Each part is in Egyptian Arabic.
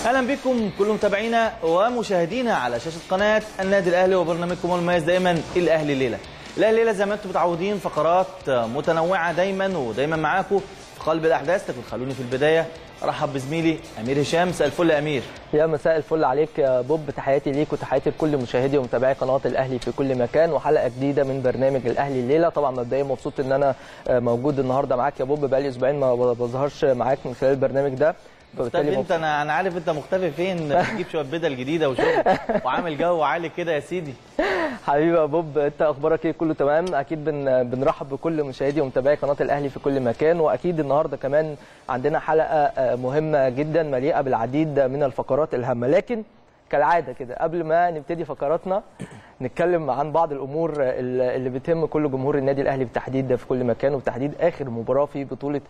اهلا بكم كل متابعينا ومشاهدينا على شاشه قناه النادي الاهلي وبرنامجكم المميز دائما الاهلي الليله. الاهلي الليله زي ما انتم متعودين فقرات متنوعه دايما ودايما معاكم في قلب الاحداث لكن خلوني في البدايه ارحب بزميلي امير هشام مساء الفل يا امير. يا مساء الفل عليك يا بوب تحياتي ليك وتحياتي لكل مشاهدي ومتابعي قناه الاهلي في كل مكان وحلقه جديده من برنامج الاهلي الليله طبعا مبدئيا مبسوط ان انا موجود النهارده معاك يا بوب بقالي اسبوعين ما بظهرش معاك من خلال البرنامج ده مختفي انت انا انا عارف انت مختفي فين بتجيب شويه بدل جديده وشغل وعامل جو عالي كده يا سيدي حبيبي يا بوب انت اخبارك ايه كله تمام اكيد بن بنرحب بكل مشاهدي ومتابعي قناه الاهلي في كل مكان واكيد النهارده كمان عندنا حلقه مهمه جدا مليئه بالعديد من الفقرات الهامه لكن كالعاده كده قبل ما نبتدي فقراتنا نتكلم عن بعض الامور اللي بتهم كل جمهور النادي الاهلي بالتحديد في كل مكان وبتحديد اخر مباراه في بطوله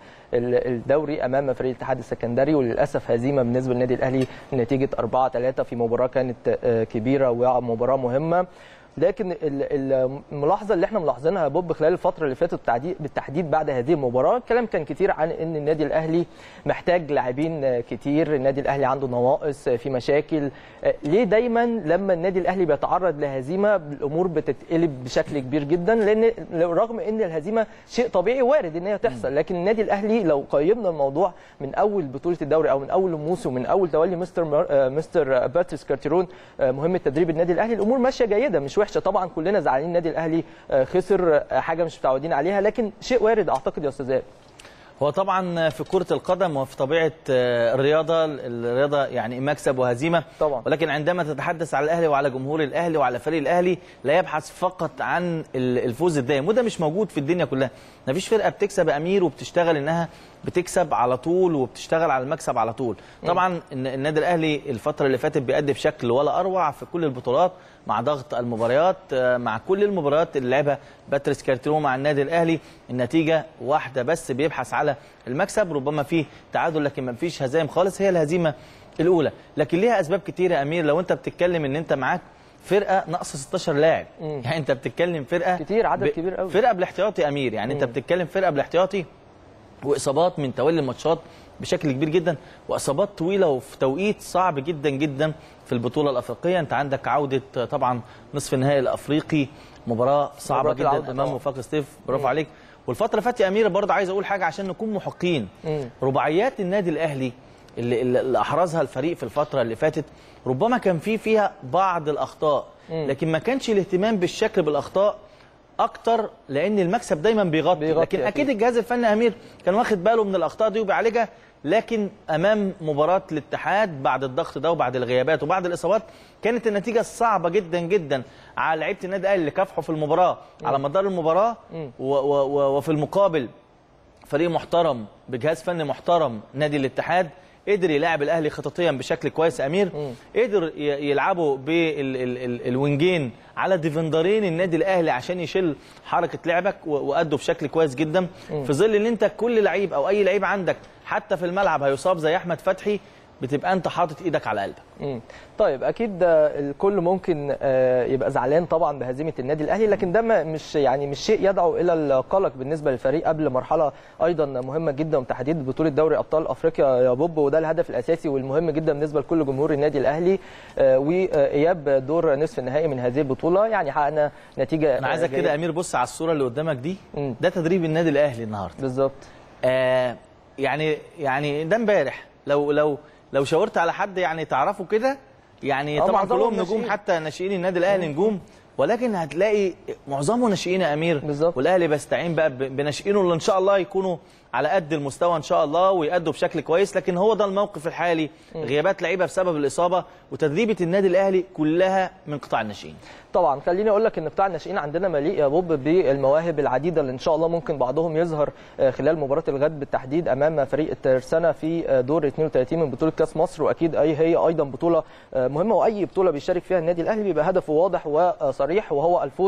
الدوري امام فريق الاتحاد السكندري وللاسف هزيمه بالنسبه للنادي الاهلي نتيجه 4 3 في مباراه كانت كبيره ومباراه مهمه لكن الملاحظه اللي احنا ملاحظينها يا بوب خلال الفتره اللي فاتت بالتحديد بعد هذه المباراه الكلام كان كتير عن ان النادي الاهلي محتاج لاعبين كتير النادي الاهلي عنده نواقص في مشاكل ليه دايما لما النادي الاهلي بيتعرض لهزيمه الامور بتتقلب بشكل كبير جدا لان رغم ان الهزيمه شيء طبيعي وارد ان هي تحصل لكن النادي الاهلي لو قيمنا الموضوع من اول بطوله الدوري او من اول الموسم من اول تولي مستر مستر باتريس كارتيرون مهمه تدريب النادي الاهلي الامور ماشيه جيده مش وحشه طبعا كلنا زعلانين النادي الاهلي خسر حاجه مش متعودين عليها لكن شيء وارد اعتقد يا استاذ هو طبعا في كرة القدم وفي طبيعة الرياضة الرياضة يعني مكسب وهزيمة طبعا ولكن عندما تتحدث على الأهلي وعلى جمهور الأهلي وعلى فريق الأهلي لا يبحث فقط عن الفوز الدائم وده مش موجود في الدنيا كلها مفيش فرقة بتكسب أمير وبتشتغل إنها بتكسب على طول وبتشتغل على المكسب على طول طبعا النادي الأهلي الفترة اللي فاتت بيأدي بشكل ولا أروع في كل البطولات مع ضغط المباريات مع كل المباريات اللي لعبها باتريس كارتيرو مع النادي الاهلي النتيجه واحده بس بيبحث على المكسب ربما فيه تعادل لكن ما فيش هزايم خالص هي الهزيمه الاولى لكن ليها اسباب كتيره يا امير لو انت بتتكلم ان انت معاك فرقه ناقص 16 لاعب يعني انت بتتكلم فرقه كتير عدد ب... كبير قوي فرقه بالاحتياطي امير يعني مم. انت بتتكلم فرقه بالاحتياطي واصابات من تولي الماتشات بشكل كبير جدا واصابات طويله وفي توقيت صعب جدا جدا في البطوله الافريقيه انت عندك عوده طبعا نصف النهائي الافريقي مباراه صعبه جدا امام وفاق ستيف برافو عليك والفتره اللي فاتت يا امير برضه عايز اقول حاجه عشان نكون محقين رباعيات النادي الاهلي اللي, اللي احرزها الفريق في الفتره اللي فاتت ربما كان في فيها بعض الاخطاء لكن ما كانش الاهتمام بالشكل بالاخطاء اكتر لان المكسب دايما بيغطي, بيغطي لكن اكيد, أكيد الجهاز الفني امير كان واخد باله من الاخطاء دي وبيعالجها لكن امام مباراه الاتحاد بعد الضغط ده وبعد الغيابات وبعد الاصابات كانت النتيجه صعبه جدا جدا على لعيبه النادي الاهلي اللي كافحوا في المباراه م. على مدار المباراه و و وفي المقابل فريق محترم بجهاز فني محترم نادي الاتحاد قدر يلاعب الاهلي خططيا بشكل كويس امير م. قدر يلعبوا بالوينجين على ديفندرين النادي الاهلي عشان يشيل حركه لعبك وادوا بشكل كويس جدا م. في ظل ان انت كل لعيب او اي لعيب عندك حتى في الملعب هيصاب زي احمد فتحي بتبقى انت حاطط ايدك على قلبك مم. طيب اكيد الكل ممكن يبقى زعلان طبعا بهزيمه النادي الاهلي لكن ده مش يعني مش شيء يدعو الى القلق بالنسبه للفريق قبل مرحله ايضا مهمه جدا وتحديد بطوله دوري ابطال افريقيا يا بوب وده الهدف الاساسي والمهم جدا بالنسبه لكل جمهور النادي الاهلي واياب دور نصف النهائي من هذه البطوله يعني حققنا نتيجه انا عايزك كده امير بص على الصوره اللي قدامك دي مم. ده تدريب النادي الاهلي النهارده بالظبط آه يعني يعني ده امبارح لو لو لو شاورت على حد يعني تعرفه كده يعني طبعا كلهم نجوم حتى ناشئين النادي الاهلي نجوم ولكن هتلاقي معظمه ناشئين يا امير بالظبط والاهلي بيستعين بقى بناشئينه اللي ان شاء الله يكونوا على قد المستوى ان شاء الله ويأدوا بشكل كويس لكن هو ده الموقف الحالي غيابات لعيبه بسبب الاصابه وتدريبه النادي الاهلي كلها من قطاع الناشئين طبعا خليني اقول لك ان قطاع الناشئين عندنا مليء يا بوب بالمواهب العديده اللي ان شاء الله ممكن بعضهم يظهر خلال مباراه الغد بالتحديد امام فريق الترسانه في دور 32 من بطوله كاس مصر واكيد اي هي ايضا بطوله مهمه واي بطوله بيشارك فيها النادي الاهلي بيبقى هدفه واضح وصريح وهو الفوز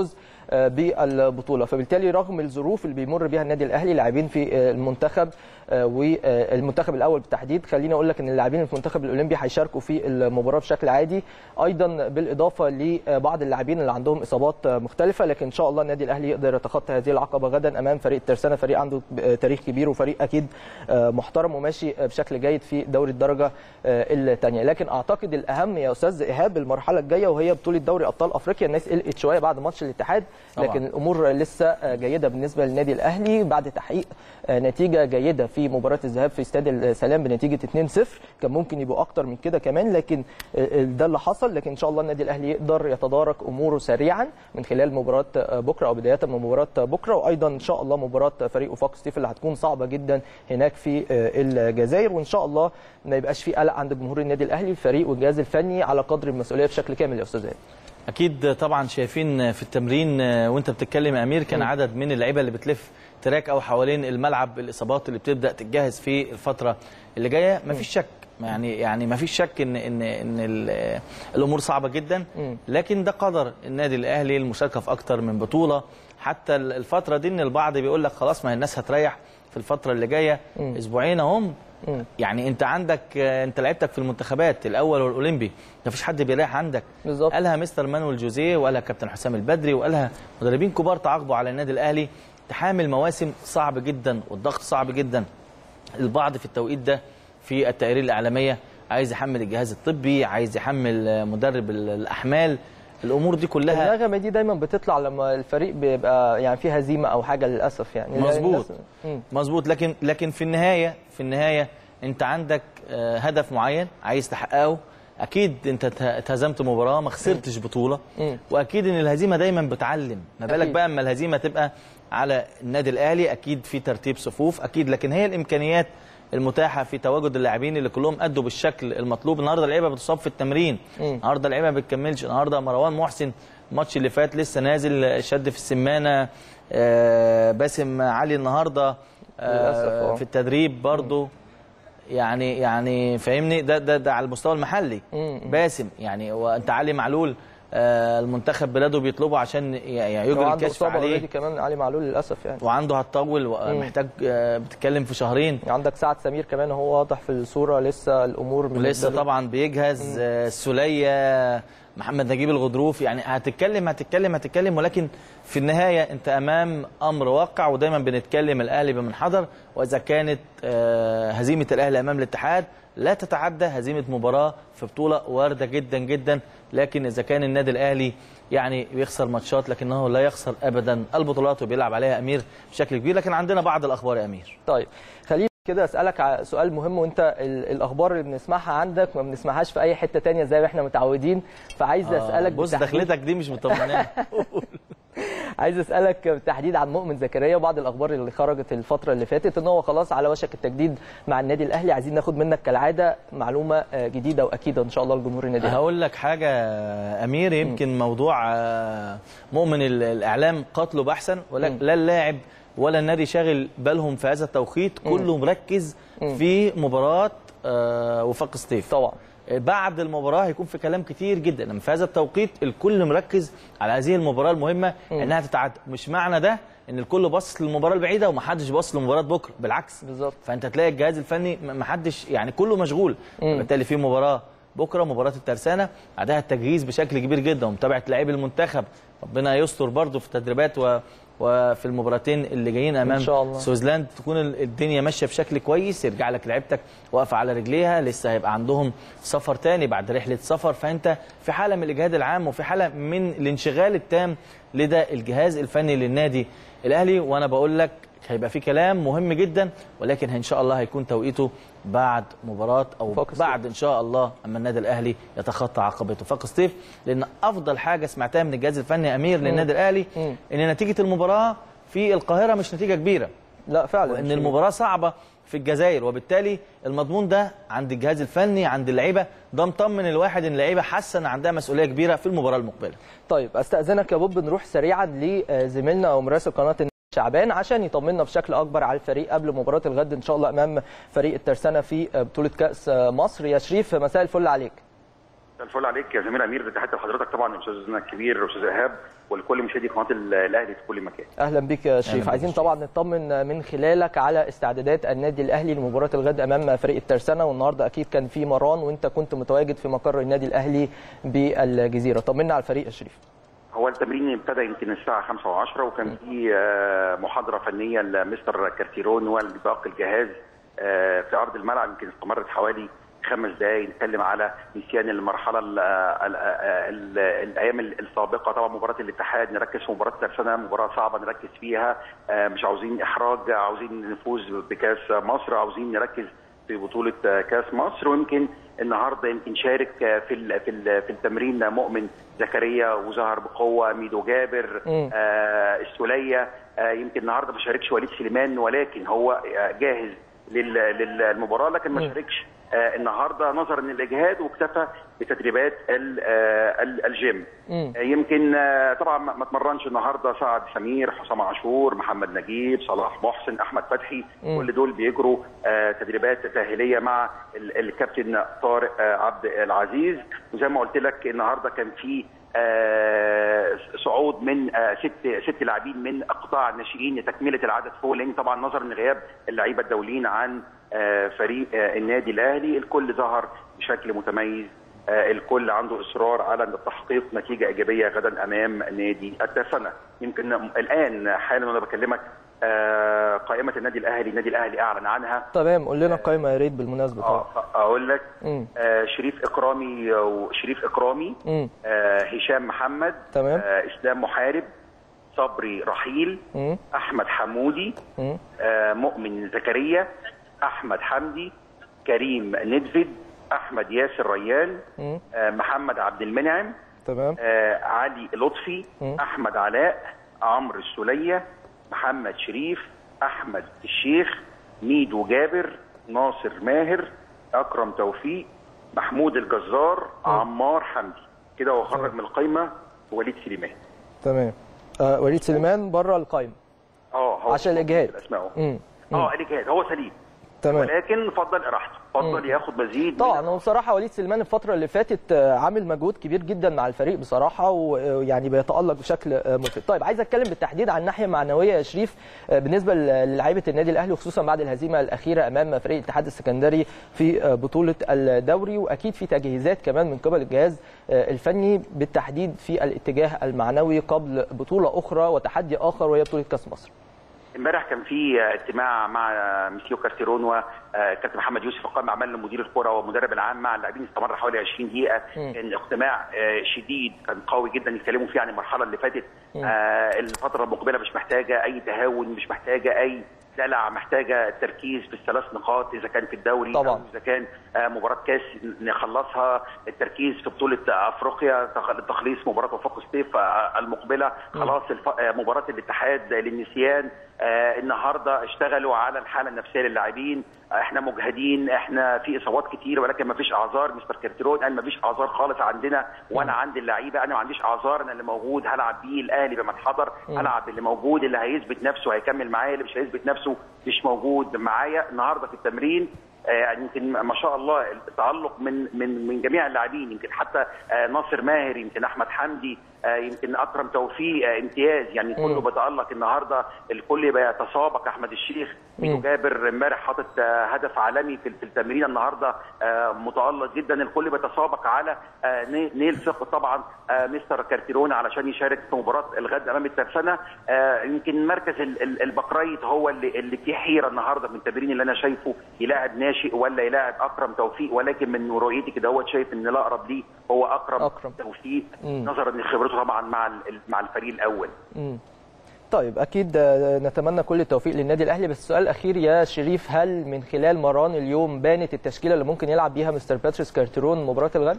آه، بالبطوله فبالتالي رغم الظروف اللي بيمر بيها النادي الاهلي لاعبين في آه، المنتخب آه، والمنتخب الاول بالتحديد خليني اقول لك ان اللاعبين في المنتخب الاولمبي هيشاركوا في المباراه بشكل عادي ايضا بالاضافه لبعض اللاعبين اللي عندهم اصابات آه، مختلفه لكن ان شاء الله النادي الاهلي يقدر يتخطى هذه العقبه غدا امام فريق ترسانه فريق عنده آه، تاريخ كبير وفريق اكيد آه، محترم وماشي آه، بشكل جيد في دوري الدرجه آه، الثانيه لكن اعتقد الاهم يا استاذ ايهاب المرحله الجايه وهي بطوله دوري ابطال افريقيا الناس قلقت شويه بعد ماتش الاتحاد طبعاً. لكن الامور لسه آه، جيده بالنسبه للنادي الاهلي بعد تحقيق آه، نتيجه جيده في مباراه الذهاب في استاد السلام بنتيجه 2-0 كان ممكن يبقوا اكتر من كده كمان لكن آه، آه، ده اللي حصل لكن ان شاء الله النادي الاهلي يقدر يتدارك اموره سريعا من خلال مباراه آه، بكره او بدايه من مباراه بكره وايضا ان شاء الله مباراه فريق وفاق ستيف اللي هتكون صعبه جدا هناك في آه، الجزائر وان شاء الله ما يبقاش في قلق عند جمهور النادي الاهلي الفريق والجهاز الفني على قدر المسؤوليه بشكل كامل يا استاذ إيهاب. اكيد طبعا شايفين في التمرين وانت بتتكلم يا امير كان عدد من اللعيبه اللي بتلف تراك او حوالين الملعب الاصابات اللي بتبدا تتجهز في الفتره اللي جايه مفيش شك يعني يعني مفيش شك ان ان ان ال- الامور صعبه جدا مم. لكن ده قدر النادي الاهلي المشاركه في اكتر من بطوله حتى الفتره دي ان البعض بيقول لك خلاص ما هي الناس هتريح في الفتره اللي جايه مم. اسبوعين اهم مم. يعني انت عندك انت لعبتك في المنتخبات الاول والاولمبي مفيش حد بيريح عندك بالظبط. قالها مستر مانويل جوزيه وقالها كابتن حسام البدري وقالها مدربين كبار تعاقبوا على النادي الاهلي تحامل مواسم صعب جدا والضغط صعب جدا البعض في التوقيت ده في التقارير الاعلاميه عايز يحمل الجهاز الطبي عايز يحمل مدرب الاحمال الامور دي كلها النغمه دي دايما بتطلع لما الفريق بيبقى يعني فيه هزيمه او حاجه للاسف يعني مظبوط. الناس- مم. مظبوط لكن لكن في النهايه في النهايه انت عندك آه، هدف معين عايز تحققه اكيد انت ته- اتهزمت مباراه ما خسرتش بطوله مم. واكيد ان الهزيمه دايما بتعلم ما بالك أكيد. بقى اما الهزيمه تبقى على النادي الاهلي اكيد في ترتيب صفوف اكيد لكن هي الامكانيات المتاحه في تواجد اللاعبين اللي كلهم ادوا بالشكل المطلوب النهارده اللعيبه بتصاب في التمرين مم. النهارده اللعيبه ما بتكملش النهارده مروان محسن الماتش اللي فات لسه نازل شد في السمانه آه، باسم علي النهارده آه، للأسف، آه. في التدريب برضه يعني يعني فاهمني ده ده ده على المستوى المحلي مم. باسم يعني وانت علي معلول آه، المنتخب بلاده بيطلبه عشان ي- يعني هو يجري عنده الكشف اصابه عليه اوريدي كمان علي معلول للاسف يعني وعنده هتطول ومحتاج آه، بتتكلم في شهرين عندك سعد سمير كمان هو واضح في الصوره لسه الامور بالنسبة ولسه له- طبعا بيجهز آه، السوليه محمد نجيب الغضروف يعني هتتكلم هتتكلم هتتكلم ولكن في النهايه انت امام امر واقع ودايما بنتكلم الاهلي بمنحدر واذا كانت آه، هزيمه الاهلي امام الاتحاد لا تتعدى هزيمه مباراه في بطوله وارده جدا جدا لكن اذا كان النادي الاهلي يعني بيخسر ماتشات لكنه لا يخسر ابدا البطولات وبيلعب عليها امير بشكل كبير لكن عندنا بعض الاخبار يا امير طيب خليني كده اسالك على سؤال مهم وانت ال- الاخبار اللي بنسمعها عندك ما بنسمعهاش في اي حته تانية زي ما احنا متعودين فعايز اسالك بص بالتحديد- دخلتك دي مش مطمنانه عايز اسالك بالتحديد عن مؤمن زكريا وبعض الاخبار اللي خرجت الفتره اللي فاتت ان هو خلاص على وشك التجديد مع النادي الاهلي عايزين ناخد منك كالعاده معلومه آه، جديده واكيده ان شاء الله لجمهور النادي الاهلي هقول لك حاجة أمير يمكن موضوع آه، مؤمن ال- الإعلام قتله بحثا ولا مم. لا اللاعب ولا النادي شاغل بالهم في هذا التوقيت كله مركز مم. في مباراة آه، وفاق سطيف طبعا بعد المباراة هيكون في كلام كتير جدا لما في هذا التوقيت الكل مركز على هذه المباراة المهمة مم. انها تتعدى مش معنى ده ان الكل باصص للمباراة البعيدة ومحدش باصص لمباراة بكرة بالعكس بالظبط فانت تلاقي الجهاز الفني م- محدش يعني كله مشغول مم. بالتالي في مباراه بكره مباراه الترسانه بعدها التجهيز بشكل كبير جدا ومتابعه لاعبي المنتخب ربنا يستر برضه في التدريبات و وفي المباراتين اللي جايين امام شاء الله. سويسلاند تكون ال- الدنيا ماشيه بشكل كويس يرجع لك لعيبتك واقفه على رجليها لسه هيبقى عندهم سفر تاني بعد رحله سفر فانت في حاله من الاجهاد العام وفي حاله من الانشغال التام لدى الجهاز الفني للنادي الاهلي وانا بقول لك هيبقى في كلام مهم جدا ولكن ان شاء الله هيكون توقيته بعد مباراه او فاق سطيف. بعد ان شاء الله اما النادي الاهلي يتخطى عقبته فاق سطيف لان افضل حاجه سمعتها من الجهاز الفني يا امير للنادي الاهلي مم. ان نتيجه المباراه في القاهره مش نتيجه كبيره لا فعلا وان مش- المباراه صعبه في الجزائر وبالتالي المضمون ده عند الجهاز الفني عند اللعيبه ده مطمن الواحد ان اللعيبه حاسه ان عندها مسؤوليه كبيره في المباراه المقبله طيب استاذنك يا بوب نروح سريعا لزميلنا ومراسل قناه النادي شعبان عشان يطمنا بشكل اكبر على الفريق قبل مباراه الغد ان شاء الله امام فريق الترسانه في بطوله كاس مصر يا شريف مساء الفل عليك الفل عليك يا زميل امير تحيه لحضرتك طبعا استاذنا الكبير استاذ ايهاب ولكل مشاهدي قناه الاهلي في كل مكان اهلا بك يا شريف عايزين طبعا نطمن من خلالك على استعدادات النادي الاهلي لمباراه الغد امام فريق الترسانه والنهارده اكيد كان في مران وانت كنت متواجد في مقر النادي الاهلي بالجزيره طمنا على الفريق يا شريف هو التمرين ابتدى يمكن الساعه 5 و10 وكان في آه، محاضره فنيه لمستر كارتيرون وباقي الجهاز آه، في ارض الملعب يمكن استمرت حوالي خمس دقائق نتكلم على نسيان المرحله ال ال ال الايام السابقه طبعا مباراه الاتحاد نركز في مباراه ترسانه مباراه صعبه نركز فيها آه، مش عاوزين احراج عاوزين نفوز بكاس مصر عاوزين نركز في بطوله كاس مصر ويمكن النهارده يمكن شارك في ال في ال في التمرين مؤمن زكريا وظهر بقوه ميدو جابر مم. آه السوليه آه يمكن النهارده ما شاركش وليد سليمان ولكن هو آه، جاهز لل- للمباراه لكن ما مم. شاركش آه النهارده نظرا للاجهاد واكتفى بتدريبات ال- آه، ال- الجيم مم. آه، يمكن آه، طبعا ما ما اتمرنش النهارده سعد سمير حسام عاشور محمد نجيب صلاح محسن احمد فتحي مم. كل دول بيجروا آه، تدريبات تاهيليه مع ال- الكابتن طارق آه، عبد العزيز وزي ما قلت لك النهارده كان في آه، صعود من آه، ست ست لاعبين من قطاع الناشئين لتكمله العدد فوق لان طبعا نظرا لغياب اللعيبه الدوليين عن آه، فريق آه، النادي الاهلي الكل ظهر بشكل متميز آه، الكل عنده اصرار على تحقيق نتيجه ايجابيه غدا امام نادي الترسانه يمكن الان حالا وانا بكلمك آه، قائمه النادي الاهلي النادي الاهلي اعلن عنها تمام قول لنا القائمه يا ريت بالمناسبه طبعا آه، اقول لك مم. آه، شريف اكرامي وشريف اكرامي مم. آه، هشام محمد تمام. آه، اسلام محارب صبري رحيل مم. احمد حمودي مم. آه، مؤمن زكريا احمد حمدي كريم ندفد احمد ياسر ريان مم. آه، محمد عبد المنعم تمام آه، علي لطفي مم. احمد علاء عمرو السوليه محمد شريف احمد الشيخ ميدو جابر ناصر ماهر اكرم توفيق محمود الجزار عمار حمدي كده هو خرج من القايمه وليد سليمان تمام آه وليد سليمان بره القائمه اه هو عشان الإجهاد. الاسماء مم. اه الاجهاد هو سليم تمام ولكن فضل راحته فضل ياخد مزيد من طبعا هو بصراحه وليد سليمان الفتره اللي فاتت آه، عامل مجهود كبير جدا مع الفريق بصراحه ويعني بيتالق بشكل آه، ملفت طيب عايز اتكلم بالتحديد عن الناحيه المعنويه يا شريف آه، بالنسبه للاعيبه النادي الاهلي وخصوصا بعد الهزيمه الاخيره امام فريق الاتحاد السكندري في آه، بطوله الدوري واكيد في تجهيزات كمان من قبل الجهاز آه، الفني بالتحديد في الاتجاه المعنوي قبل بطوله اخرى وتحدي اخر وهي بطوله كاس مصر امبارح كان في اجتماع مع مسيو كارتيرون وكابتن محمد يوسف القائم اعمال مدير الكره والمدرب العام مع اللاعبين استمر حوالي 20 دقيقه مم. كان اجتماع آه، شديد كان قوي جدا يتكلموا فيه عن المرحله اللي فاتت مم. آه، الفتره المقبله مش محتاجه اي تهاون مش محتاجه اي دلع محتاجه التركيز في الثلاث نقاط اذا كان في الدوري طبعاً. او اذا كان آه، مباراه كاس نخلصها التركيز في بطوله افريقيا تخ- تخليص مباراه وفاق الصيف آه، المقبله خلاص الف... آه، مباراه الاتحاد للنسيان آه، النهارده اشتغلوا على الحاله النفسيه للاعبين آه، احنا مجهدين احنا في اصابات كتير ولكن ما فيش اعذار مستر كارتيرون قال ما فيش اعذار خالص عندنا وانا عندي اللعيبه انا ما عنديش اعذار انا اللي موجود هلعب بيه الاهلي بما اتحضر هلعب اللي موجود اللي هيثبت نفسه هيكمل معايا اللي مش هيثبت نفسه مش موجود معايا النهارده في التمرين آه، يعني يمكن ما شاء الله التالق من من من جميع اللاعبين يمكن حتى آه، ناصر ماهر يمكن احمد حمدي آه، يمكن اكرم توفيق آه، امتياز يعني كله بيتالق النهارده الكل بيتسابق احمد الشيخ ميدو مم. جابر امبارح حاطط آه، هدف عالمي في في التمرين النهارده آه، متالق جدا الكل بيتسابق على آه، ني- نيل ثقه طبعا آه، مستر كارتيرون علشان يشارك في مباراه الغد امام الترسانه آه، يمكن مركز ال- ال- البقرايط هو اللي اللي فيه حيره النهارده من التمرين اللي انا شايفه يلاعب ناشئ ولا يلاعب اكرم توفيق ولكن من رؤيتي كده هو شايف ان الاقرب ليه هو اكرم, أكرم. توفيق مم. نظرا لخبرته طبعا مع ال- مع الفريق الاول مم. طيب اكيد آه، نتمنى كل التوفيق للنادي الاهلي بس السؤال الاخير يا شريف هل من خلال مران اليوم بانت التشكيله اللي ممكن يلعب بيها مستر باتريس كارتيرون مباراه الغد؟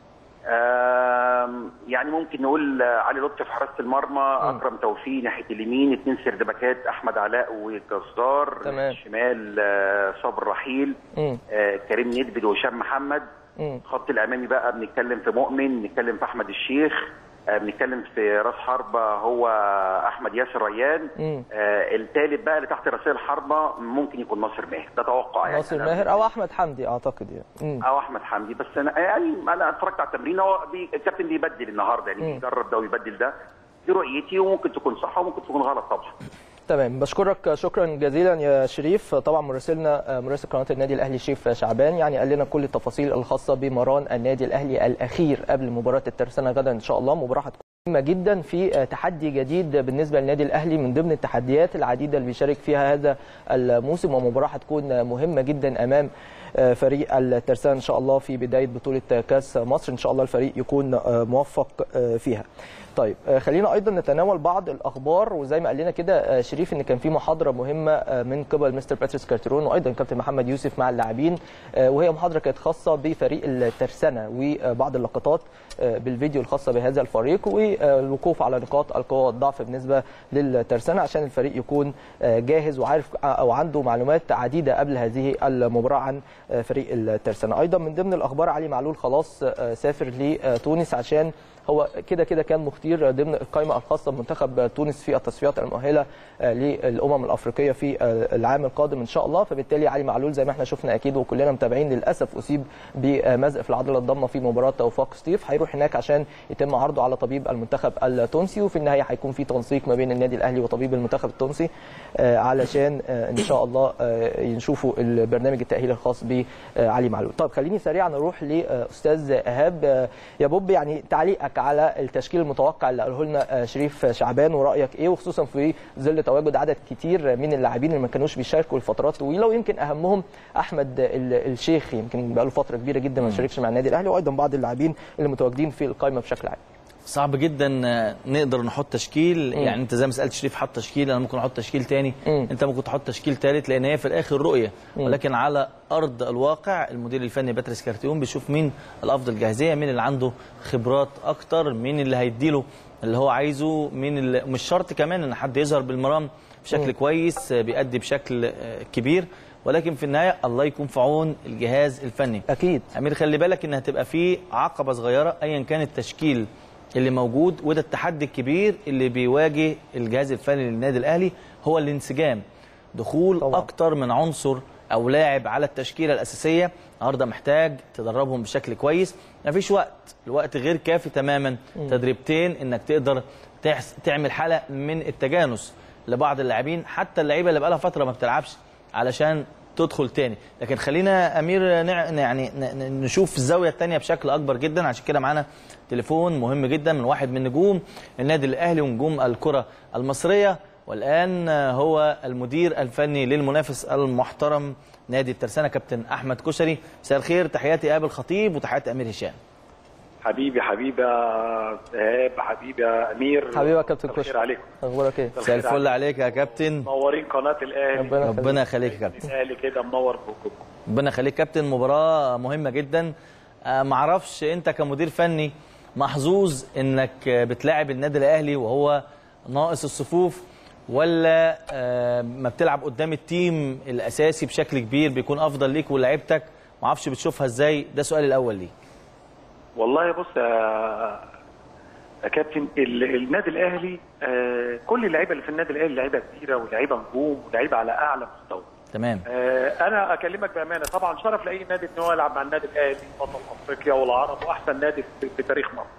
آم، يعني ممكن نقول آه، علي لطفي في حراسه المرمى اكرم توفيق ناحيه اليمين اثنين سردباكات احمد علاء وجزار تمام. ناحية الشمال آه، صبر رحيل مم. آه، كريم ندبد وهشام محمد مم. الخط الامامي بقى بنتكلم في مؤمن بنتكلم في احمد الشيخ آه، بنتكلم في راس حربة هو احمد ياسر ريان مم. آه، الثالث بقى اللي تحت راسيل الحربة ممكن يكون ناصر ماهر ده توقع يعني ناصر أنا- ماهر او احمد حمدي اعتقد يعني مم. او احمد حمدي بس انا يعني انا اتفرجت على التمرين هو بي- الكابتن بيبدل النهارده يعني بيجرب ده ويبدل ده دي رؤيتي وممكن تكون صح وممكن تكون غلط طبعا تمام بشكرك شكرا جزيلا يا شريف طبعا مراسلنا مراسل قناه النادي الاهلي شريف شعبان يعني قال لنا كل التفاصيل الخاصه بمران النادي الاهلي الاخير قبل مباراه الترسانه غدا ان شاء الله مباراه هتكون مهمه جدا في تحدي جديد بالنسبه للنادي الاهلي من ضمن التحديات العديده اللي بيشارك فيها هذا الموسم ومباراه هتكون مهمه جدا امام فريق الترسانه ان شاء الله في بدايه بطوله كاس مصر ان شاء الله الفريق يكون موفق فيها طيب آه، خلينا ايضا نتناول بعض الاخبار وزي ما قال لنا كده آه، شريف ان كان في محاضره مهمه آه، من قبل مستر باتريس كارترون وايضا كابتن محمد يوسف مع اللاعبين آه، وهي محاضره كانت خاصه بفريق الترسانه وبعض اللقطات آه، بالفيديو الخاصه بهذا الفريق والوقوف على نقاط القوه والضعف بالنسبه للترسانه عشان الفريق يكون آه، جاهز وعارف او عنده معلومات عديده قبل هذه المباراه عن آه، فريق الترسانه ايضا من ضمن الاخبار علي معلول خلاص آه، سافر لتونس عشان هو كده كده كان مختير ضمن القائمه الخاصه بمنتخب تونس في التصفيات المؤهله آه، للامم الافريقيه في آه، العام القادم ان شاء الله فبالتالي علي معلول زي ما احنا شفنا اكيد وكلنا متابعين للاسف اصيب بمزق في العضله الضمه في مباراه توفاق سطيف هيروح هناك عشان يتم عرضه على طبيب المنتخب التونسي وفي النهايه هيكون في تنسيق ما بين النادي الاهلي وطبيب المنتخب التونسي آه، علشان آه، ان شاء الله آه، يشوفوا البرنامج التاهيلي الخاص بعلي معلول طب خليني سريعا نروح لاستاذ ايهاب آه، يا بوب يعني تعليقك على التشكيل المتوقع اللي قاله لنا آه، شريف شعبان ورايك ايه وخصوصا في ظل تواجد عدد كتير من اللاعبين اللي ما كانوش بيشاركوا لفترات طويله ويمكن اهمهم احمد ال- الشيخ يمكن بقاله فتره كبيره جدا ما شاركش مع النادي الاهلي وايضا بعض اللاعبين اللي متواجدين في القائمه بشكل عام صعب جدا آه، نقدر نحط تشكيل مم. يعني انت زي ما سالت شريف حط تشكيل انا ممكن احط تشكيل تاني مم. انت ممكن تحط تشكيل ثالث لان هي في الاخر رؤيه مم. ولكن على ارض الواقع المدير الفني باتريس كارتيون بيشوف مين الافضل جاهزيه مين اللي عنده خبرات اكتر مين اللي هيديله اللي هو عايزه مين اللي مش شرط كمان ان حد يظهر بالمرام بشكل مم. كويس آه، بيأدي بشكل آه، كبير ولكن في النهايه الله يكون في عون الجهاز الفني اكيد امير خلي بالك ان هتبقى في عقبه صغيره ايا كان التشكيل اللي موجود وده التحدي الكبير اللي بيواجه الجهاز الفني للنادي الاهلي هو الانسجام دخول طبعاً. طبعا. اكتر من عنصر او لاعب على التشكيله الاساسيه النهارده محتاج تدربهم بشكل كويس مفيش وقت الوقت غير كافي تماما تدريبتين انك تقدر تحس تعمل حاله من التجانس لبعض اللاعبين حتى اللعيبه اللي بقالها فتره ما بتلعبش علشان تدخل تاني لكن خلينا امير نع... يعني ن- ن- نشوف الزاويه الثانيه بشكل اكبر جدا عشان كده معانا تليفون مهم جدا من واحد من نجوم النادي الاهلي ونجوم الكره المصريه والان هو المدير الفني للمنافس المحترم نادي الترسانه كابتن احمد كشري مساء الخير تحياتي ايهاب الخطيب وتحياتي امير هشام حبيبي حبيبي يا ايهاب حبيبي يا امير حبيبي يا كابتن مساء الخير كشري. عليكم اخبارك ايه مساء الفل عليك يا كابتن منورين قناه الاهلي ربنا يخليك. ربنا يخليك يا كابتن الاهلي كده منور بوجودكم ربنا يخليك كابتن مباراة مهمة جدا آه، معرفش انت كمدير فني محظوظ انك آه، بتلاعب النادي الاهلي وهو ناقص الصفوف ولا آه، ما بتلعب قدام التيم الاساسي بشكل كبير بيكون افضل ليك ولاعيبتك معرفش بتشوفها ازاي ده سؤالي الاول ليك والله بص يا يا كابتن ال- النادي الاهلي آه، كل اللعيبه اللي في النادي الاهلي لعيبه كبيره ولعيبه نجوم ولعيبه على اعلى مستوى تمام آه، انا اكلمك بامانه طبعا شرف لاي نادي ان هو يلعب مع النادي الاهلي بطل افريقيا والعرب واحسن نادي في, في تاريخ مصر.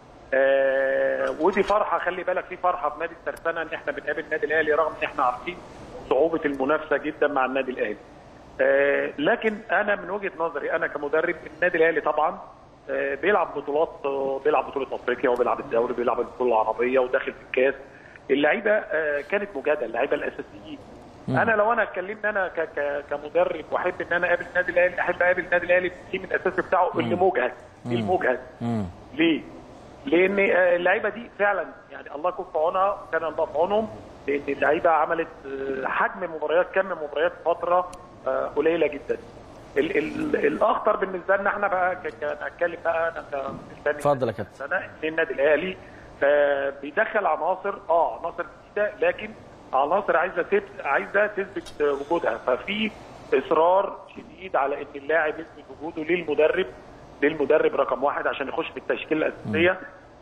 آه، ودي فرحه خلي بالك في فرحه في نادي الترسانه ان احنا بنقابل النادي الاهلي رغم ان احنا عارفين صعوبه المنافسه جدا مع النادي الاهلي. آه، لكن انا من وجهه نظري انا كمدرب النادي الاهلي طبعا آه، بيلعب بطولات آه، بيلعب بطوله افريقيا وبيلعب الدوري بيلعب البطوله العربيه وداخل في الكاس. اللعيبه آه، كانت مجاده اللعيبه الاساسيين انا لو انا اتكلمت انا ك- ك- كمدرب واحب ان انا اقابل النادي الاهلي احب اقابل النادي الاهلي بالتيم الاساسي بتاعه اللي مجهد المجهد مم. ليه؟ لان آه، اللعيبه دي فعلا يعني الله يكون في عونها وكان الله في عونهم لان اللعيبه عملت آه، حجم مباريات كم مباريات فتره آه، قليله جدا. ال ال الاخطر بالنسبه لنا احنا بقى ك- ك- اتكلم بقى انا كمدير فني اتفضل يا كابتن سنه ان النادي الاهلي آه، بيدخل عناصر اه عناصر جديده لكن عناصر عايزه تثبت عايزه تثبت آه، وجودها ففي اصرار شديد على ان اللاعب يثبت وجوده للمدرب للمدرب رقم واحد عشان يخش في التشكيله الاساسيه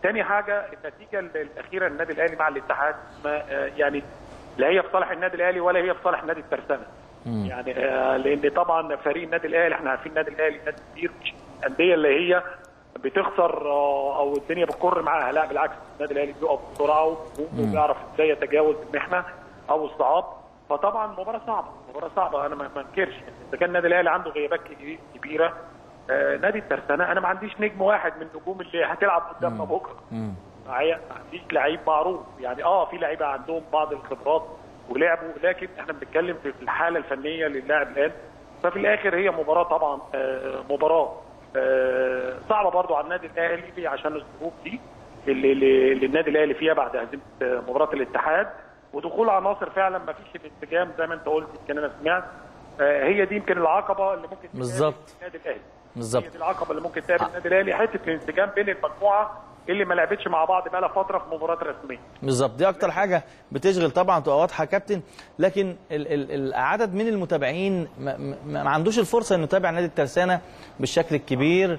تاني حاجه النتيجه الاخيره للنادي الاهلي مع الاتحاد ما آه، يعني لا هي في صالح النادي الاهلي ولا هي في صالح نادي الترسانه يعني آه، لان طبعا فريق النادي الاهلي احنا عارفين النادي الاهلي نادي كبير مش الانديه اللي هي بتخسر آه، او الدنيا بتكر معاها لا بالعكس النادي الاهلي بيقف بسرعه وبيعرف ازاي يتجاوز المحنه او الصعاب فطبعا مباراه صعبه مباراه صعبه انا ما ما انكرش اذا كان النادي الاهلي عنده غيابات كبير- كبيره آه، نادي الترسانه انا ما عنديش نجم واحد من النجوم اللي هتلعب قدامنا بكره معايا ما عنديش لعيب معروف يعني اه في لعيبه عندهم بعض الخبرات ولعبوا لكن احنا بنتكلم في الحاله الفنيه للاعب الان ففي الاخر هي مباراه طبعا آه، مباراه آه، صعبه برضو على النادي الاهلي عشان الظروف دي اللي, اللي اللي النادي الاهلي فيها بعد هزيمه آه، مباراه الاتحاد ودخول عناصر فعلا ما فيش الانسجام زي ما انت قلت يمكن انا سمعت آه، هي دي يمكن العقبه اللي ممكن تقابل بالظبط. النادي الاهلي بالظبط. هي دي العقبه اللي ممكن تقابل النادي الاهلي حته الانسجام بين المجموعه اللي ما لعبتش مع بعض بقى لها فتره في مباريات رسميه بالظبط دي اكتر حاجه بتشغل طبعا تبقى واضحه يا كابتن لكن ال ال العدد من المتابعين ما, ما ما عندوش الفرصه انه يتابع نادي الترسانه بالشكل الكبير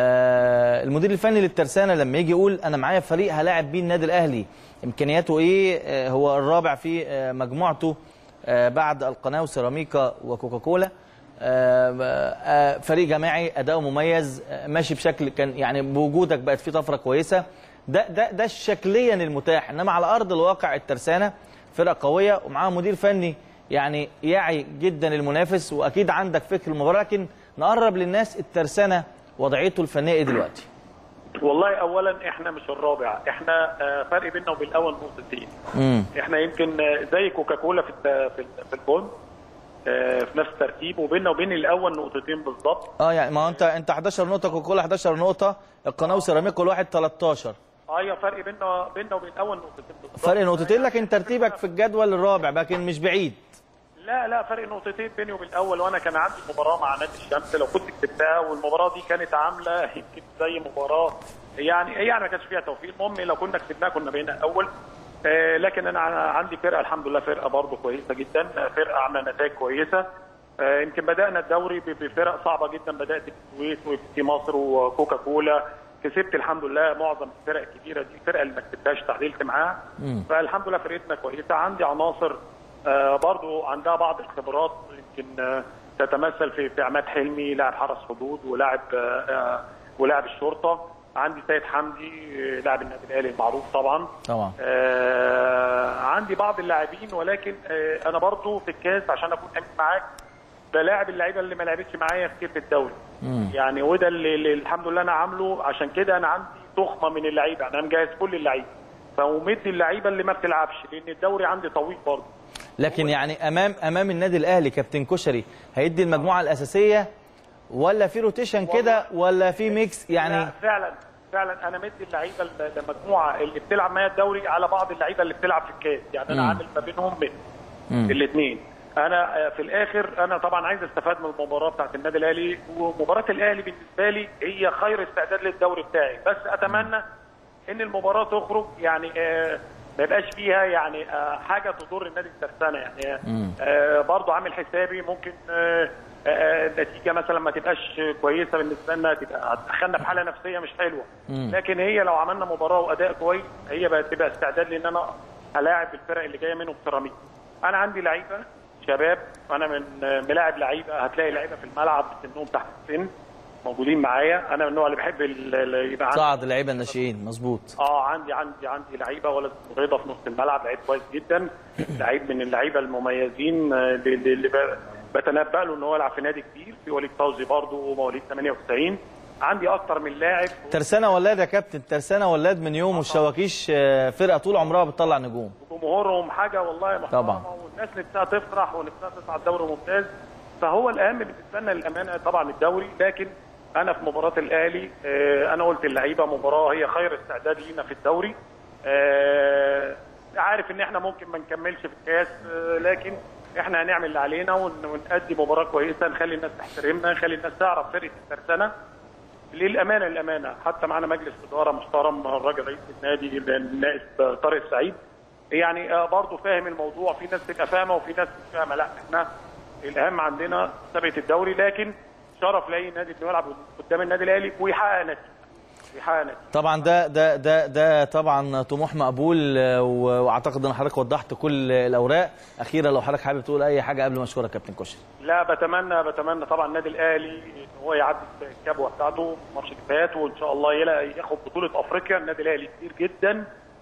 آه المدير الفني للترسانه لما يجي يقول انا معايا فريق هلاعب بيه النادي الاهلي امكانياته ايه آه هو الرابع في آه مجموعته آه بعد القناه وسيراميكا وكوكاكولا آه، آه، فريق جماعي اداؤه مميز آه، ماشي بشكل كان يعني بوجودك بقت فيه طفره كويسه ده ده ده شكليا المتاح انما على ارض الواقع الترسانه فرقه قويه ومعاها مدير فني يعني يعي جدا المنافس واكيد عندك فكر المباراه لكن نقرب للناس الترسانه وضعيته الفنيه ايه دلوقتي والله اولا احنا مش الرابع احنا آه، فرق بيننا وبين الاول نقطتين امم احنا يمكن آه، زي كوكاكولا في الت- في ال- في البون آه، في نفس الترتيب وبيننا وبين الاول نقطتين بالظبط اه يعني ما هو انت انت 11 نقطه كوكولا 11 نقطه القناه وسيراميكا كل واحد 13 ايوه فرق بيننا بيننا وبين الاول نقطتين بالظبط فرق نقطتين لكن ترتيبك في الجدول الرابع لكن مش بعيد لا لا فرق نقطتين بيني وبين الاول وانا كان عندي مباراه مع نادي الشمس لو كنت كسبتها والمباراه دي كانت عامله يمكن زي مباراه يعني يعني ما كانش فيها توفيق المهم لو كنا كسبناها كنا بقينا اول آه لكن انا عندي فرقه الحمد لله فرقه برضه كويسه جدا آه، فرقه عامله نتائج كويسه آه يمكن بدانا الدوري ب- بفرق صعبه جدا بدات بالسويس وفي مصر وكوكا كولا كسبت الحمد لله معظم الفرق الكبيره دي الفرقه اللي ما كسبتهاش تعديلت معاها فالحمد لله فرقتنا كويسه عندي عناصر آه، برضو عندها بعض الخبرات يمكن آه، تتمثل في في عماد حلمي لاعب حرس حدود ولاعب آه، آه، ولاعب الشرطه عندي سيد حمدي آه، لاعب النادي الاهلي المعروف طبعا طبعا آه، عندي بعض اللاعبين ولكن آه، انا برضو في الكاس عشان اكون امين معاك بلاعب اللعيبه اللي ما لعبتش معايا كتير في الدوري يعني وده اللي, اللي الحمد لله انا عامله عشان كده انا عندي تخمه من اللعيبه انا مجهز كل اللعيبه فمدي اللعيبه اللي ما بتلعبش لان الدوري عندي طويل برضه لكن يعني امام امام النادي الاهلي كابتن كشري هيدي المجموعه الاساسيه ولا في روتيشن كده ولا في ميكس لا يعني فعلا فعلا انا مدي اللعيبه المجموعه اللي بتلعب معايا الدوري على بعض اللعيبه اللي بتلعب في الكاس يعني انا مم. عامل ما بينهم من مم. الاثنين انا آه، في الاخر انا طبعا عايز استفاد من المباراه بتاعت النادي الاهلي ومباراه الاهلي بالنسبه لي هي خير استعداد للدوري بتاعي بس اتمنى ان المباراه تخرج يعني آه، ما يبقاش فيها يعني آه، حاجه تضر النادي الترسانه يعني آه، برضو عامل حسابي ممكن آه، آه، النتيجه مثلا ما تبقاش كويسه بالنسبه لنا تبقى هتدخلنا في حاله نفسيه مش حلوه لكن هي لو عملنا مباراه واداء كويس هي بقى تبقى استعداد لان انا هلاعب الفرق اللي جايه منهم سيراميكا انا عندي لعيبه شباب انا من ملاعب لعيبه هتلاقي لعيبه في الملعب سنهم تحت السن موجودين معايا انا من النوع اللي بحب ال- ال- يبقى عندي صعد اللعيبه الناشئين مظبوط اه عندي عندي عندي لعيبه ولد رضا في نص الملعب لعيب كويس جدا لعيب من اللعيبه المميزين آه، اللي, اللي ب- بتنبأ له ان هو يلعب في نادي كبير في وليد فوزي برضه مواليد 98 عندي اكتر من لاعب ترسانه ولاد يا كابتن ترسانه ولاد من يوم والشواكيش آه، فرقه طول عمرها بتطلع نجوم وجمهورهم حاجه والله محترمه طبعا. والناس نفسها تفرح ونفسها تصعد دوري ممتاز فهو الاهم بالنسبه لنا للامانه طبعا الدوري لكن انا في مباراه الاهلي آه، انا قلت اللعيبه مباراه هي خير استعداد لينا في الدوري آه، عارف ان احنا ممكن ما نكملش في الكاس آه، لكن احنا هنعمل اللي علينا ون- ونأدي مباراه كويسه نخلي الناس تحترمنا نخلي الناس تعرف فرقه الترسانه للامانه للامانه حتى معنا مجلس اداره محترم الراجل رئيس النادي النائب طارق السعيد يعني آه، برضه فاهم الموضوع في ناس تبقى فاهمه وفي ناس مش فاهمه لا احنا الاهم عندنا ثبت الدوري لكن شرف لاي نادي انه يلعب قدام النادي الاهلي ويحقق نتيجه بيحقق نتيجة. طبعا ده ده ده ده طبعا طموح مقبول آه، و- واعتقد ان حضرتك وضحت كل الاوراق اخيرا لو حضرتك حابب تقول اي حاجه قبل ما اشكرك كابتن كشري لا بتمنى بتمنى طبعا النادي الاهلي ان هو يعدي الكبوه بتاعته الماتش اللي فات وان شاء الله يلاقي ياخد بطوله افريقيا النادي الاهلي كتير جدا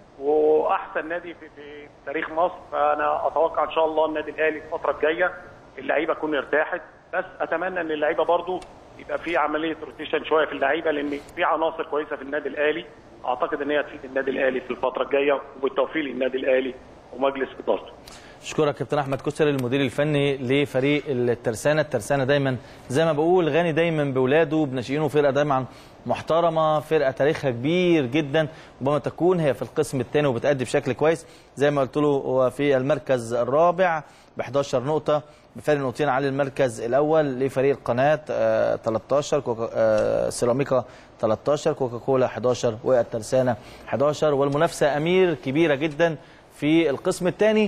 واحسن نادي في, في تاريخ مصر فانا اتوقع ان شاء الله النادي الاهلي الفتره الجايه اللعيبه تكون ارتاحت بس اتمنى ان اللعيبه برضو يبقى في عمليه روتيشن شويه في اللعيبه لان في عناصر كويسه في النادي الاهلي اعتقد ان هي تفيد النادي الاهلي في الفتره الجايه وبالتوفيق للنادي الاهلي ومجلس ادارته اشكرك كابتن احمد كسر المدير الفني لفريق الترسانه الترسانه دايما زي ما بقول غني دايما باولاده بناشئينه فرقه دايما محترمه فرقه تاريخها كبير جدا ربما تكون هي في القسم الثاني وبتأدي بشكل كويس زي ما قلت له هو في المركز الرابع ب 11 نقطه بفارق نقطتين على المركز الاول لفريق القناه آه، 13 كوكا آه، سيراميكا 13 كوكاكولا 11 والترسانه 11 والمنافسه امير كبيره جدا في القسم الثاني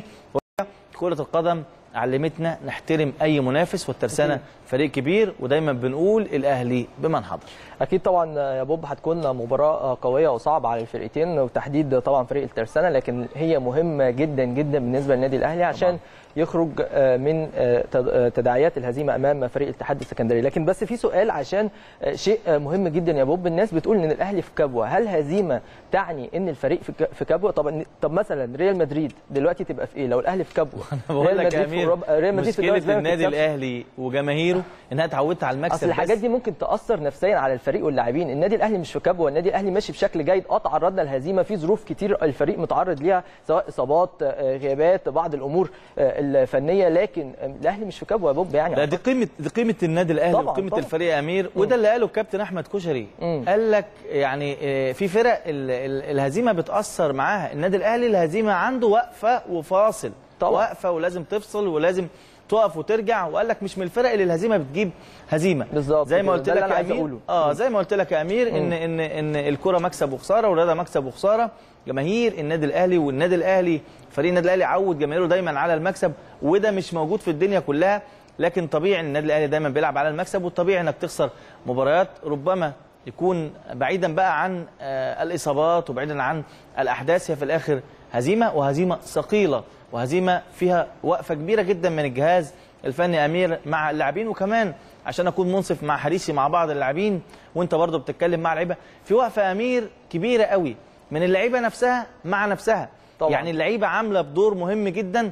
كرة القدم علمتنا نحترم أي منافس والترسانة فريق كبير ودايما بنقول الأهلي بمن حضر اكيد طبعا يا بوب هتكون مباراه قويه وصعبه على الفرقتين وتحديد طبعا فريق الترسانه لكن هي مهمه جدا جدا بالنسبه للنادي الاهلي عشان يخرج آه، من آه، تد- آه، تداعيات الهزيمه امام فريق الاتحاد السكندري لكن بس في سؤال عشان آه، شيء آه، مهم جدا يا بوب الناس بتقول ان الاهلي في كبوه هل هزيمه تعني ان الفريق في ك- في كبوه طب طب مثلا ريال مدريد دلوقتي تبقى في ايه لو الاهلي في كبوه بقول ريال لك يا مدريد في أمير أوروبا- ريال مدريد في الدوري مشكلة الإسباني ما النادي بتكسبش. الأهلي وجماهيره إنها اتعودت على المكسب اصل الحاجات بس. دي ممكن تاثر نفسيا على الفريق واللاعبين النادي الاهلي مش في كبوه النادي الاهلي ماشي بشكل جيد اه تعرضنا لهزيمه في ظروف كتير الفريق متعرض ليها سواء اصابات آه، غيابات بعض الامور آه، الفنيه لكن آه، الاهلي مش في كبوه يا بوب يعني لا دي قيمة دي قيمة النادي الأهلي طبعاً، وقيمة طبعاً. الفريق يا أمير وده اللي قاله الكابتن أحمد كشري مم. قال لك يعني آه، في فرق ال- ال- الهزيمة بتأثر معاها النادي الأهلي الهزيمة عنده وقفة وفاصل طبعاً. وقفة ولازم تفصل ولازم تقف وترجع وقال لك مش من الفرق اللي الهزيمه بتجيب هزيمه بالظبط زي ما كده، قلت ده اللي لك أنا يا عايز امير أقوله. اه زي ما قلت لك يا امير ان ان ان الكره مكسب وخساره والرياضه مكسب وخساره جماهير النادي الاهلي والنادي الاهلي فريق النادي الاهلي عود جماهيره دايما على المكسب وده مش موجود في الدنيا كلها لكن طبيعي ان النادي الاهلي دايما بيلعب على المكسب والطبيعي انك تخسر مباريات ربما يكون بعيدا بقى عن آه، الاصابات وبعيدا عن الاحداث هي في الاخر هزيمه وهزيمه ثقيله وهزيمه فيها وقفه كبيره جدا من الجهاز الفني امير مع اللاعبين وكمان عشان اكون منصف مع حديثي مع بعض اللاعبين وانت برضو بتتكلم مع اللعيبه في وقفه امير كبيره قوي من اللعيبه نفسها مع نفسها طبعاً. يعني اللعيبه عامله بدور مهم جدا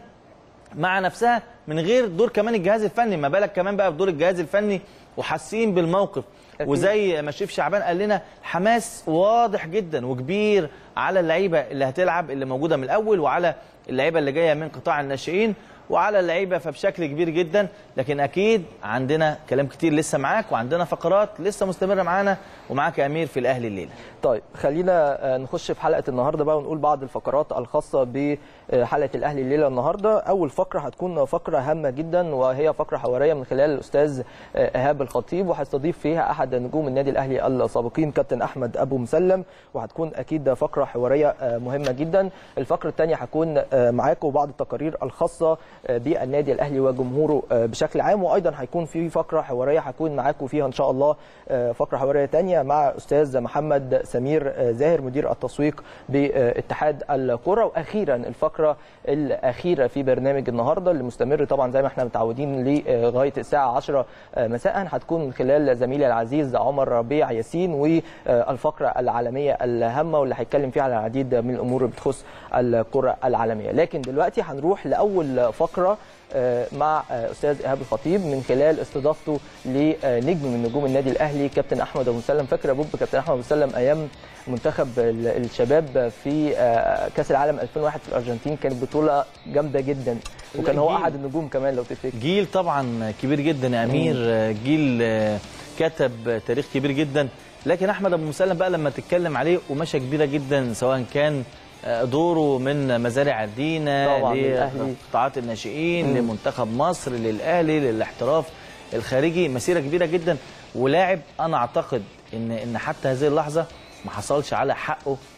مع نفسها من غير دور كمان الجهاز الفني ما بالك كمان بقى بدور الجهاز الفني وحاسين بالموقف أكيد. وزي ما شريف شعبان قال لنا حماس واضح جدا وكبير على اللعيبه اللي هتلعب اللي موجوده من الاول وعلى اللعيبه اللي جايه من قطاع الناشئين وعلى اللعيبه فبشكل كبير جدا لكن اكيد عندنا كلام كتير لسه معاك وعندنا فقرات لسه مستمره معانا ومعاك يا امير في الاهلي الليله طيب خلينا آه، نخش في حلقه النهارده بقى ونقول بعض الفقرات الخاصه بحلقه الاهلي الليله النهارده اول فقره هتكون فقره هامه جدا وهي فقره حواريه من خلال الاستاذ آه، ايهاب الخطيب وهيستضيف فيها احد نجوم النادي الاهلي السابقين كابتن احمد ابو مسلم وهتكون اكيد فقره حواريه آه، مهمه جدا الفقره الثانيه هتكون آه، معاكم بعض التقارير الخاصه آه، بالنادي الاهلي وجمهوره آه، بشكل عام وايضا هيكون في فقره حواريه هكون معاكم فيها ان شاء الله آه، فقره حواريه ثانيه مع استاذ محمد سمير آه، زاهر مدير التسويق باتحاد الكره واخيرا الفقره الاخيره في برنامج النهارده اللي مستمر طبعا زي ما احنا متعودين لغايه الساعه 10 مساء هتكون من خلال زميلي العزيز عمر ربيع ياسين والفقره العالميه الهامه واللي هيتكلم فيها على العديد من الامور اللي بتخص الكره العالميه لكن دلوقتي هنروح لاول فقره آه، مع آه، استاذ ايهاب الخطيب من خلال استضافته لنجم من نجوم النادي الاهلي كابتن احمد ابو مسلم فاكر يا بوب كابتن احمد ابو مسلم ايام منتخب ال- الشباب في آه، كاس العالم 2001 في الارجنتين كانت بطوله جامده جدا وكان هو جيل. احد النجوم كمان لو تفتكر جيل طبعا كبير جدا يا امير جيل آه، كتب تاريخ كبير جدا لكن احمد ابو مسلم بقى لما تتكلم عليه قماشه كبيره جدا سواء كان آه، دوره من مزارع الدينا طبعاً للأهلي. لقطاعات الناشئين لمنتخب مصر للاهلي للاحتراف الخارجي مسيره كبيره جدا ولاعب انا اعتقد ان ان حتى هذه اللحظه ما حصلش على حقه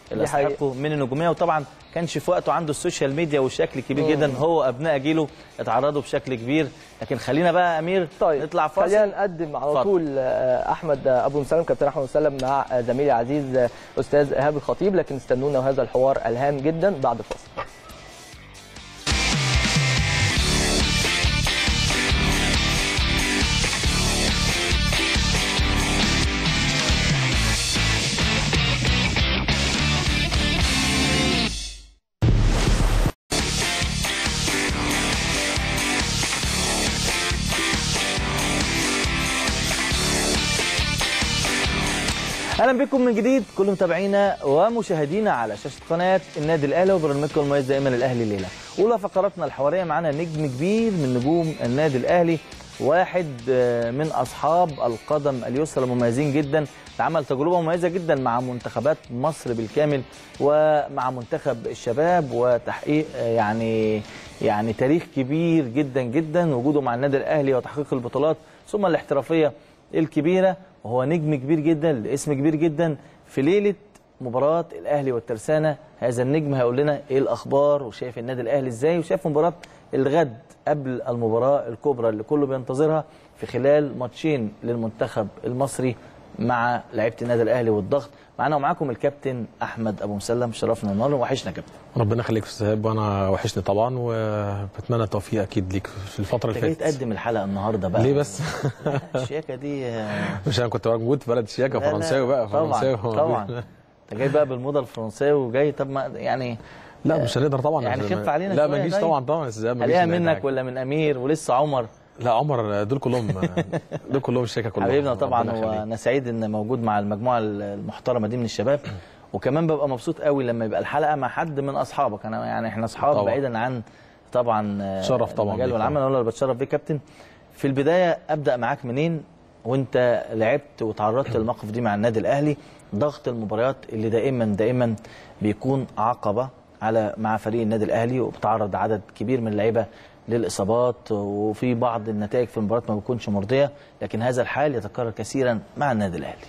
اللي دي حقيقة. استحقوا من النجوميه وطبعا كانش في وقته عنده السوشيال ميديا والشكل كبير جدا هو ابناء جيله اتعرضوا بشكل كبير لكن خلينا بقى يا امير طيب نطلع خلينا فاصل نقدم على اتفضل. طول آه، احمد ابو مسلم كابتن احمد مسلم مع آه، زميلي العزيز آه، استاذ ايهاب الخطيب لكن استنونا وهذا الحوار الهام جدا بعد الفاصل اهلا بكم من جديد كل متابعينا ومشاهدينا على شاشه قناه النادي الاهلي وبرنامجكم المميز دائما الاهلي الليله. اولى فقراتنا الحواريه معانا نجم كبير من نجوم النادي الاهلي واحد آه، من اصحاب القدم اليسرى المميزين جدا عمل تجربه مميزه جدا مع منتخبات مصر بالكامل ومع منتخب الشباب وتحقيق آه، يعني يعني تاريخ كبير جدا جدا وجوده مع النادي الاهلي وتحقيق البطولات ثم الاحترافيه الكبيره وهو نجم كبير جدا لاسم كبير جدا في ليله مباراه الاهلي والترسانه هذا النجم هيقول لنا ايه الاخبار وشايف النادي الاهلي ازاي وشايف مباراه الغد قبل المباراه الكبرى اللي كله بينتظرها في خلال ماتشين للمنتخب المصري مع لعيبه النادي الاهلي والضغط معانا ومعاكم الكابتن احمد ابو مسلم شرفنا النهارده وحشنا يا كابتن ربنا يخليك في السهاب وانا وحشني طبعا وبتمنى التوفيق اكيد ليك في الفتره انت اللي جاي فاتت تقدم الحلقه النهارده بقى ليه بس الشياكه دي آه، مش انا كنت موجود في بلد شياكه لا، لا، فرنساوي بقى طبعا فرنساوي طبعا انت جاي بقى بالموضه الفرنساوي وجاي طب ما يعني لا مش هنقدر طبعا يعني خف علينا لا شوية ما نجيش طيب. طبعا طبعا السهاب ما عليها نجيش منك نعمل ولا من امير ولسه عمر حاجة. لا عمر دول كلهم دول كلهم الشياكه كلهم حبيبنا طبعا ربنا يخليك. وانا سعيد ان موجود مع المجموعه المحترمه دي من الشباب وكمان ببقى مبسوط قوي لما يبقى الحلقه مع حد من اصحابك انا يعني احنا اصحاب طبعا. بعيدا عن طبعا آه، شرف طبعا المجال بيك والعمل طبعا. انا اللي بتشرف بيه كابتن في البدايه ابدا معاك منين وانت لعبت وتعرضت للمواقف دي مع النادي الاهلي ضغط المباريات اللي دائما دائما بيكون عقبه على مع فريق النادي الاهلي وبتعرض عدد كبير من اللعيبه للاصابات وفي بعض النتائج في المباريات ما بتكونش مرضيه لكن هذا الحال يتكرر كثيرا مع النادي الاهلي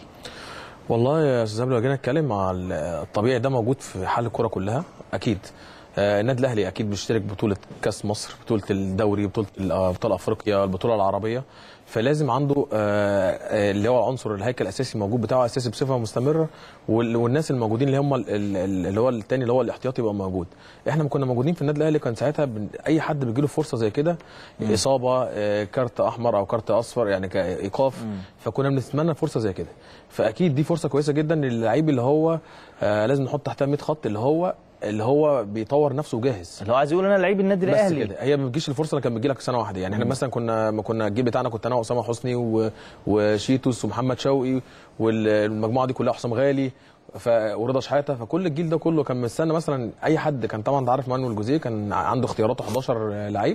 والله يا استاذ لو جينا نتكلم مع ال- الطبيعي ده موجود في حال الكره كلها اكيد آه، النادي الاهلي اكيد بيشترك بطوله كاس مصر بطوله الدوري بطوله ال- آه، بطوله افريقيا البطوله العربيه فلازم عنده آه، آه، اللي هو عنصر الهيكل الاساسي موجود بتاعه اساسي بصفه مستمره وال- والناس الموجودين اللي هم ال- ال- اللي هو الثاني اللي هو الاحتياطي يبقى موجود احنا لما كنا موجودين في النادي الاهلي كان ساعتها بن- اي حد بيجي له فرصه زي كده اصابه آه، كارت احمر او كارت اصفر يعني كايقاف فكنا بنتمنى فرصه زي كده فاكيد دي فرصه كويسه جدا للعيب اللي هو آه، لازم نحط تحتها 100 خط اللي هو اللي هو بيطور نفسه وجاهز اللي هو عايز يقول انا لعيب النادي بس الاهلي كده هي ما بتجيش الفرصه اللي كانت بتجي لك سنه واحده يعني احنا مثلا كنا ما كنا الجيل بتاعنا كنت انا واسامه حسني و... وشيتوس ومحمد شوقي والمجموعه دي كلها حسام غالي ف... ورضا شحاته فكل الجيل ده كله كان مستنى مثلا اي حد كان طبعا انت عارف مانويل جوزيه كان عنده اختياراته 11 لعيب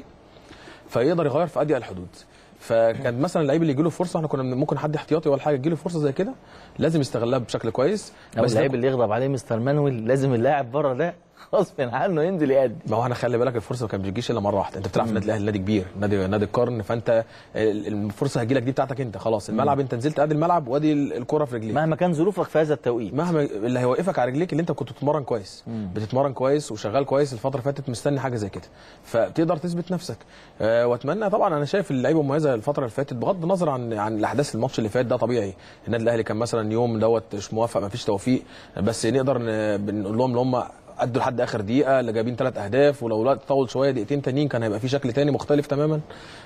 فيقدر يغير في اضيق الحدود فكان مثلا اللعيب اللي يجي له فرصه احنا كنا ممكن حد احتياطي ولا حاجه تجي له فرصه زي كده لازم يستغلها بشكل كويس او بس ده اللعيب اللي يغضب عليه مستر مانويل لازم اللاعب بره ده غصب عنه ينزل يأدي ما هو انا خلي بالك الفرصه ما كانت بتجيش الا مره واحده انت بتلعب في النادي الاهلي نادي كبير نادي نادي القرن فانت ال- الفرصه هتجي لك دي بتاعتك انت خلاص الملعب انت نزلت ادي الملعب وادي ال- الكره في رجليك مهما كان ظروفك في هذا التوقيت مهما اللي هيوقفك على رجليك اللي انت كنت بتتمرن كويس بتتمرن كويس وشغال كويس الفتره اللي فاتت مستني حاجه زي كده فتقدر تثبت نفسك أه واتمنى طبعا انا شايف اللعيبه مميزه الفتره اللي فاتت بغض النظر عن عن الاحداث الماتش اللي فات ده طبيعي النادي الاهلي كان مثلا يوم دوت مش موافق ما فيش توفيق بس نقدر ن- بنقول لهم اللي هم ادوا لحد اخر دقيقه اللي جايبين ثلاث اهداف ولو الوقت طول شويه دقيقتين تانيين كان هيبقى في شكل تاني مختلف تماما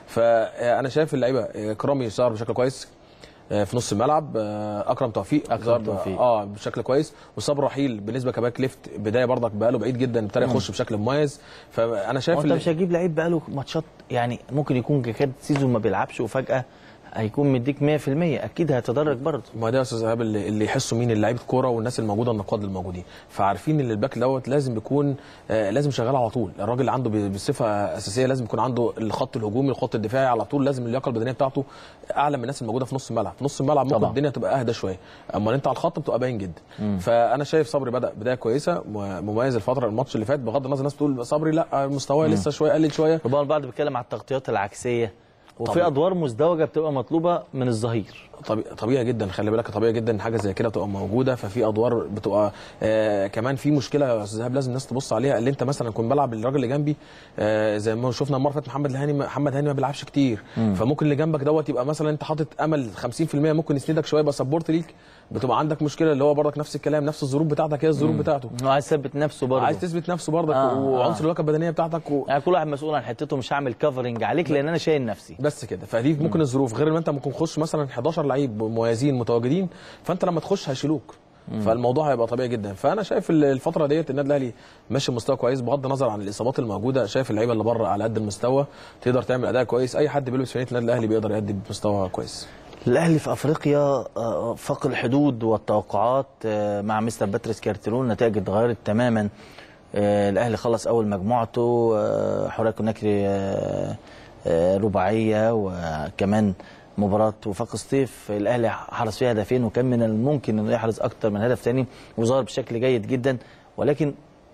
فانا شايف اللعيبه آه، كرامي ظهر بشكل كويس آه، في نص الملعب آه، اكرم توفيق أكرم ظهر- توفيق. اه بشكل كويس وصبر رحيل بالنسبه كباك ليفت بدايه برضك بقاله بعيد جدا ابتدى يخش بشكل مميز فانا شايف هو انت ال- مش هتجيب لعيب بقاله ماتشات يعني ممكن يكون كاد سيزون ما بيلعبش وفجاه هيكون مديك 100% اكيد هيتدرج برضه ما ده يا استاذ ايهاب اللي, اللي يحسوا مين اللعيبه كوره والناس الموجوده النقاد الموجودين فعارفين ان الباك دوت لازم يكون آه لازم شغال على طول الراجل اللي عنده ب- بصفه اساسيه لازم يكون عنده الخط الهجومي الخط الدفاعي على طول لازم اللياقه البدنيه بتاعته اعلى من الناس الموجوده في نص الملعب في نص الملعب ممكن طبعا. الدنيا تبقى اهدى شويه اما انت على الخط بتبقى باين جدا فانا شايف صبري بدا بدايه كويسه م- مميز الفتره الماتش اللي فات بغض النظر الناس بتقول صبري لا مستواه لسه شويه قلل شويه ربما البعض بيتكلم على التغطيات العكسيه وفي طبيعي. ادوار مزدوجه بتبقى مطلوبه من الظهير طبيعي, طبيعي جدا خلي بالك طبيعي جدا ان حاجه زي كده تبقى موجوده ففي ادوار بتبقى آه كمان في مشكله يا استاذ ايهاب لازم الناس تبص عليها اللي انت مثلا كنت بلعب الراجل اللي جنبي آه زي ما شفنا المره اللي فاتت محمد الهاني محمد هاني ما بيلعبش كتير فممكن اللي جنبك دوت يبقى مثلا انت حاطط امل 50% ممكن يسندك شويه يبقى سبورت ليك بتبقى عندك مشكله اللي هو برضك نفس الكلام نفس الظروف بتاعتك هي الظروف بتاعته هو عايز يثبت نفسه برضه عايز تثبت نفسه برضك آه، آه وعنصر اللياقه البدنيه بتاعتك و... يعني كل واحد مسؤول عن حتته مش هعمل كفرنج عليك لان انا شايل نفسي بس كده فدي ممكن الظروف غير ما انت ممكن تخش مثلا 11 لعيب مميزين متواجدين فانت لما تخش هيشيلوك فالموضوع هيبقى طبيعي جدا فانا شايف ال- الفتره ديت النادي الاهلي ماشي بمستوى كويس بغض النظر عن الاصابات الموجوده شايف اللعيبه اللي بره على قد المستوى تقدر تعمل اداء كويس اي حد بيلبس فانيله النادي الاهلي بيقدر يأدي بمستوى كويس الاهلي في افريقيا آه، فاق الحدود والتوقعات آه، مع مستر باتريس كارتيرون النتائج اتغيرت تماما آه، الاهلي خلص اول مجموعته آه، حراك كوناكري آه، آه، رباعيه وكمان مباراة وفاق سطيف الاهلي حرز فيها هدفين وكان من الممكن انه يحرز اكتر من هدف ثاني وظهر بشكل جيد جدا ولكن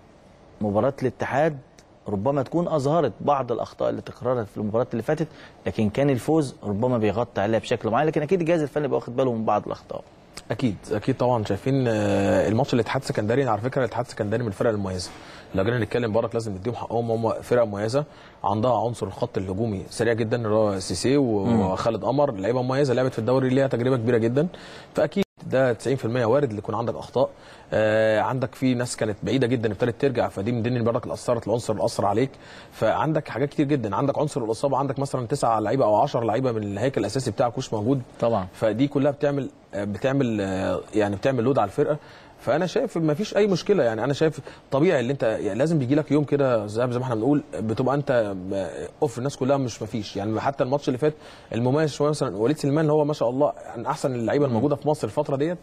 مباراة الاتحاد ربما تكون اظهرت بعض الاخطاء اللي تكررت في المباراه اللي فاتت لكن كان الفوز ربما بيغطي عليها بشكل معين لكن اكيد الجهاز الفني بيبقى واخد باله من بعض الاخطاء اكيد اكيد طبعا شايفين آه، الماتش الاتحاد السكندري على فكره الاتحاد السكندري من الفرق المميزه لو جينا نتكلم برك لازم نديهم حقهم هم فرقه مميزه عندها عنصر الخط الهجومي سريع جدا اللي هو سيسي وخالد قمر لعيبه مميزه لعبت في الدوري ليها تجربه كبيره جدا فاكيد ده 90% وارد اللي يكون عندك اخطاء آه عندك في ناس كانت بعيده جدا ابتدت ترجع فدي من ضمن برك اللي اثرت العنصر اللي اثر عليك فعندك حاجات كتير جدا عندك عنصر الاصابه عندك مثلا تسعة لعيبه او 10 لعيبه من الهيكل الاساسي بتاعك مش موجود طبعا فدي كلها بتعمل بتعمل يعني بتعمل لود على الفرقه فانا شايف ما فيش اي مشكله يعني انا شايف طبيعي اللي انت يعني لازم بيجي لك يوم كده زي زي ما احنا بنقول بتبقى انت اوف الناس كلها مش ما فيش يعني حتى الماتش اللي فات المميز شويه مثلا وليد سليمان اللي هو ما شاء الله من احسن اللعيبه الموجوده في مصر الفتره ديت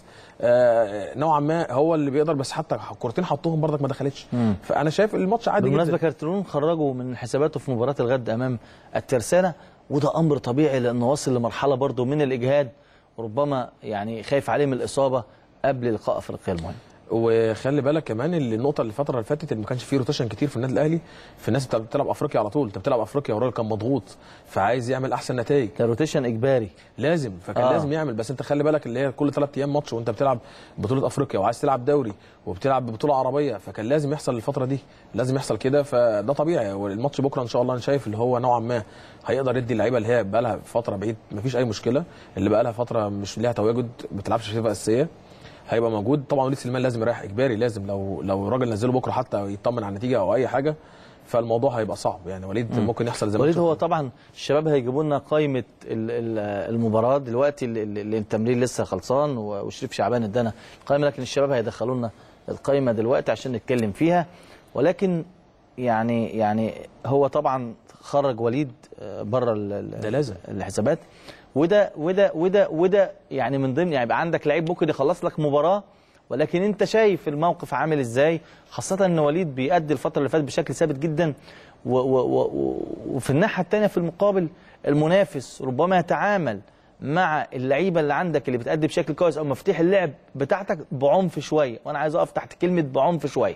آه، نوعا ما هو اللي بيقدر بس حتى كورتين حطوهم برضك ما دخلتش فانا شايف الماتش عادي بالمناسبه جدا كارترون خرجوا من حساباته في مباراه الغد امام الترسانه وده امر طبيعي لانه وصل لمرحله برضه من الاجهاد ربما يعني خايف عليه من الاصابه قبل لقاء افريقيا المهم وخلي بالك كمان اللي النقطه اللي الفتره اللي فاتت اللي ما كانش فيه روتيشن كتير في النادي الاهلي في الناس بتلعب- بتلعب افريقيا على طول انت بتلعب افريقيا والراجل كان مضغوط فعايز يعمل احسن نتائج كان روتيشن اجباري لازم فكان آه. آه. لازم يعمل بس انت خلي بالك اللي هي كل ثلاث ايام ماتش وانت بتلعب بطوله افريقيا وعايز تلعب دوري وبتلعب بطوله عربيه فكان لازم يحصل الفتره دي لازم يحصل كده فده طبيعي والماتش بكره ان شاء الله انا شايف اللي هو نوعا ما هيقدر يدي اللعيبه اللي هي بقى لها فتره بعيد مفيش اي مشكله اللي بقى لها فتره مش ليها تواجد ما بتلعبش في اساسيه هيبقى موجود طبعا وليد سليمان لازم يريح اجباري لازم لو لو الراجل نزله بكره حتى يطمن على النتيجه او اي حاجه فالموضوع هيبقى صعب يعني وليد ممكن يحصل زي ما وليد تشوف. هو طبعا الشباب هيجيبوا لنا قائمه ال- ال- المباراه دلوقتي اللي- اللي التمرين لسه خلصان و- وشريف شعبان ادانا القائمه لكن الشباب هيدخلوا لنا القائمه دلوقتي عشان نتكلم فيها ولكن يعني يعني هو طبعا خرج وليد بره ده لازم. الحسابات وده وده وده وده يعني من ضمن يعني يبقى عندك لعيب ممكن يخلص لك مباراه ولكن انت شايف الموقف عامل ازاي خاصه ان وليد بيأدي الفتره اللي فاتت بشكل ثابت جدا و و و و وفي الناحيه الثانيه في المقابل المنافس ربما يتعامل مع اللعيبه اللي عندك اللي بتأدي بشكل كويس او مفاتيح اللعب بتاعتك بعنف شويه وانا عايز اقف تحت كلمه بعنف شويه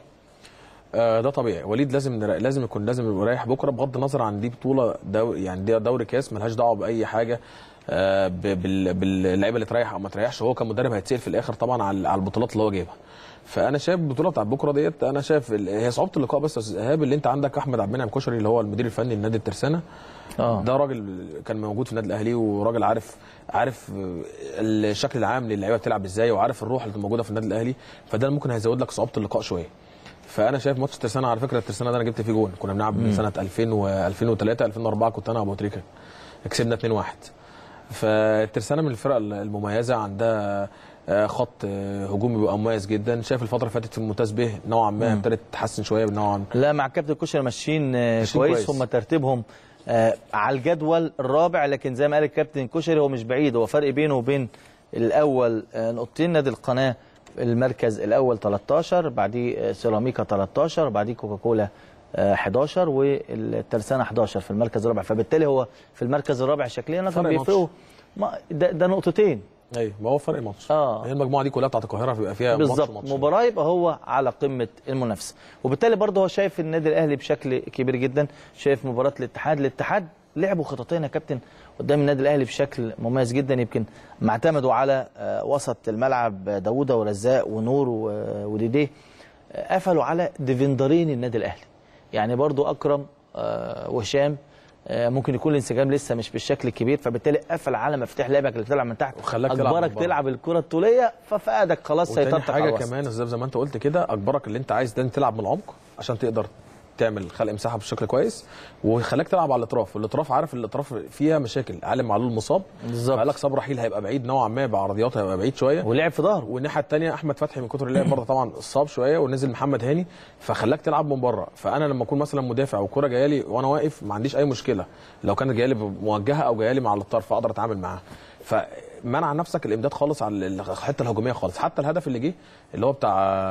آه ده طبيعي وليد لازم نرا... لازم يكون لازم يبقى رايح بكره بغض النظر عن دي بطوله دوري يعني دي دوري كاس ملهاش دعوه باي حاجه آه ب... بال... باللعيبه اللي تريح او ما تريحش هو كمدرب هيتسال في الاخر طبعا على على البطولات اللي هو جايبها فانا شايف البطوله بتاعت بكره ديت انا شايف ال... هي صعوبه اللقاء بس يا استاذ ايهاب اللي انت عندك احمد عبد المنعم كشري اللي هو المدير الفني لنادي الترسانه اه ده راجل كان موجود في النادي الاهلي وراجل عارف عارف الشكل العام للعيبه بتلعب ازاي وعارف الروح اللي موجوده في النادي الاهلي فده ممكن هيزود لك صعوبه اللقاء شويه فانا شايف ماتش الترسانه على فكره الترسانه ده انا جبت فيه جون كنا بنلعب من سنه 2000 و 2003 2004 كنت انا ابو تريكه كسبنا 2-1 فالترسانه من الفرق المميزه عندها آه، خط آه، هجومي بيبقى مميز جدا شايف الفتره اللي فاتت في الممتاز به نوعا ما ابتدت تتحسن شويه نوعا لا مع كابتن كشري ماشيين آه، ماشيين كويس, كويس. هم ترتيبهم آه، على الجدول الرابع لكن زي ما قال الكابتن كشري هو مش بعيد هو فرق بينه وبين الاول آه، نقطتين نادي القناه المركز الاول 13 بعديه آه، سيراميكا 13 بعديه كوكاكولا آه، 11 والترسانه 11 في المركز الرابع فبالتالي هو في المركز الرابع شكليا لكن فرق بيفرقوا ما- ده, ده نقطتين ايوه ما هو فرق ماتش آه. هي المجموعه دي كلها بتاعت القاهره بيبقى فيها ماتش بالظبط وماتش. مباراه يبقى هو على قمه المنافسه وبالتالي برضه هو شايف النادي الاهلي بشكل كبير جدا شايف مباراه الاتحاد الاتحاد لعبوا خططين يا كابتن قدام النادي الاهلي بشكل مميز جدا يمكن ما اعتمدوا على آه، وسط الملعب داوودة ورزاق ونور و- وديديه آه، قفلوا على ديفندرين النادي الاهلي يعني برضو اكرم آه، وهشام آه، ممكن يكون الانسجام لسه مش بالشكل الكبير فبالتالي قفل على مفتاح لعبك اللي بتلعب من تحت وخلاك تلعب اجبرك من بره. تلعب الكره الطوليه ففقدك خلاص وتاني سيطرتك على حاجه الوسط. كمان زي زي ما انت قلت كده اجبرك اللي انت عايز ده تلعب من العمق عشان تقدر تعمل خلق مساحه بشكل كويس وخلاك تلعب على الاطراف والاطراف عارف الاطراف فيها مشاكل علي معلول مصاب بالظبط. فقال لك صبري رحيل هيبقى بعيد نوعا ما بعرضياته هيبقى بعيد شويه ولعب في ظهره والناحيه الثانيه احمد فتحي من كتر اللعب برضه طبعا اصاب شويه ونزل محمد هاني فخلاك تلعب من بره فانا لما اكون مثلا مدافع والكره جايه لي وانا واقف ما عنديش اي مشكله لو كانت جايه لي موجهه او جايه لي مع الطرف اقدر اتعامل معاها فمنع نفسك الامداد خالص على الحته الهجوميه خالص حتى الهدف اللي جه اللي هو بتاع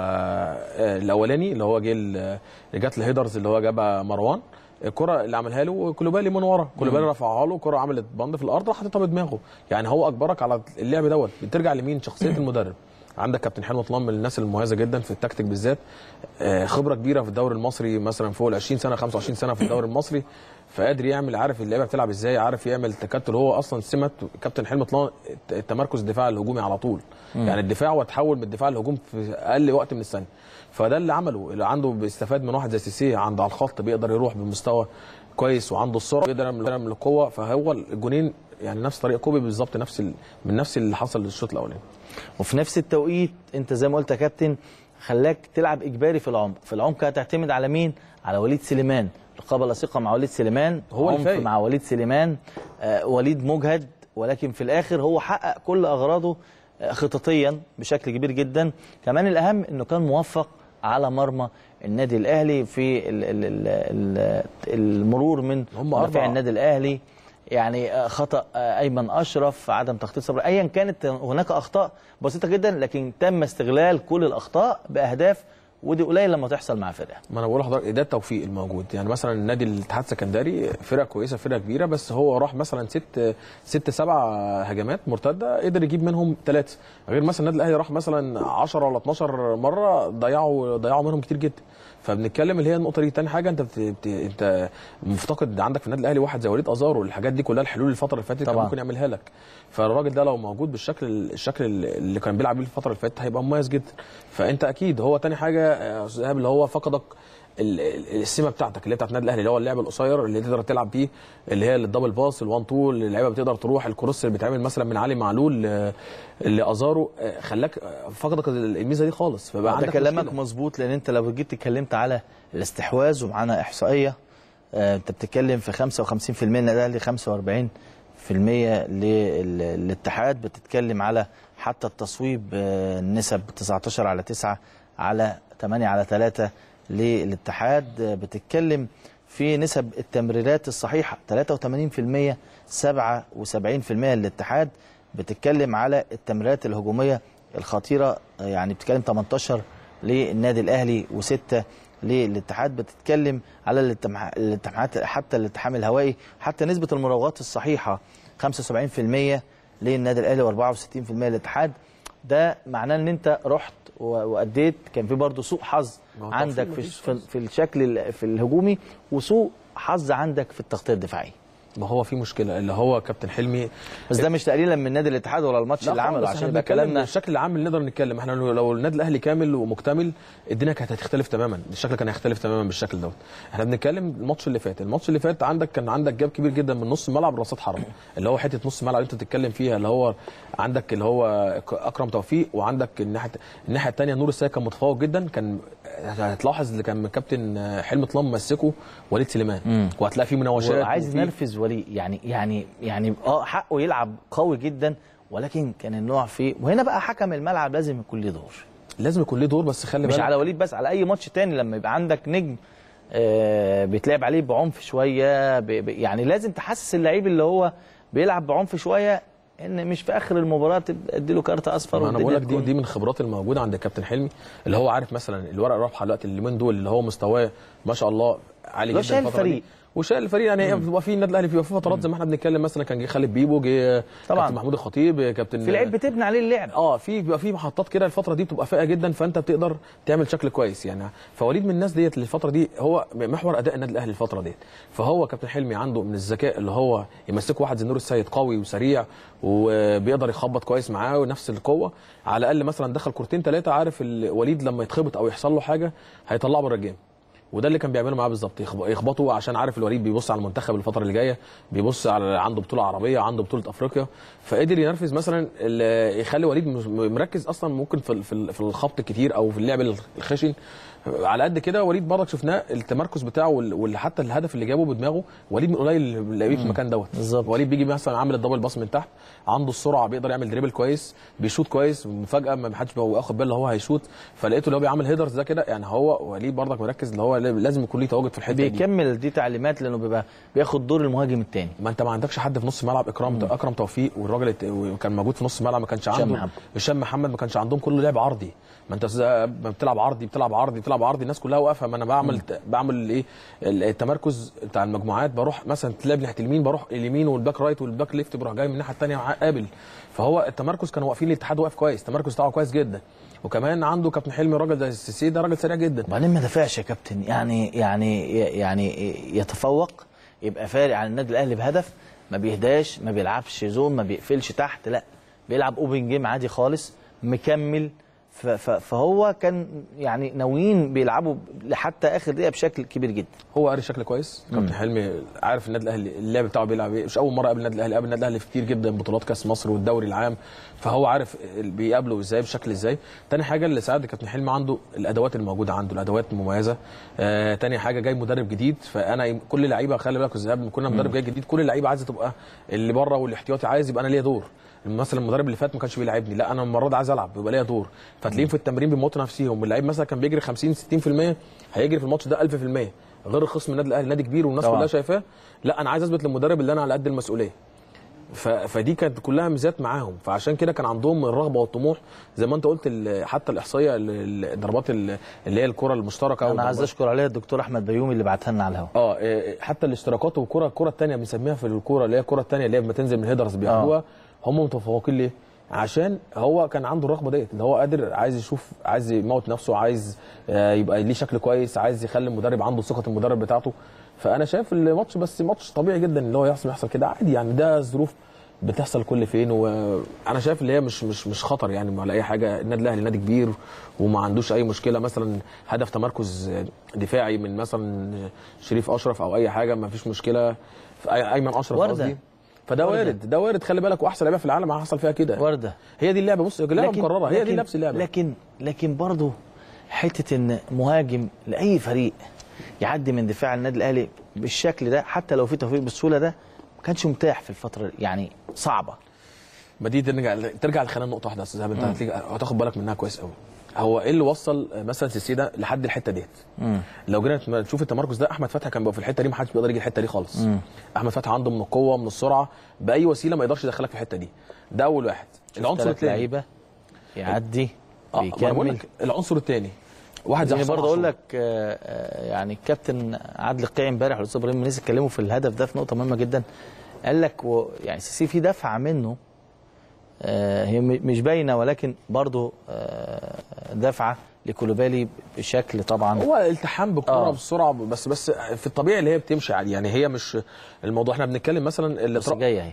آه، الاولاني اللي هو جه ال- اللي جت الهيدرز اللي هو جابها مروان الكره اللي عملها له كلوبالي من ورا كلوبالي رفعها له الكره عملت بند في الارض راح حاططها بدماغه يعني هو اجبرك على اللعب دوت بترجع لمين شخصيه المدرب عندك كابتن حلمي طلال من الناس المميزه جدا في التكتيك بالذات آه، خبره كبيره في الدوري المصري مثلا فوق ال 20 سنه 25 سنه في الدوري المصري فقادر يعمل عارف اللعيبه بتلعب ازاي عارف يعمل تكتل هو اصلا سمه كابتن حلمي طلال الت- التمركز الدفاع الهجومي على طول يعني الدفاع وتحول من الدفاع للهجوم في اقل وقت من الثانيه فده اللي عمله اللي عنده بيستفاد من واحد زي سيسي عنده على الخط بيقدر يروح بمستوى كويس وعنده السرعه بيقدر يعمل يعمل القوه فهو الجونين يعني نفس طريقه كوبي بالظبط نفس ال... من نفس اللي حصل للشوط الاولاني وفي نفس التوقيت انت زي ما قلت يا كابتن خلاك تلعب اجباري في العمق في العمق هتعتمد على مين على وليد سليمان رقابه لصيقه مع وليد سليمان هو عمق الفايق. مع وليد سليمان آه وليد مجهد ولكن في الاخر هو حقق كل اغراضه آه، خططيا بشكل كبير جدا كمان الاهم انه كان موفق على مرمى النادي الاهلي في ال ال ال ال المرور من هم مدافع أربعة. النادي الاهلي يعني آه، خطا آه، ايمن اشرف عدم تخطيط صبري ايا كانت هناك اخطاء بسيطه جدا لكن تم استغلال كل الاخطاء باهداف ودي قليل لما تحصل مع فرقه ما انا بقول لحضرتك ده التوفيق الموجود يعني مثلا النادي الاتحاد السكندري فرقه كويسه فرقه كبيره بس هو راح مثلا ست ست سبع هجمات مرتده قدر يجيب منهم ثلاثه غير مثلا النادي الاهلي راح مثلا 10 ولا 12 مره ضيعوا ضيعوا منهم كتير جدا فبنتكلم اللي هي النقطه دي تاني حاجه انت بت... بت... انت مفتقد عندك في النادي الاهلي واحد زي وليد ازارو الحاجات دي كلها الحلول الفتره اللي فاتت كان طبعاً. ممكن يعملها لك فالراجل ده لو موجود بالشكل الشكل اللي كان بيلعب بيه الفتره اللي فاتت هيبقى مميز جدا فانت اكيد هو تاني حاجه يا استاذ ايهاب اللي هو فقدك ال- ال- السمه بتاعتك اللي هي بتاعت النادي الاهلي اللي هو اللعب القصير اللي تقدر تلعب بيه اللي هي الدبل باس الوان تو اللي اللعيبه بتقدر تروح الكروس اللي بيتعمل مثلا من علي معلول آه، اللي ازارو آه، خلاك آه، فقدك الميزه دي خالص فبقى ده عندك كلامك مشكلة. مظبوط لان انت لو جيت اتكلمت على الاستحواذ ومعانا احصائيه آه، انت بتتكلم في 55% النادي الاهلي 45% لل- للاتحاد بتتكلم على حتى التصويب آه، النسب 19 على 9 على 8 على 3 للاتحاد آه، بتتكلم في نسب التمريرات الصحيحه 83% 77% للاتحاد بتتكلم على التمريرات الهجوميه الخطيره آه، يعني بتتكلم 18 للنادي الاهلي وسته للاتحاد بتتكلم على الاتمح- الالتحامات حتى الالتحام الهوائي حتى نسبه المراوغات الصحيحه 75% للنادي الاهلي و64% للاتحاد ده معناه ان انت رحت و- واديت كان في برضه سوء حظ ما هو عندك توفيق في مفيش في, في الشكل ال- في الهجومي وسوء حظ عندك في التغطيه الدفاعيه ما هو في مشكله اللي هو كابتن حلمي بس ده مش تقليلا من نادي الاتحاد ولا الماتش اللي عمله عشان يبقى كلامنا الشكل العام اللي نقدر نتكلم احنا لو لو النادي الاهلي كامل ومكتمل الدنيا كانت هتختلف تماما الشكل كان هيختلف تماما بالشكل دوت احنا بنتكلم الماتش اللي فات الماتش اللي فات عندك كان عندك جاب كبير جدا من نص الملعب لرصاد حرب اللي هو حته نص الملعب اللي انت بتتكلم فيها اللي هو عندك اللي هو اكرم توفيق وعندك الناحيه الناحيه الثانيه نور السيد كان متفوق جدا كان هتلاحظ اللي كان كابتن حلمي طلال ممسكه وليد سليمان وهتلاقي فيه مناوشات وعايز وفيه- ينرفز ولي يعني يعني يعني اه حقه يلعب قوي جدا ولكن كان النوع فيه وهنا بقى حكم الملعب لازم يكون ليه دور لازم يكون ليه دور بس خلي مش بالك على وليد بس على اي ماتش تاني لما يبقى عندك نجم آه بيتلعب عليه بعنف شويه ب- ب- يعني لازم تحسس اللعيب اللي هو بيلعب بعنف شويه ان مش في اخر المباراه تبقى اديله كارت اصفر ما انا والدنيا بقول لك دي تكون- دي من الخبرات الموجوده عند الكابتن حلمي اللي هو عارف مثلا الورق الرابحه دلوقتي اليومين دول اللي هو مستواه ما شاء الله عالي لو جدا شايل الفترة دي. الفريق. وشال الفريق يعني هي بتبقى في النادي الاهلي في فترات زي ما احنا بنتكلم مثلا كان جه خالد بيبو جه طبعاً. كابتن محمود الخطيب كابتن في لعيب بتبني عليه اللعب اه في بيبقى في محطات كده الفتره دي بتبقى فائقه جدا فانت بتقدر تعمل شكل كويس يعني فوليد من الناس ديت الفتره دي هو محور اداء النادي الاهلي الفتره ديت فهو كابتن حلمي عنده من الذكاء اللي هو يمسكه واحد زي نور السيد قوي وسريع وبيقدر يخبط كويس معاه ونفس القوه على الاقل مثلا دخل كورتين ثلاثه عارف الوليد لما يتخبط او يحصل له حاجه هيطلعه بره الجيم وده اللي كان بيعمله معاه بالظبط يخب- يخبطه عشان عارف الوليد بيبص على المنتخب الفتره اللي جايه بيبص على عنده بطوله عربيه عنده بطوله افريقيا فقدر ينرفز مثلا ال- يخلي وليد مش- مركز اصلا ممكن في ال- في ال- في الخبط كتير او في اللعب الخشن على قد كده وليد برضك شفناه التمركز بتاعه وال- واللي حتى الهدف اللي جابه بدماغه وليد من قليل اللي بنلاقيه في المكان دوت بالظبط. وليد بيجي مثلا عامل الدبل باص من تحت عنده السرعه بيقدر يعمل دريبل كويس بيشوط كويس مفاجاه ما حدش بقى واخد باله هو هيشوط فلقيته اللي هو بيعمل هيدرز ده كده يعني هو وليد برضك مركز اللي هو لازم يكون ليه تواجد في الحته دي بيكمل دي تعليمات لانه بيبقى بياخد دور المهاجم الثاني ما انت ما عندكش حد في نص ملعب اكرام اكرم توفيق والراجل الت- وكان موجود في نص الملعب ما كانش عنده محمد. هشام محمد ما كانش عندهم كله لعب عرضي ما انت ز- ما بتلعب عرضي بتلعب عرضي بتلعب عرضي الناس كلها واقفه ما انا بعمل بعمل ايه ال- التمركز بتاع المجموعات بروح مثلا تلعب ناحيه اليمين بروح اليمين والباك رايت والباك ليفت بروح جاي من الناحيه الثانيه قابل فهو التمركز كانوا واقفين الاتحاد واقف كويس التمركز بتاعه كويس جدا وكمان عنده كابتن حلمي راجل زي السيسي ده راجل سريع جدا وبعدين ما دافعش يا كابتن يعني يعني يعني يتفوق يبقى فارق عن النادي الاهلي بهدف ما بيهداش ما بيلعبش زون ما بيقفلش تحت لا بيلعب اوبن جيم عادي خالص مكمل ف- ف- فهو كان يعني ناويين بيلعبوا لحتى اخر دقيقه بشكل كبير جدا هو قاري شكل كويس كابتن حلمي عارف النادي الاهلي اللعب بتاعه بيلعب ايه مش اول مره قابل النادي الاهلي قابل النادي الاهلي في كتير جدا بطولات كاس مصر والدوري العام فهو عارف ال- بيقابله ازاي بشكل ازاي تاني حاجه اللي ساعد كابتن حلمي عنده الادوات الموجوده عنده الادوات المميزه آه تاني حاجه جاي مدرب جديد فانا كل لعيبه خلي بالك الذهاب لما كنا مدرب جاي جديد كل اللعيبه عايزه تبقى اللي بره والاحتياطي عايز يبقى انا ليا دور مثلا المدرب اللي فات ما كانش بيلعبني لا انا المره دي عايز العب يبقى ليا دور فتلاقيهم في التمرين بيموتوا نفسيهم اللعيب مثلا كان بيجري 50 60% هيجري في الماتش ده 1000% غير الخصم النادي الاهلي نادي كبير والناس طبعا. كلها شايفاه لا انا عايز اثبت للمدرب اللي انا على قد المسؤوليه ف... فدي كانت كلها ميزات معاهم فعشان كده كان عندهم الرغبه والطموح زي ما انت قلت ال- حتى الاحصائيه ال- الضربات ال- اللي هي الكره المشتركه انا عايز والضربات- اشكر عليها الدكتور احمد بيومي اللي بعتها لنا على الهواء اه إيه، حتى الاشتراكات والكره الكره الثانيه بنسميها في الكره اللي هي الكره الثانيه اللي هي لما تنزل من هيدرز بياخدوها هم متفوقين ليه؟ عشان هو كان عنده الرغبه ديت اللي هو قادر عايز يشوف عايز يموت نفسه عايز آه، يبقى ليه شكل كويس عايز يخلي المدرب عنده ثقه المدرب بتاعته فانا شايف الماتش بس ماتش طبيعي جدا اللي هو يحصل يحصل كده عادي يعني ده ظروف بتحصل كل فين وانا شايف اللي هي مش مش مش خطر يعني ولا اي حاجه النادي الاهلي نادي كبير وما عندوش اي مشكله مثلا هدف تمركز دفاعي من مثلا شريف اشرف او اي حاجه ما فيش مشكله في أي- ايمن اشرف وردة. قصدي فده وردة. وارد ده وارد خلي بالك واحسن لعيبه في العالم حصل فيها كده ورده هي دي اللعبه بص لعبه مكرره هي دي نفس اللعبه لكن لكن برضه حته ان مهاجم لاي فريق يعدي من دفاع النادي الاهلي بالشكل ده حتى لو في توفيق بالسهوله ده ما كانش متاح في الفتره يعني صعبه ما دي ترجع ترجع لخلال نقطه واحده يا استاذ إيهاب، انت هتيجي هتاخد بالك منها كويس قوي هو ايه اللي وصل مثلا سيسي ده لحد الحته ديت لو جينا نشوف التمركز ده احمد فتحي كان بيبقى في الحته دي ما حدش بيقدر يجي الحته دي خالص احمد فتحي عنده من القوه من السرعه باي وسيله ما يقدرش يدخلك في الحته دي ده اول واحد العنصر ثلاث الثاني لعيبه يعدي اه ما أنا بقول بيكمل لك العنصر الثاني واحد زي يعني حسام برضه اقول عاشور. لك آه، آه، يعني الكابتن عادل القيعي امبارح والاستاذ ابراهيم منيس اتكلموا في الهدف ده في نقطه مهمه جدا قال لك و يعني سيسي في دفعه منه آه، هي م- مش باينه ولكن برضه آه، دفعه لكولوبالي بشكل طبعا هو التحام بالكره آه. بالسرعه بس بس في الطبيعي اللي هي بتمشي عادي يعني هي مش الموضوع احنا بنتكلم مثلا اللي بس تر- جايه اهي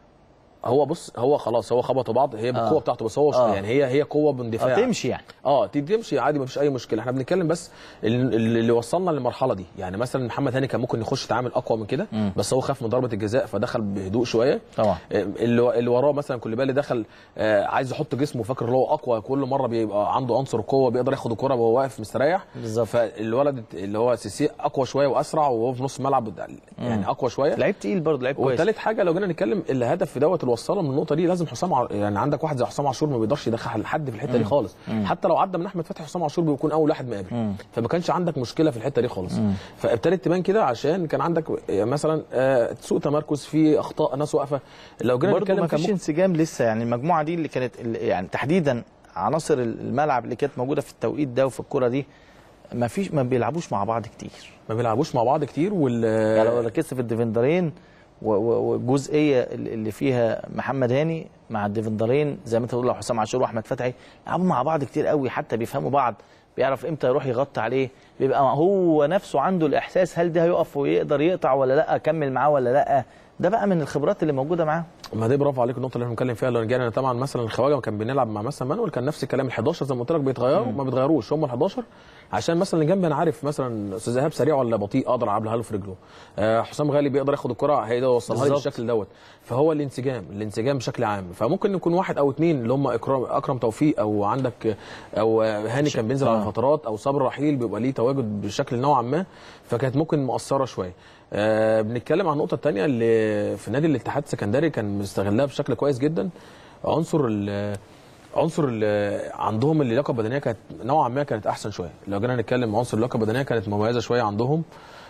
هو بص هو خلاص هو خبطوا بعض هي بالقوه بتاعته بس هو آه. يعني هي هي قوه باندفاع آه، تمشي يعني اه ت- تمشي عادي مفيش اي مشكله احنا بنتكلم بس ال- ال- اللي وصلنا للمرحله دي يعني مثلا محمد هاني كان ممكن يخش يتعامل اقوى من كده بس هو خاف من ضربه الجزاء فدخل بهدوء شويه طبعا. آه، اللي اللي وراه مثلا كوليبالي دخل آه، عايز يحط جسمه فاكر اللي هو اقوى كل مره بيبقى عنده عنصر قوه بيقدر ياخد الكره وهو واقف مستريح بالظبط. فالولد اللي هو سيسي اقوى شويه واسرع وهو في نص الملعب يعني اقوى شويه لعيب تقيل برضه لعيب كويس وثالث حاجه لو جينا نتكلم الهدف في دوت اللي وصله من النقطه دي لازم حسام ع... يعني عندك واحد زي حسام عاشور ما بيقدرش يدخل حد في الحته دي خالص حتى لو عدى من احمد فتحي حسام عاشور بيكون اول واحد مقابل فما كانش عندك مشكله في الحته دي خالص فابتدت تبان كده عشان كان عندك مثلا آه، سوء تمركز في اخطاء ناس واقفه لو جينا برضه نتكلم ما كان فيش ممكن- انسجام لسه يعني المجموعه دي اللي كانت اللي يعني تحديدا عناصر الملعب اللي كانت موجوده في التوقيت ده وفي الكره دي ما فيش ما بيلعبوش مع بعض كتير ما بيلعبوش مع بعض كتير وال يعني لو ركزت في الديفندرين و- و- والجزئيه اللي فيها محمد هاني مع الديفندرين زي ما انت بتقول لو حسام عاشور واحمد فتحي يلعبوا مع بعض كتير قوي حتى بيفهموا بعض بيعرف امتى يروح يغطي عليه بيبقى هو نفسه عنده الاحساس هل ده هيقف ويقدر يقطع ولا لا اكمل معاه ولا لا ده بقى من الخبرات اللي موجوده معاه ما دي برافو عليك النقطه اللي احنا بنتكلم فيها لو رجعنا طبعا مثلا الخواجه كان بنلعب مع مثلا مانويل كان نفس الكلام ال 11 زي ما قلت لك بيتغيروا ما بيتغيروش هم ال 11 عشان مثلا اللي جنبي انا عارف مثلا استاذ ايهاب سريع ولا بطيء اقدر العبها له في رجله آه حسام غالي بيقدر ياخد الكره هيقدر يوصلها لي بالظبط. بالشكل دوت فهو الانسجام الانسجام بشكل عام فممكن يكون واحد او اثنين اللي هم اكرم اكرم توفيق او عندك او هاني كان بينزل على آه. فترات او صبر رحيل بيبقى ليه تواجد بشكل نوعا ما فكانت ممكن مؤثره شويه آه بنتكلم عن النقطه الثانيه اللي في نادي الاتحاد السكندري كان مستغلها بشكل كويس جدا عنصر ال- عنصر ال- عندهم اللياقه البدنيه كانت نوعا ما كانت احسن شويه لو جينا نتكلم عنصر اللياقه البدنيه كانت مميزه شويه عندهم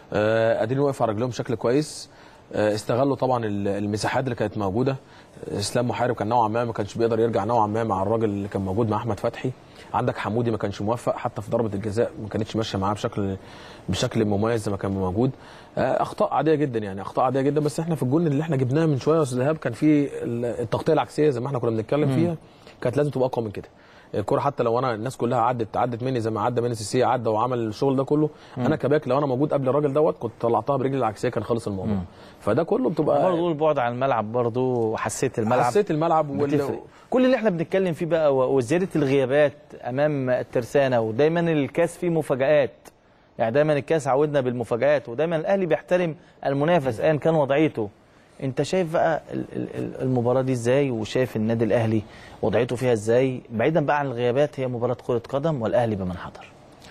آه، قادرين يوقفوا على رجلهم بشكل كويس آه، استغلوا طبعا ال- المساحات اللي كانت موجوده اسلام محارب كان نوعا ما ما كانش بيقدر يرجع نوعا ما مع الراجل اللي كان موجود مع احمد فتحي عندك حمودي ما كانش موفق حتى في ضربه الجزاء ما كانتش ماشيه معاه بشكل بشكل مميز زي ما كان موجود آه، اخطاء عاديه جدا يعني اخطاء عاديه جدا بس احنا في الجون اللي احنا جبناه من شويه يا استاذ ايهاب كان في ال- التغطيه العكسيه زي ما احنا كنا بنتكلم فيها كانت لازم تبقى اقوى من كده الكره حتى لو انا الناس كلها عدت عدت مني زي ما عدى مني سيسي عدى وعمل الشغل ده كله انا كباك لو انا موجود قبل الراجل دوت كنت طلعتها برجلي العكسيه كان خلص الموضوع فده كله بتبقى برضه البعد عن الملعب برضه حسيت الملعب حسيت الملعب وال... بتفرق كل اللي احنا بنتكلم فيه بقى و- وزياده الغيابات امام الترسانه ودايما الكاس فيه مفاجات يعني دايما الكاس عودنا بالمفاجات ودايما الاهلي بيحترم المنافس ايا كان وضعيته انت شايف بقى ال- ال- ال- المباراه دي ازاي وشايف النادي الاهلي وضعيته فيها ازاي بعيدا بقى عن الغيابات هي مباراه كره قدم والاهلي بمن حضر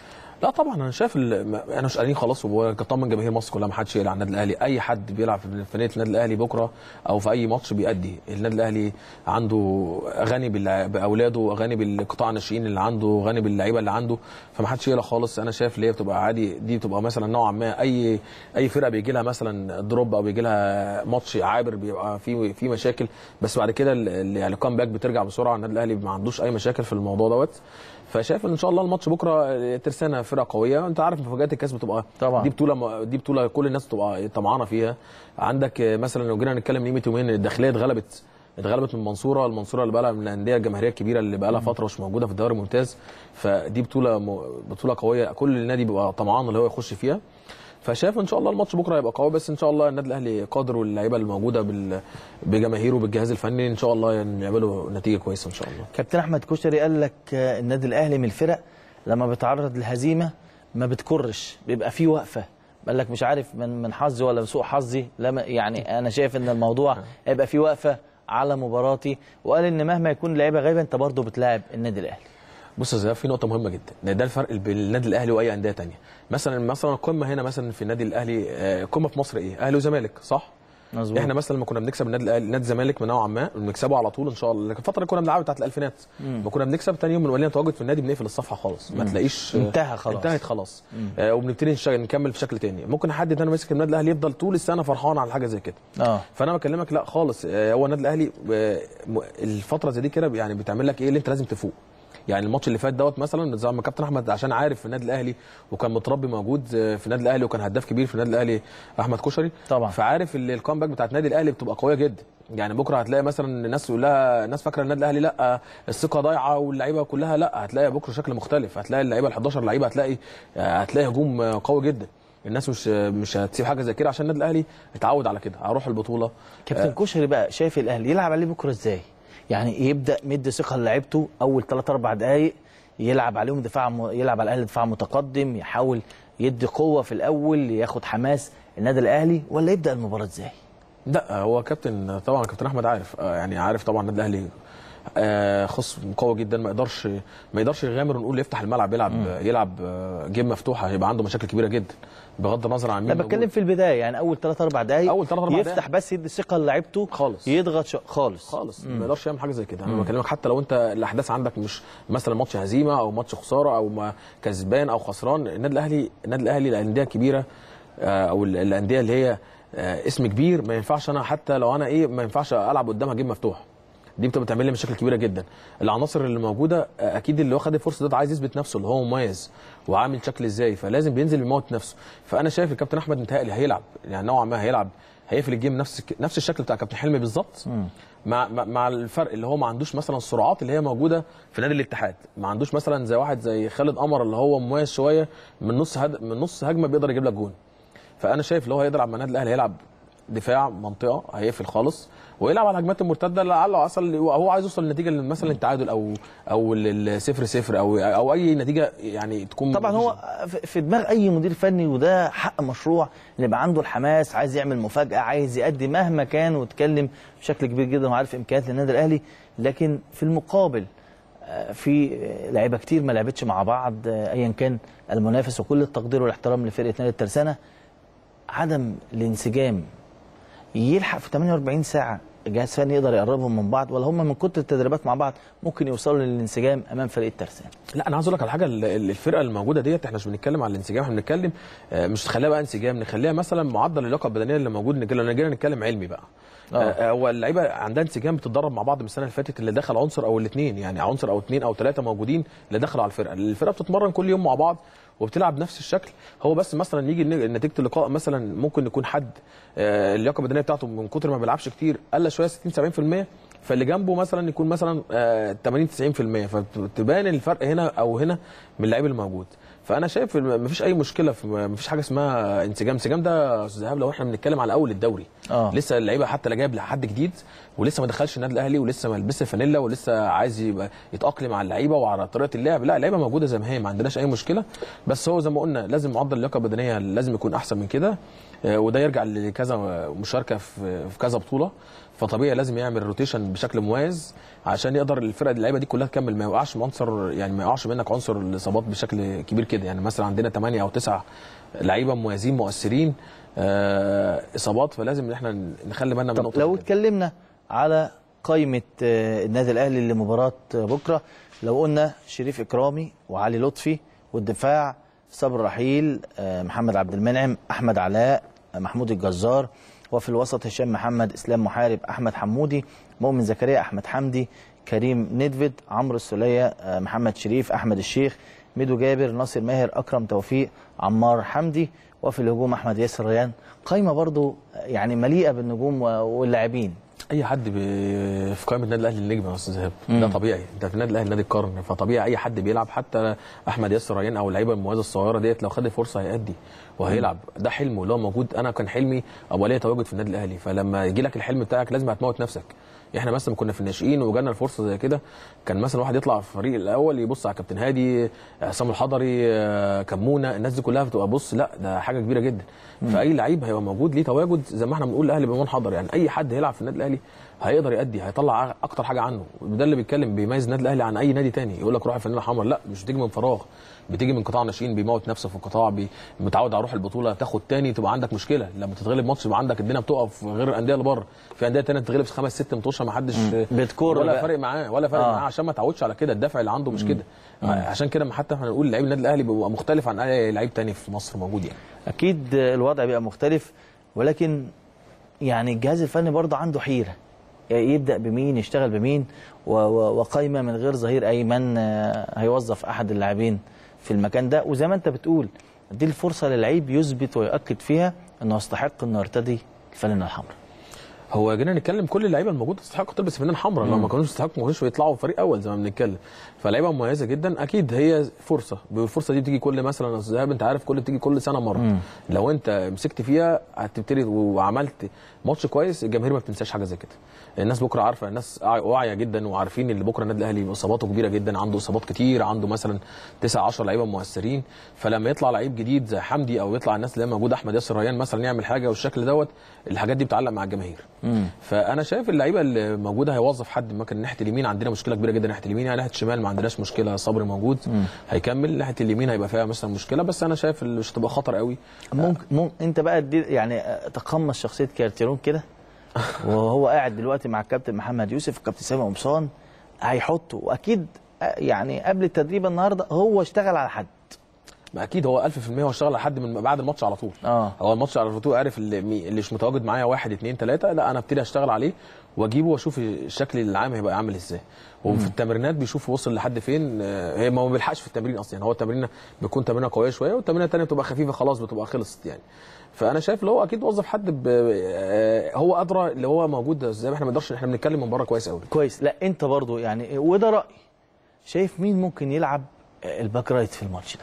لا طبعا انا شايف ال... ما- انا مش قايلين خلاص وطمن جماهير مصر كلها ما حدش يقلق على النادي الاهلي اي حد بيلعب في فنيه النادي الاهلي بكره او في اي ماتش بيأدي النادي الاهلي عنده غني باللع- باولاده غني بالقطاع الناشئين اللي عنده غني باللعيبه اللي عنده فما حدش يقلق خالص انا شايف اللي هي بتبقى عادي دي بتبقى مثلا نوعا ما اي اي فرقه بيجي لها مثلا دروب او بيجي لها ماتش عابر بيبقى في في مشاكل بس بعد كده ال- ال- يعني الكامباك بترجع بسرعه النادي الاهلي ما عندوش اي مشاكل في الموضوع دوت فشايف ان شاء الله الماتش بكره ترسانه فرقه قويه انت عارف مفاجات الكاس بتبقى طبعا. دي بطوله دي بطوله كل الناس بتبقى طمعانه فيها عندك مثلا لو جينا نتكلم من قيمه يومين الداخليه اتغلبت اتغلبت من المنصوره المنصوره اللي بقى لها من الانديه الجماهيريه الكبيره اللي بقى لها فتره مش موجوده في الدوري الممتاز فدي بطوله م- بطوله قويه كل النادي بيبقى طمعان اللي هو يخش فيها فشايف ان شاء الله الماتش بكره هيبقى قوي بس ان شاء الله النادي الاهلي قادر واللعيبه اللي موجوده بال... بجماهيره بالجهاز الفني ان شاء الله يعني يعملوا نتيجه كويسه ان شاء الله كابتن احمد كشري قال لك آه، النادي الاهلي من الفرق لما بيتعرض للهزيمه ما بتكرش بيبقى فيه وقفه قال لك مش عارف من من حظي ولا من سوء حظي لما يعني انا شايف ان الموضوع هيبقى فيه وقفه على مباراتي وقال ان مهما يكون اللعيبه غايبه انت برضه بتلاعب النادي الاهلي بص يا زياد في نقطة مهمة جدا إن ده الفرق بين النادي الأهلي وأي أندية تانية مثلا مثلا القمة هنا مثلا في النادي الأهلي آه، القمة في مصر إيه؟ أهلي وزمالك صح؟ مظبوط احنا مثلا لما كنا بنكسب النادي الاهلي نادي الزمالك من نوعا ما بنكسبه على طول ان شاء الله لكن الفتره اللي كنا بنلعبها بتاعت الالفينات ما كنا بنكسب تاني يوم بنولينا تواجد في النادي بنقفل الصفحه خالص ما تلاقيش انتهى خلاص. انتهت خلاص آه وبنبتدي نشا- نكمل في شكل تاني ممكن حد تاني ماسك النادي الاهلي يفضل طول السنه فرحان على حاجه زي كده اه فانا بكلمك لا خالص آه، هو النادي الاهلي آه، م- الفتره زي دي كده يعني بتعمل لك ايه اللي انت لازم تفوق يعني الماتش اللي فات دوت مثلا زي ما كابتن احمد عشان عارف في النادي الاهلي وكان متربي موجود آه، في النادي الاهلي وكان هداف كبير في النادي الاهلي احمد كشري طبعا. فعارف اللي الكامباك بتاعت النادي الاهلي بتبقى قويه جدا يعني بكره هتلاقي مثلا الناس يقول لها الناس فاكره النادي الاهلي لا الثقه ضايعه واللعيبه كلها لا هتلاقي بكره شكل مختلف هتلاقي اللعيبه ال 11 لعيبه هتلاقي آه، هتلاقي هجوم آه، قوي جدا الناس مش مش هتسيب حاجه زي كده عشان النادي الاهلي اتعود على كده هروح البطوله كابتن كشري بقى شايف الاهلي يلعب عليه بكره ازاي؟ يعني يبدا مدي ثقه لعيبته اول 3 4 دقائق يلعب عليهم دفاع م... يلعب على الاهلي دفاع متقدم يحاول يدي قوه في الاول ياخد حماس النادي الاهلي ولا يبدا المباراه ازاي؟ لا هو كابتن طبعا كابتن احمد عارف آه، يعني عارف طبعا النادي الاهلي آه، خصم قوي جدا ما يقدرش ما يقدرش يغامر ونقول يفتح الملعب يلعب يلعب آه، جيم مفتوحه هيبقى عنده مشاكل كبيره جدا بغض النظر عن مين لا موجود. بتكلم في البدايه يعني اول 3 4 دقائق أول تلات أربع يفتح دقايق. بس يدي ثقه لعيبته خالص. يضغط ش... خالص خالص ما يقدرش يعمل حاجه زي كده انا بكلمك حتى لو انت الاحداث عندك مش مثلا ماتش هزيمه او ماتش خساره او ما كسبان او خسران النادي الاهلي النادي الاهلي الانديه الكبيره آه، او ال- الانديه اللي هي آه، اسم كبير ما ينفعش انا حتى لو انا ايه ما ينفعش العب قدامها جيم مفتوح دي بتبقى بتعمل لي مشاكل كبيره جدا العناصر اللي موجوده آه، اكيد اللي واخد الفرصه ده عايز يثبت نفسه اللي هو مميز وعامل شكل ازاي فلازم بينزل يموت نفسه فانا شايف الكابتن احمد متهيألي هيلعب يعني نوعا ما هيلعب هيقفل الجيم نفس نفس الشكل بتاع كابتن حلمي بالظبط مع مع- مع الفرق اللي هو ما عندوش مثلا السرعات اللي هي موجوده في نادي الاتحاد ما عندوش مثلا زي واحد زي خالد قمر اللي هو مميز شويه من نص هد... من نص هجمه بيقدر يجيب لك جون فانا شايف اللي هو هيقدر على النادي الاهلي هيلعب دفاع منطقه هيقفل خالص ويلعب على الهجمات المرتده لعله اصل هو عايز يوصل لنتيجه مثلا التعادل او او الصفر صفر او او اي نتيجه يعني تكون طبعا هو في- في دماغ اي مدير فني وده حق مشروع ان يبقى عنده الحماس عايز يعمل مفاجاه عايز يأدي مهما كان واتكلم بشكل كبير جدا وعارف امكانيات النادي الاهلي لكن في المقابل آه، في آه، لعيبه كتير ما لعبتش مع بعض آه، ايا كان المنافس وكل التقدير والاحترام لفرقه نادي الترسانه عدم الانسجام يلحق في 48 ساعه جهاز فني يقدر يقربهم من بعض ولا هم من كتر التدريبات مع بعض ممكن يوصلوا للانسجام امام فريق الترسانه لا انا عايز اقول لك على حاجه ال- ال- الفرقه الموجوده ديت احنا مش بنتكلم على الانسجام احنا بنتكلم آه، مش نخليها بقى انسجام نخليها مثلا معدل اللياقه البدنيه اللي موجود نجي- لو جينا نتكلم علمي بقى آه. آه، هو اللعيبه عندها انسجام بتتدرب مع بعض من السنه اللي فاتت اللي دخل عنصر او الاثنين يعني عنصر او اثنين او ثلاثه موجودين اللي دخلوا على الفرقه الفرقه بتتمرن كل يوم مع بعض وبتلعب نفس الشكل هو بس مثلا يجي الن- نتيجه اللقاء مثلا ممكن يكون حد آه، اللياقه البدنيه بتاعته من كتر ما بيلعبش كتير قل شويه 60 70% فاللي جنبه مثلا يكون مثلا آه، 80 90% فتبان الفرق هنا او هنا من اللعيب الموجود فانا شايف إن مفيش اي مشكله في مفيش حاجه اسمها انسجام انسجام ده يا استاذ ايهاب لو احنا بنتكلم على اول الدوري آه. لسه اللعيبه حتى لا جايب لحد جديد ولسه ما دخلش النادي الاهلي ولسه ما لبسش الفانيلا ولسه عايز يبقى يتاقلم على اللعيبه وعلى طريقه اللعب لا اللعيبه موجوده زي ما هي ما عندناش اي مشكله بس هو زي ما قلنا لازم معدل اللياقه البدنيه لازم يكون احسن من كده آه، وده يرجع لكذا مشاركه في في كذا بطوله فطبيعي لازم يعمل روتيشن بشكل مميز عشان يقدر الفرقه اللعيبه دي كلها تكمل ما يوقعش عنصر يعني ما يقعش منك عنصر الاصابات بشكل كبير كده يعني مثلا عندنا 8 او 9 لعيبه مميزين مؤثرين آه، اصابات فلازم ان احنا نخلي بالنا من طب النقطه لو دي. اتكلمنا على قائمة آه، النادي الأهلي لمباراة آه، بكرة لو قلنا شريف إكرامي وعلي لطفي والدفاع صبر رحيل آه، محمد عبد المنعم أحمد علاء آه، محمود الجزار وفي الوسط هشام محمد إسلام محارب أحمد حمودي مؤمن زكريا أحمد حمدي كريم ندفد عمرو السولية آه، محمد شريف أحمد الشيخ ميدو جابر ناصر ماهر أكرم توفيق عمار حمدي وفي الهجوم أحمد ياسر ريان قائمة برضو آه، يعني مليئة بالنجوم و- واللاعبين اي حد بي- في قائمه النادي الاهلي النجم يا استاذ ايهاب ده طبيعي انت في النادي الاهلي نادي القرن فطبيعي اي حد بيلعب حتى احمد ياسر ريان او اللعيبه المميزه الصغيره ديت لو خد الفرصه هيأدي وهيلعب ده حلمه اللي هو موجود انا كان حلمي ابقى ليا تواجد في النادي الاهلي فلما يجي لك الحلم بتاعك لازم هتموت نفسك احنا مثلا كنا في الناشئين وجالنا الفرصه زي كده كان مثلا واحد يطلع في الفريق الاول يبص على كابتن هادي عصام الحضري آه، كمونه الناس دي كلها بتبقى بص لا ده حاجه كبيره جدا فاي لعيب هيبقى موجود ليه تواجد زي ما احنا بنقول الاهلي بمن حضر يعني اي حد هيلعب في النادي الاهلي هيقدر يأدي هيطلع اكتر حاجه عنه وده اللي بيتكلم بيميز النادي الاهلي عن اي نادي تاني يقول لك روح الفانيلا الحمراء لا مش بتيجي من فراغ بتيجي من قطاع ناشئين بيموت نفسه في القطاع بي... متعود على روح البطوله تاخد تاني تبقى عندك مشكله لما تتغلب ماتش يبقى عندك الدنيا بتقف غير الانديه اللي بره في انديه تانيه تتغلب في خمس ست ماتشات ما حدش بتكور ولا بقى. فارق معاه ولا فارق آه. معاه عشان ما تعودش على كده الدفع اللي عنده مش كده عشان كده ما حتى احنا نقول لعيب النادي الاهلي بيبقى مختلف عن اي لعيب تاني في مصر موجود يعني اكيد الوضع بيبقى مختلف ولكن يعني الجهاز الفني برضه عنده حيره يبدا بمين يشتغل بمين و- و- وقايمه من غير ظهير ايمن آه، هيوظف احد اللاعبين في المكان ده وزي ما انت بتقول دي الفرصه للعيب يثبت ويؤكد فيها انه يستحق انه يرتدي الفانله الحمراء هو جينا نتكلم كل اللعيبه الموجوده تستحق تلبس فنان حمراء لو ما كانوش يستحقوا ما كانوش يطلعوا فريق اول زي ما بنتكلم فلعيبه مميزه جدا اكيد هي فرصه الفرصه دي بتيجي كل مثلا يا أستاذ إيهاب انت عارف كل بتيجي كل سنه مره مم. لو انت مسكت فيها هتبتدي وعملت ماتش كويس الجماهير ما بتنساش حاجه زي كده الناس بكره عارفه الناس واعيه جدا وعارفين ان بكره النادي الاهلي اصاباته كبيره جدا عنده اصابات كتير عنده مثلا 9 10 لعيبه مؤثرين فلما يطلع لعيب جديد زي حمدي او يطلع الناس اللي هي موجوده احمد ياسر ريان مثلا يعمل حاجه والشكل دوت الحاجات دي بتعلق مع الجماهير فانا شايف اللعيبه اللي موجوده هيوظف حد مكان ناحيه اليمين عندنا مشكله كبيره جدا ناحيه اليمين يعني ناحيه الشمال ما عندناش مشكله صبري موجود هيكمل ناحيه اليمين هيبقى فيها مثلا مشكله بس انا شايف اللي مش هتبقى خطر قوي ممكن, ممكن انت بقى تدير يعني آه، تقمص شخصيه كارتيرون كده وهو قاعد دلوقتي مع الكابتن محمد يوسف الكابتن سامي قمصان هيحطه واكيد آه، يعني قبل التدريب النهارده هو اشتغل على حد ما اكيد هو 1000% هو اشتغل لحد من بعد الماتش على طول اه هو الماتش على طول عارف اللي, مي- اللي مش متواجد معايا واحد اتنين تلاته لا انا ابتدي اشتغل عليه واجيبه واشوف الشكل العام هيبقى عامل ازاي وفي التمرينات بيشوف وصل لحد فين آه، هي ما بيلحقش في التمرين اصلا يعني هو التمرين بيكون تمرينه قويه شويه والتمرينه الثانيه بتبقى خفيفه خلاص بتبقى خلصت يعني فانا شايف اللي هو اكيد وظف حد ب... آه، هو ادرى اللي هو موجود زي ما احنا ما نقدرش احنا بنتكلم من بره كويس قوي كويس لا انت برضو يعني وده رايي شايف مين ممكن يلعب الباك رايت في الماتش ده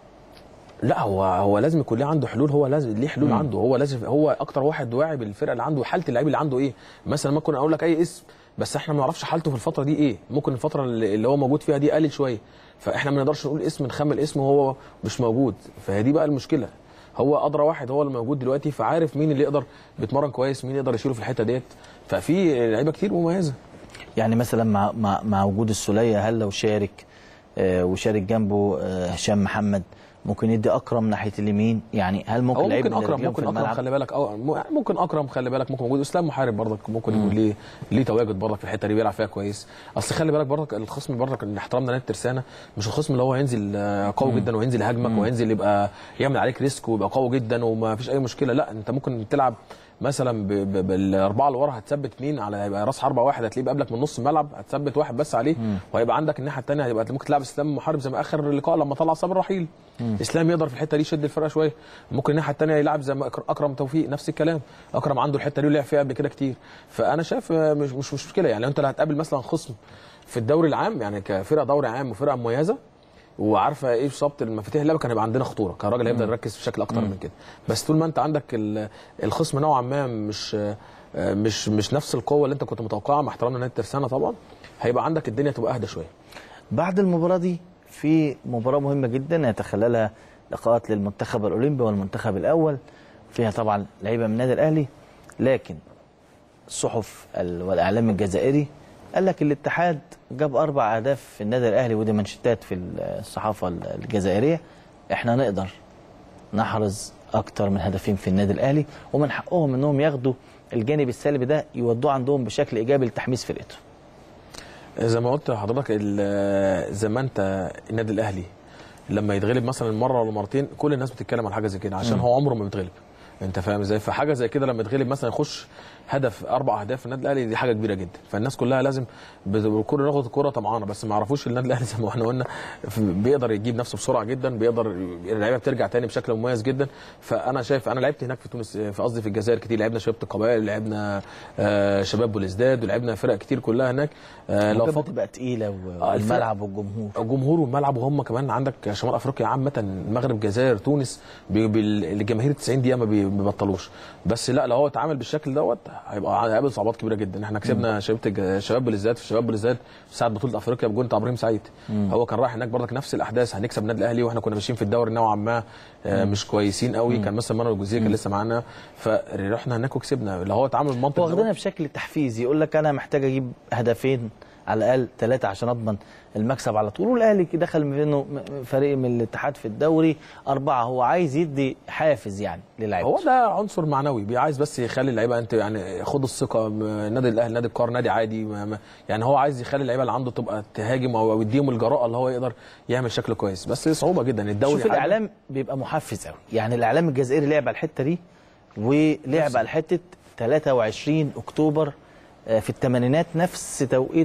لا هو هو لازم يكون ليه عنده حلول هو لازم ليه حلول عنده هو لازم هو اكتر واحد واعي بالفرقه اللي عنده وحاله اللعيب اللي عنده ايه مثلا ممكن اقول لك اي اسم بس احنا ما نعرفش حالته في الفتره دي ايه ممكن الفتره اللي اللي هو موجود فيها دي قلل شويه فاحنا ما نقدرش نقول اسم نخمل اسمه وهو مش موجود فهي دي بقى المشكله هو ادرى واحد هو اللي موجود دلوقتي فعارف مين اللي يقدر بيتمرن كويس مين يقدر يشيله في الحته ديت ففي لعيبه كتير مميزه يعني مثلا مع مع, مع وجود السوليه هل لو شارك آه وشارك جنبه آه هشام محمد ممكن يدي اكرم ناحيه اليمين يعني هل ممكن هو لعيب ممكن من اكرم الرجلين في ممكن اكرم الملعب خلي بالك أو ممكن اكرم خلي بالك ممكن موجود اسلام محارب برضك ممكن يكون ليه ليه تواجد برضك في الحته دي بيلعب فيها كويس اصل خلي بالك برضك الخصم برضك اللي احترمنا نادي الترسانه مش الخصم اللي هو هينزل آه، قوي جدا وهينزل يهاجمك وهينزل يبقى يعمل عليك ريسك ويبقى قوي جدا وما فيش اي مشكله لا انت ممكن تلعب مثلا ب- ب- بالاربعه اللي ورا هتثبت اثنين على هيبقى راس حربه واحد هتلاقيه بيقابلك من نص الملعب هتثبت واحد بس عليه وهيبقى عندك الناحيه الثانيه هيبقى ممكن تلعب اسلام محارب زي ما اخر لقاء لما طلع صابر رحيل اسلام يقدر في الحته دي يشد الفرقه شويه ممكن الناحيه الثانيه يلعب زي ما أكر- اكرم توفيق نفس الكلام اكرم عنده الحته دي ولعب فيها قبل كده كتير فانا شايف آه، مش مش مش مشكله يعني لو انت اللي هتقابل مثلا خصم في الدوري العام يعني كفرقه دوري عام وفرقه مميزه وعارفه ايه بالظبط المفاتيح اللعبه كان هيبقى عندنا خطوره كان الراجل هيبدا يركز بشكل اكتر من كده بس طول ما انت عندك ال- الخصم نوعا ما مش آه، مش مش نفس القوه اللي انت كنت متوقعها مع احترامنا نادي الترسانه طبعا هيبقى عندك الدنيا تبقى اهدى شويه بعد المباراه دي في مباراه مهمه جدا يتخللها لقاءات للمنتخب الاولمبي والمنتخب الاول فيها طبعا لعيبه من النادي الاهلي لكن الصحف ال- والاعلام الجزائري قال لك الاتحاد جاب اربع اهداف في النادي الاهلي ودي منشطات في الصحافه الجزائريه احنا نقدر نحرز اكتر من هدفين في النادي الاهلي ومن حقهم انهم ياخدوا الجانب السلبي ده يودوه عندهم بشكل ايجابي لتحميس فرقته زي ما قلت لحضرتك ال- زي ما انت النادي الاهلي لما يتغلب مثلا مره ولا مرتين كل الناس بتتكلم عن حاجه زي كده عشان هو عمره ما بيتغلب انت فاهم ازاي فحاجه زي كده لما يتغلب مثلا يخش هدف اربع اهداف في النادي الاهلي دي حاجه كبيره جدا فالناس كلها لازم بالكره ناخد الكره طمعانه بس ما يعرفوش النادي الاهلي زي ما احنا قلنا ف- بيقدر يجيب نفسه بسرعه جدا بيقدر اللعيبه بترجع تاني بشكل مميز جدا فانا شايف انا لعبت هناك في تونس في قصدي في الجزائر كتير لعبنا شباب القبائل لعبنا آه، شباب بوليزداد ولعبنا فرق كتير كلها هناك آه، لو لو فك- تبقى تقيله و- آه، الفرق- والملعب والجمهور الجمهور والملعب وهم كمان عندك شمال افريقيا عامه المغرب الجزائر تونس بي- بال- الجماهير 90 دقيقه ما بي- ما بيبطلوش بس لا لو هو اتعامل بالشكل دوت هيبقى هيقابل صعوبات كبيره جدا احنا كسبنا شباب الج- شباب بالذات في شباب بالذات في ساعه بطوله افريقيا بجون بتاع ابراهيم سعيد هو كان رايح هناك برضك نفس الاحداث هنكسب النادي الاهلي واحنا كنا ماشيين في الدوري نوعا ما آه، مش كويسين قوي كان مثلا مانويل الجوزيه كان لسه معانا فرحنا هناك وكسبنا اللي هو اتعامل بالمنطق واخدينها دوت. بشكل تحفيزي يقول لك انا محتاج اجيب هدفين على الاقل ثلاثه عشان اضمن المكسب على طول والاهلي كده دخل منه م- فريق من الاتحاد في الدوري اربعه هو عايز يدي حافز يعني للاعيبه هو ده عنصر معنوي بي- عايز بس يخلي اللعيبه انت يعني خد الثقه م- نادي الاهلي نادي القار نادي عادي ما ما يعني هو عايز يخلي اللعيبه اللي عنده تبقى تهاجم او أو يديهم الجراءه اللي هو يقدر يعمل شكل كويس بس صعوبه جدا الدوري شوف حاجة- الاعلام بيبقى محفز قوي يعني الاعلام الجزائري لعب على الحته دي ولعب على حته 23 اكتوبر آه، في الثمانينات نفس توقيت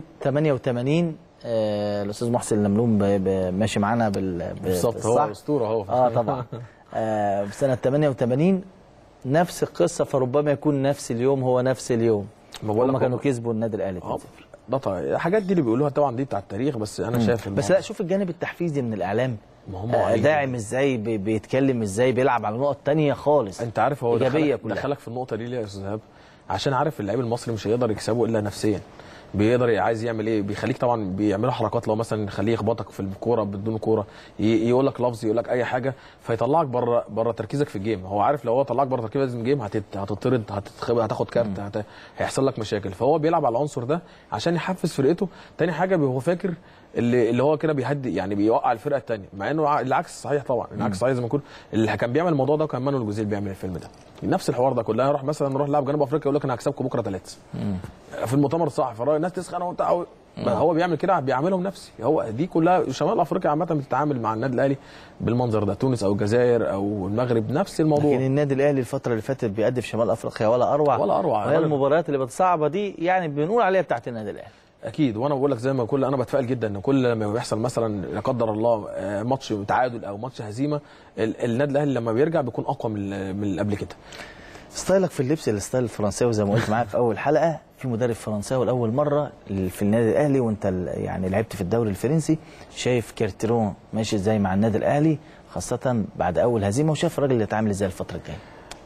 88 آه، الاستاذ محسن لملوم ب- ب- ماشي معانا بال ب- بالظبط هو بالصح. اسطوره هو اه طبعا آه في سنه 88 نفس القصه فربما يكون نفس اليوم هو نفس اليوم ما بقول هم لك كانوا هو- كسبوا النادي الاهلي 2-0 اه ده طبعا الحاجات دي اللي بيقولوها طبعا دي بتاع التاريخ بس انا شايف إن بس هو- لا شوف الجانب التحفيزي من الاعلام ما هم آه عليه. داعم ازاي بي- بيتكلم ازاي بيلعب على نقط تانية خالص انت عارف هو إيجابية دخلك, كلها. دخلك في النقطه دي ليه يا استاذ ايهاب عشان عارف اللعيب المصري مش هيقدر يكسبه الا نفسيا بيقدر عايز يعمل ايه بيخليك طبعا بيعملوا حركات لو مثلا يخليه يخبطك في الكوره بدون كوره ي- يقول لك لفظ يقول لك اي حاجه فيطلعك بره بره تركيزك في الجيم هو عارف لو هو طلعك بره تركيزك في الجيم هتت- هتطرد هتتخب هتاخد كارت هت... هيحصل لك مشاكل فهو بيلعب على العنصر ده عشان يحفز فرقته تاني حاجه هو فاكر اللي اللي هو كده بيهدي يعني بيوقع الفرقه الثانيه مع انه ع- العكس صحيح طبعا العكس صحيح زي ما يكون اللي كان بيعمل الموضوع ده كان مانويل الجوزيل بيعمل الفيلم ده نفس الحوار ده كلها نروح مثلا نروح نلعب جنوب افريقيا يقول لك انا هكسبكم بكره ثلاثه في المؤتمر الصحفي فالراجل الناس تسخن وبتاع بقى هو بيعمل كده بيعملهم نفسي هو دي كلها شمال افريقيا عامه بتتعامل مع النادي الاهلي بالمنظر ده تونس او الجزائر او المغرب نفس الموضوع لكن النادي الاهلي الفتره اللي فاتت بيقدم في شمال افريقيا ولا اروع ولا أروع. وهي ولا- المباريات اللي بتصعبه دي يعني بنقول عليها بتاعت النادي الاهلي اكيد وانا بقول لك زي ما كل انا بتفائل جدا ان كل لما بيحصل مثلا لا قدر الله آه، ماتش تعادل او ماتش هزيمه ال- النادي الاهلي لما بيرجع بيكون اقوى من من اللي قبل كده ستايلك في اللبس الستايل الفرنساوي زي ما قلت معاك في اول حلقه في مدرب فرنساوي لاول مره في النادي الاهلي وانت ال- يعني لعبت في الدوري الفرنسي شايف كارتيرون ماشي ازاي مع النادي الاهلي خاصه بعد اول هزيمه وشايف الراجل اللي اتعامل ازاي الفتره الجايه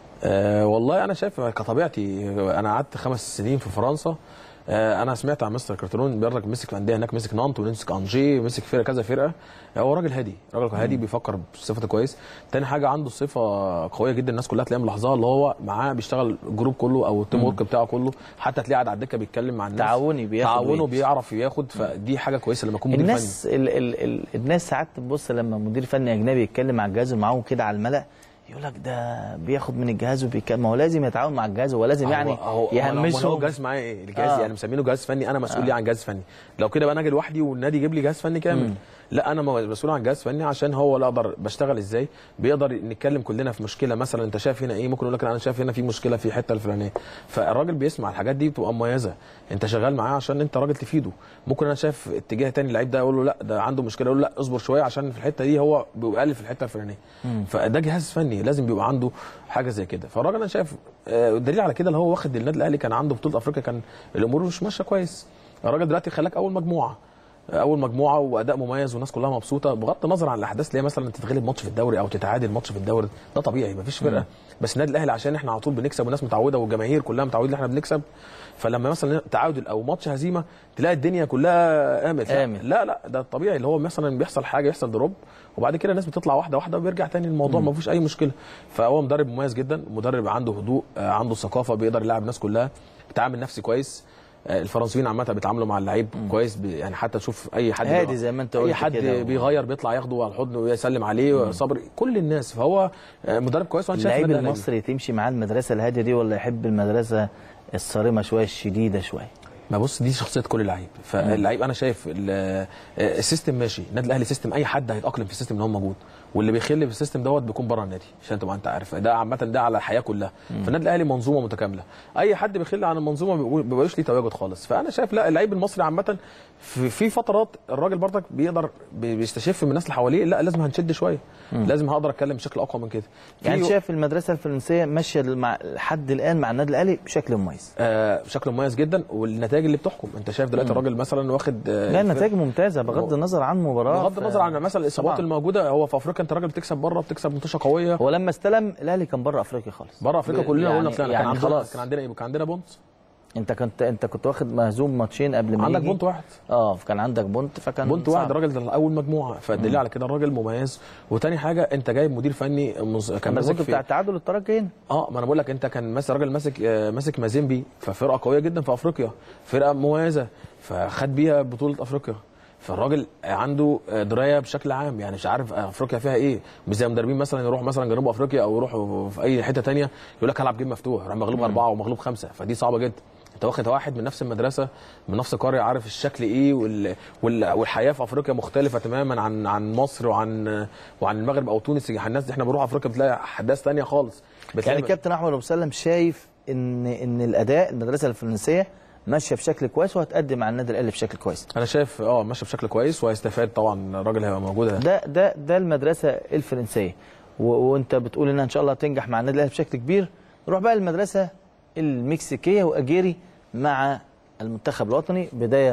أه والله انا شايف كطبيعتي انا قعدت خمس سنين في فرنسا أه انا سمعت عن مستر كارترون بيرك مسك في انديه هناك مسك نانت ومسك انجي مسك فرقه كذا فرقه هو راجل هادي راجل هادي بيفكر بصفته كويس تاني حاجه عنده صفه قويه جدا الناس كلها تلاقيها ملاحظاها اللي هو معاه بيشتغل الجروب كله او التيم ورك بتاعه كله حتى تلاقيه قاعد على الدكه بيتكلم مع الناس تعاوني بياخد تعاونه ويدي. بيعرف ياخد فدي حاجه كويسه لما يكون مدير فني الناس ال ال ال الناس ساعات تبص لما مدير فني اجنبي يتكلم مع الجهاز ومعاهم كده على الملأ يقول لك ده بياخد من الجهاز وبيتكلم ما هو لازم يتعاون مع الجهاز هو لازم يعني هو هو هو يهمشهم الجهاز معايا ايه الجهاز آه. يعني مسمينه جهاز فني انا مسؤول ليه عن جهاز فني لو كده بقى انا اجي لوحدي والنادي يجيب لي جهاز فني كامل لا انا مسؤول عن جهاز فني عشان هو اللي اقدر بشتغل ازاي بيقدر نتكلم كلنا في مشكله مثلا انت شايف هنا ايه ممكن يقول لك لا انا شايف هنا في مشكله في حته الفلانيه فالراجل بيسمع الحاجات دي بتبقى مميزه انت شغال معاه عشان انت راجل تفيده ممكن انا شايف اتجاه تاني اللعيب ده اقول له لا ده عنده مشكله اقول له لا اصبر شويه عشان في الحته دي هو بيبقى قال في الحته الفلانيه فده جهاز فني لازم بيبقى عنده حاجه زي كده فالراجل انا شايف آه، الدليل على كده اللي هو واخد النادي الاهلي كان عنده بطوله افريقيا كان الامور مش ماشيه كويس الراجل دلوقتي خلاك اول مجموعه اول مجموعه واداء مميز والناس كلها مبسوطه بغض النظر عن الاحداث اللي هي مثلا تتغلب ماتش في الدوري او تتعادل ماتش في الدوري ده طبيعي مفيش فرقه بس النادي الاهلي عشان احنا على طول بنكسب والناس متعوده والجماهير كلها متعوده ان احنا بنكسب فلما مثلا تعادل او ماتش هزيمه تلاقي الدنيا كلها قامت لا قامت. لا لا ده الطبيعي اللي هو مثلا بيحصل حاجه يحصل دروب وبعد كده الناس بتطلع واحده واحده وبيرجع تاني الموضوع ما فيهوش اي مشكله فهو مدرب مميز جدا مدرب عنده هدوء آه، عنده ثقافه بيقدر يلعب الناس كلها بيتعامل نفسي كويس آه، الفرنسيين عامه بيتعاملوا مع اللعيب كويس بي- يعني حتى تشوف اي حد هادي بيبقى- زي ما انت اي قلت حد كده. بيغير بيطلع ياخده على الحضن ويسلم عليه صبري كل الناس فهو آه، مدرب كويس وانا شايف اللعيب النادي الأهلي. المصري تمشي معاه المدرسه الهاديه دي ولا يحب المدرسه الصارمه شويه الشديده شويه ما بص دي شخصيه كل لعيب فاللعيب انا شايف ال- آه، السيستم ماشي النادي الاهلي سيستم اي حد هيتاقلم في السيستم اللي هو موجود واللي بيخل في السيستم دوت بيكون بره النادي عشان تبقى انت عارف ده عامه ده على الحياه كلها فالنادي الاهلي منظومه متكامله اي حد بيخل عن المنظومه بيبقوا- بيبقاش ليه تواجد خالص فانا شايف لا اللعيب المصري عامه في, في فترات الراجل برضك بيقدر بي- بيستشف من الناس اللي حواليه لا لازم هنشد شويه لازم هقدر اتكلم بشكل اقوى من كده في- يعني شايف المدرسه الفرنسيه ماشيه مع لحد الان مع النادي الاهلي بشكل مميز آه بشكل مميز جدا والنتائج اللي بتحكم انت شايف دلوقتي الراجل مثلا واخد آه لا النتائج ممتازه بغض النظر عن مباراه بغض ف- النظر عن مثلا الاصابات طبعاً. الموجوده هو في افريقيا انت راجل بتكسب بره بتكسب منتشره قويه هو لما استلم الاهلي كان بره افريقيا خالص بره افريقيا ب- كلنا يعني- قلنا طلعنا يعني كان عندنا خلاص كان عندنا ايه كان عندنا بونت انت كنت انت كنت واخد مهزوم ماتشين قبل ما عندك يجي. بونت واحد اه كان عندك بونت فكان بونت صعب. واحد الراجل ده اول مجموعه فالدليل على كده الراجل مميز وتاني حاجه انت جايب مدير فني مز... كان كان ماسك البونت في بتاع التعادل الترجي هنا اه ما انا بقول لك انت كان ماسك راجل ماسك آه، ماسك مازيمبي ففرقه قويه جدا في افريقيا فرقه مميزه فخد بيها بطوله افريقيا فالراجل عنده درايه بشكل عام يعني مش عارف افريقيا فيها ايه مش زي مدربين مثلا يروحوا مثلا جنوب افريقيا او يروحوا في اي حته تانية يقول لك هلعب جيم مفتوح راح مغلوب اربعه ومغلوب خمسه فدي صعبه جدا انت واخد واحد من نفس المدرسه من نفس القريه عارف الشكل ايه وال... وال... والحياه في افريقيا مختلفه تماما عن عن مصر وعن وعن المغرب او تونس الناس دي احنا بنروح افريقيا بتلاقي احداث تانية خالص يعني بتلاقي الكابتن احمد ابو سلم شايف ان ان الاداء المدرسه الفرنسيه ماشيه بشكل كويس وهتقدم على النادي الاهلي بشكل كويس انا شايف اه ماشي بشكل كويس وهيستفاد طبعا الراجل هيبقى موجود ده ده ده المدرسه الفرنسيه و... وانت بتقول انها ان شاء الله تنجح مع النادي الاهلي بشكل كبير نروح بقى للمدرسه المكسيكيه واجيري مع المنتخب الوطني بدايه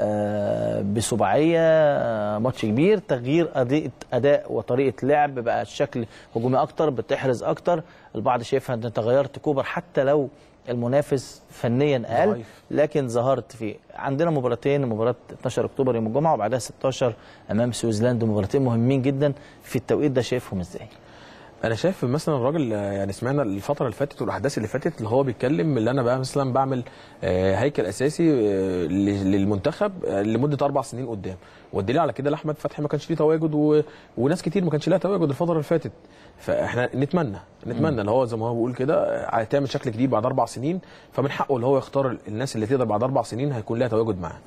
آه، بسباعيه آه، ماتش كبير تغيير اداء اداء وطريقه لعب بقى الشكل هجومي اكتر بتحرز اكتر البعض شايفها ان انت غيرت كوبر حتى لو المنافس فنيا اقل ضعيف. لكن ظهرت فيه عندنا مباراتين مباراه 12 اكتوبر يوم الجمعه وبعدها 16 امام سويسلاند مباراتين مهمين جدا في التوقيت ده شايفهم ازاي انا شايف مثلا الراجل آه، يعني سمعنا الفتره اللي فاتت والاحداث اللي فاتت اللي هو بيتكلم اللي انا بقى مثلا بعمل آه، هيكل اساسي آه، ل- للمنتخب آه، لمده اربع سنين قدام والدليل على كده احمد فتحي ما كانش ليه تواجد و... وناس كتير ما كانش لها تواجد الفتره اللي فاتت فاحنا نتمنى نتمنى اللي هو زي ما هو بيقول كده آه، هتعمل شكل جديد بعد اربع سنين فمن حقه اللي هو يختار الناس اللي تقدر بعد اربع سنين هيكون لها تواجد معاه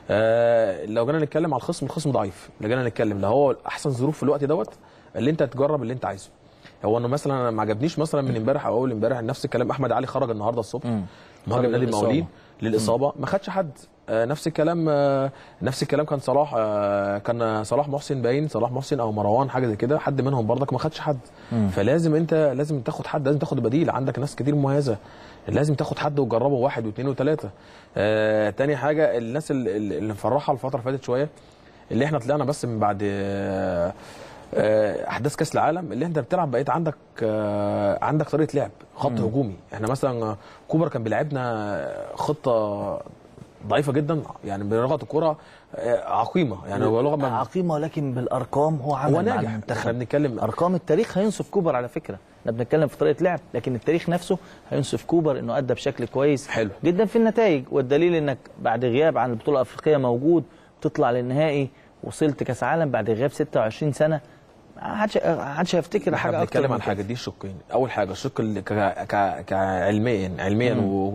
آه لو جينا نتكلم على الخصم الخصم ضعيف لو جينا نتكلم لو هو احسن ظروف في الوقت دوت اللي انت تجرب اللي انت عايزه هو انه مثلا انا ما عجبنيش مثلا من امبارح او اول امبارح نفس الكلام احمد علي خرج النهارده الصبح خرج مهاجم نادي للإصابة. المقاولين للاصابه ما خدش حد آه نفس الكلام آه نفس الكلام كان صلاح آه كان صلاح محسن باين صلاح محسن او مروان حاجه زي كده حد منهم برضك ما خدش حد فلازم انت لازم تاخد حد لازم تاخد بديل عندك ناس كتير مميزه لازم تاخد حد وتجربه واحد واثنين وثلاثه آه تاني حاجه الناس اللي, اللي مفرحه الفتره اللي فاتت شويه اللي احنا طلعنا بس من بعد آه آه، احداث كاس العالم اللي انت بتلعب بقيت عندك آه، عندك طريقه لعب خط هجومي احنا مثلا آه، كوبر كان بيلعبنا خطه ضعيفه جدا يعني بلغه الكوره آه، عقيمه يعني هو لغه ما- عقيمه ولكن بالارقام هو عمل هو مع ناجح المنتخب. احنا بنتكلم ارقام التاريخ هينصف كوبر على فكره احنا بنتكلم في طريقه لعب لكن التاريخ نفسه هينصف كوبر انه ادى بشكل كويس حلو. جدا في النتائج والدليل انك بعد غياب عن البطوله الافريقيه موجود تطلع للنهائي وصلت كاس عالم بعد غياب 26 سنه ما حدش ما حدش هيفتكر حاجه احنا اكتر بنتكلم من عن كده. حاجه دي شقين اول حاجه الشق اللي ك... ك... كعلميا علميا و...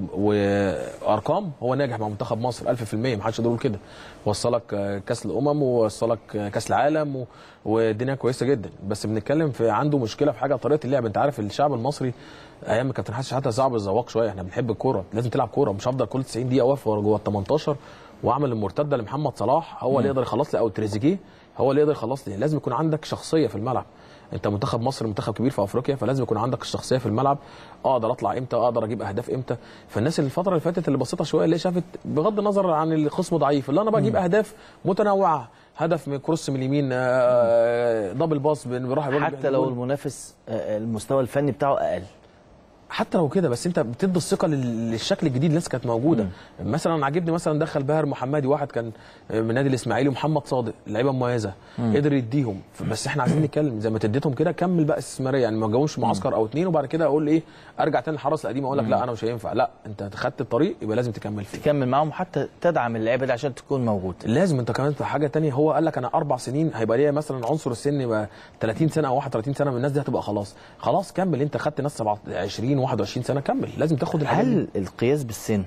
وارقام هو ناجح مع منتخب مصر 1000% ما حدش يقدر يقول كده وصلك كاس الامم ووصلك كاس العالم و... والدنيا كويسه جدا بس بنتكلم في عنده مشكله في حاجه طريقه اللعب انت عارف الشعب المصري ايام كابتن حسن شحاته صعب الزواق شويه احنا بنحب الكوره لازم تلعب كوره مش هفضل كل 90 دقيقه واقف ورا جوه ال 18 واعمل المرتده لمحمد صلاح هو اللي يقدر يخلص لي او تريزيجيه هو اللي يقدر يخلص لي لازم يكون عندك شخصيه في الملعب انت منتخب مصر منتخب كبير في افريقيا فلازم يكون عندك الشخصيه في الملعب اقدر اطلع امتى اقدر اجيب اهداف امتى فالناس اللي الفتره اللي فاتت اللي بصيتها شويه اللي شافت بغض النظر عن الخصم ضعيف اللي انا بجيب اهداف متنوعه هدف من كروس من اليمين آه، دبل باص بنروح حتى لو المنافس آه، المستوى الفني بتاعه اقل حتى لو كده بس انت بتدي الثقه لل- للشكل الجديد اللي لسه كانت موجوده مم. مثلا عاجبني مثلا دخل باهر محمدي واحد كان من نادي الاسماعيلي ومحمد صادق لعيبه مميزه قدر يديهم ف- بس احنا عايزين نتكلم زي ما تديتهم كده كمل بقى استثماريه يعني ما تجاوبش معسكر او اتنين وبعد كده اقول ايه ارجع تاني للحرس القديم اقول لك لا انا مش هينفع لا انت خدت الطريق يبقى لازم تكمل فيه تكمل معاهم حتى تدعم اللعيبه دي عشان تكون موجود لازم انت كمان في حاجه تانية هو قال لك انا اربع سنين هيبقى ليا مثلا عنصر السن يبقى 30 سنه او 31 سنه من الناس دي هتبقى خلاص خلاص كمل انت خدت ناس 20 21 سنه كمل لازم تاخد الحاجات دي. هل القياس بالسن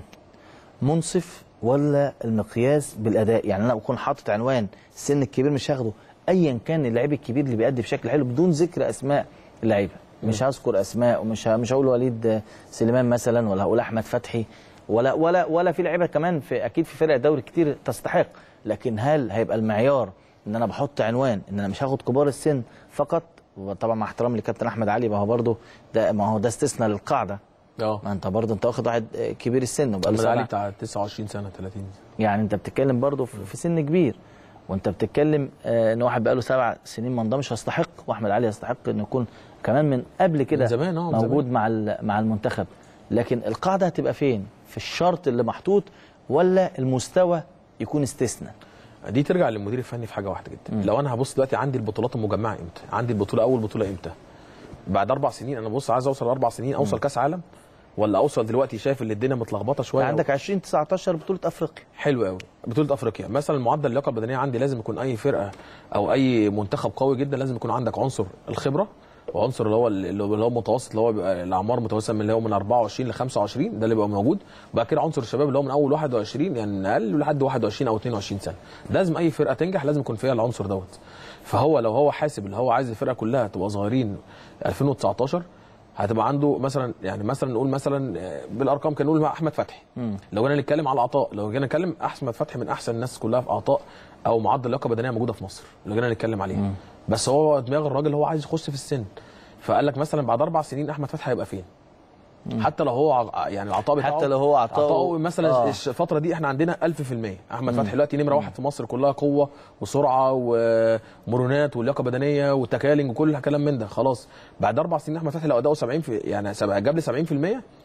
منصف ولا المقياس بالاداء يعني انا بكون حاطط عنوان السن الكبير مش هاخده ايا كان اللعيب الكبير اللي بيأدي بشكل حلو بدون ذكر اسماء اللعيبه مش هذكر اسماء ومش ه- مش هقول وليد سليمان مثلا ولا هقول احمد فتحي ولا ولا ولا في لعيبه كمان في اكيد في فرق الدوري كتير تستحق لكن هل هيبقى المعيار ان انا بحط عنوان ان انا مش هاخد كبار السن فقط وطبعا مع احترامي لكابتن احمد علي ما هو برضه ده ما هو ده استثناء للقاعده اه ما انت برضه انت واخد واحد كبير السن وبقى له محمد علي سبع بتاع 29 سنه 30 يعني انت بتتكلم برضه في في سن كبير وانت بتتكلم آه، ان واحد بقى له سبع سنين ما انضمش يستحق واحمد علي يستحق انه يكون كمان من قبل كده من زمان، اه، من موجود زمان. مع ال- مع المنتخب لكن القاعده هتبقى فين؟ في الشرط اللي محطوط ولا المستوى يكون استثناء؟ دي ترجع للمدير الفني في حاجه واحده جدا مم. لو انا هبص دلوقتي عندي البطولات المجمعه امتى عندي البطوله اول بطوله امتى بعد اربع سنين انا بص عايز اوصل اربع سنين اوصل كاس عالم ولا اوصل دلوقتي شايف ان الدنيا متلخبطه شويه عندك 20 19 بطوله افريقيا حلو قوي بطوله افريقيا مثلا معدل اللياقه البدنيه عندي لازم يكون اي فرقه او اي منتخب قوي جدا لازم يكون عندك عنصر الخبره وعنصر اللي هو اللي هو متوسط اللي هو بيبقى الاعمار متوسطه من اللي هو من 24 ل 25 ده اللي بيبقى موجود وبعد كده عنصر الشباب اللي هو من اول 21 يعني من اقل لحد 21 او 22 سنه لازم اي فرقه تنجح لازم يكون فيها العنصر دوت فهو لو هو حاسب اللي هو عايز الفرقه كلها تبقى صغيرين 2019 هتبقى عنده مثلا يعني مثلا نقول مثلا آه، بالارقام كان نقول مع احمد فتحي لو جينا نتكلم على عطاء لو جينا نتكلم احمد فتحي من احسن الناس كلها في عطاء او معدل لياقه بدنيه موجوده في مصر لو جينا نتكلم عليه بس هو دماغ الراجل هو عايز يخش في السن فقال لك مثلا بعد اربع سنين احمد فتحي هيبقى فين حتى لو هو ع- يعني العطاء بتاعه حتى لو هو عطاؤه- عطاؤه مثلا آه. آه. الفتره دي احنا عندنا 1000% احمد فتحي دلوقتي نمره واحد في مصر كلها قوه وسرعه ومرونات ولياقه بدنيه وتكالنج وكل الكلام من ده خلاص بعد اربع سنين احمد فتحي لو اداؤه 70 في يعني سبعة- جاب لي 70%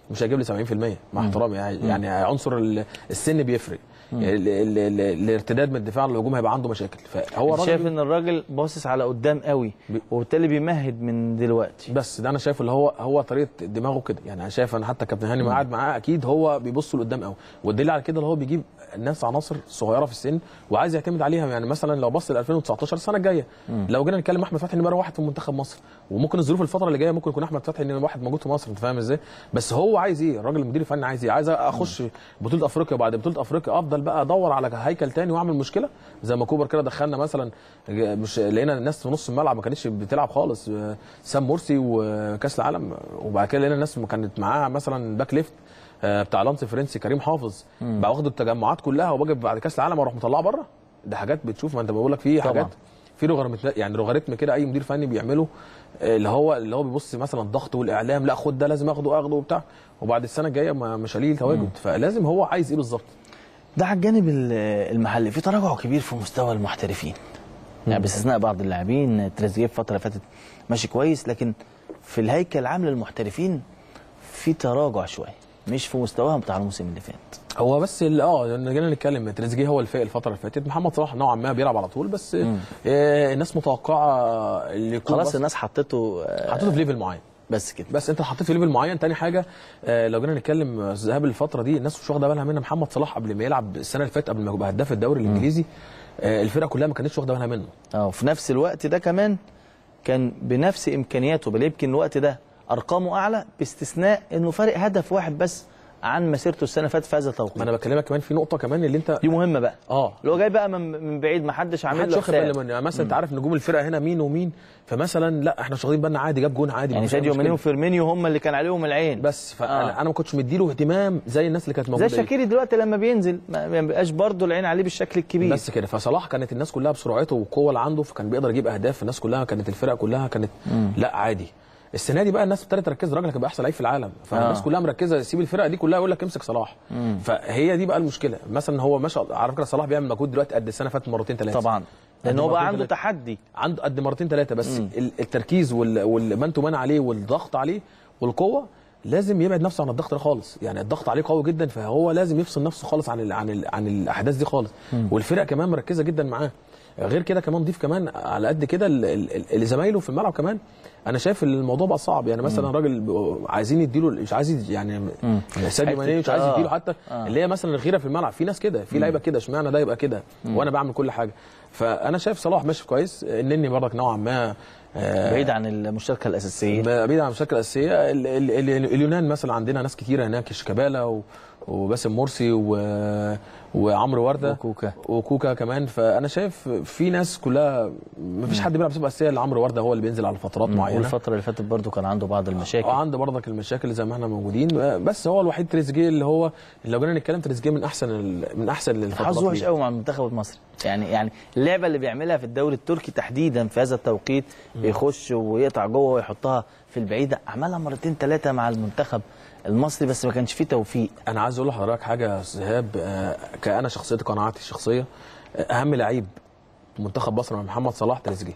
مش هيجيب لي 70% مع احترامي يعني, يعني عنصر ال- السن بيفرق ال- ال- ال- الارتداد من الدفاع للهجوم هيبقى عنده مشاكل فهو أنت شايف الراجل ان الراجل باصص على قدام قوي بي- وبالتالي بيمهد من دلوقتي بس ده انا شايف اللي هو هو طريقه دماغه كده يعني انا شايف انا حتى كابتن هاني ما قاعد معاه اكيد هو بيبص لقدام قوي والدليل على كده اللي هو بيجيب ناس عناصر صغيره في السن وعايز يعتمد عليها يعني مثلا لو بص ل 2019 السنه الجايه لو جينا نتكلم احمد فتحي نمره واحد في منتخب مصر وممكن الظروف الفتره اللي جايه ممكن يكون احمد فتحي نمره واحد موجود في مصر انت فاهم ازاي بس هو عايز ايه الراجل المدير الفني عايز ايه عايز اخش بطوله افريقيا وبعد بطوله افريقيا افضل بقى ادور على هيكل تاني واعمل مشكله زي ما كوبر كده دخلنا مثلا مش لقينا الناس في نص الملعب ما كانتش بتلعب خالص سام مرسي وكاس العالم وبعد كده لقينا الناس ما كانت معاها مثلا باك ليفت آه، بتاع لانس فرنسي كريم حافظ بقى واخد التجمعات كلها وباجي بعد كاس العالم اروح مطلعه بره ده حاجات بتشوف ما انت بقول لك في طبعاً. حاجات في لوغاريتم يعني لوغاريتم كده اي مدير فني بيعمله آه، اللي هو اللي هو بيبص مثلا الضغط والاعلام لا خد ده لازم اخده اخده وبتاع وبعد السنه الجايه ما- مش هليه تواجد فلازم هو عايز ايه بالظبط ده على الجانب ال- المحلي في تراجع كبير في مستوى المحترفين يعني باستثناء بعض اللاعبين تريزيجيه الفتره اللي فاتت ماشي كويس لكن في الهيكل العام للمحترفين في تراجع شويه مش في مستواهم بتاع الموسم اللي فات هو بس ال- اه لما جينا نتكلم تريزيجيه هو الفايق الفتره اللي فاتت محمد صلاح نوعا ما بيلعب على طول بس آه الناس متوقعه اللي يكون خلاص بس- الناس حطته آه، حطيته في ليفل معين بس كده بس انت حطيت في ليفل معين تاني حاجه آه لو جينا نتكلم آه، ذهاب الفتره دي الناس مش واخده بالها منها محمد صلاح قبل ما يلعب السنه اللي فاتت قبل ما يبقى هداف الدوري الانجليزي آه الفرقه كلها ما كانتش واخده بالها منه اه وفي نفس الوقت ده كمان كان بنفس امكانياته بل يمكن الوقت ده ارقامه اعلى باستثناء انه فارق هدف واحد بس عن مسيرته السنه اللي فاتت في هذا ما التوقيت انا بكلمك كمان في نقطه كمان اللي انت دي مهمه بقى اه اللي هو جاي بقى من, من بعيد ما حدش عامل محدش له واخد باله حساب منه يعني مثلا انت عارف نجوم الفرقه هنا مين ومين فمثلا لا احنا مش واخدين بالنا عادي جاب جون عادي يعني مفيش أي ساديو ماني مشكلة. وفيرمينيو هم اللي كان عليهم العين بس فانا آه. آه. انا ما كنتش مديله اهتمام زي الناس اللي كانت زي موجوده دي. شاكيري دلوقتي لما بينزل ما ما بيبقاش برضه العين عليه بالشكل الكبير بس كده فصلاح كانت الناس كلها بسرعته والقوه اللي عنده فكان بيقدر يجيب اهداف الناس كلها كانت الفرق كلها كانت لا عادي السنه دي بقى الناس ابتدت تركز راجل هيبقى احسن لعيب في العالم فالناس آه. كلها مركزه سيب الفرقه دي كلها يقول لك امسك صلاح فهي دي بقى المشكله مثلا هو ما شاء الله على فكره صلاح بيعمل مجهود دلوقتي قد السنه فاتت مرتين ثلاثه طبعا لان قد هو بقى مرتين عنده تلاتة. تحدي عنده قد مرتين ثلاثه بس ال- التركيز وال- والمان تو مان عليه والضغط عليه والقوه لازم يبعد نفسه عن الضغط ده خالص يعني الضغط عليه قوي جدا فهو لازم يفصل نفسه خالص عن ال عن ال عن الاحداث دي خالص والفرق كمان مركزه جدا معاه غير كده كمان ضيف كمان على قد كده ال- ال- ال- اللي زمايله في الملعب كمان انا شايف ان الموضوع بقى صعب يعني مثلا راجل ب- عايزين يديله مش عايز يد- يعني ساديو ماني مش عايز آه. يديله حتى اللي هي مثلا الغيره في الملعب في ناس كده في لعيبه كده اشمعنى ده يبقى كده وانا بعمل كل حاجه فانا شايف صلاح ماشي كويس النني برضك نوعا ما آه، بعيد عن المشاركه الاساسيه بعيد عن المشاركه الاساسيه ال- ال- ال- اليونان مثلا عندنا ناس كتيره هناك شيكابالا و- وباسم مرسي و... وعمرو ورده وكوكا. وكوكا كمان فانا شايف في ناس كلها ما فيش حد بيلعب بصفه اساسيه الا عمرو ورده هو اللي بينزل على فترات معينه والفتره اللي فاتت برضه كان عنده بعض المشاكل وعنده برضك المشاكل زي ما احنا موجودين بس هو الوحيد تريزيجيه اللي هو لو جينا نتكلم تريزيجيه من احسن ال- من احسن الفترات حظه وحش ليه. قوي مع المنتخب المصري يعني يعني اللعبه اللي بيعملها في الدوري التركي تحديدا في هذا التوقيت بيخش ويقطع جوه ويحطها في البعيده عملها مرتين ثلاثه مع المنتخب المصري بس ما كانش فيه توفيق انا عايز اقول لحضرتك حاجه يا سهاب آه، كانا شخصيتي قناعاتي الشخصيه آه، اهم لعيب في منتخب مصر مع محمد صلاح تريزيجيه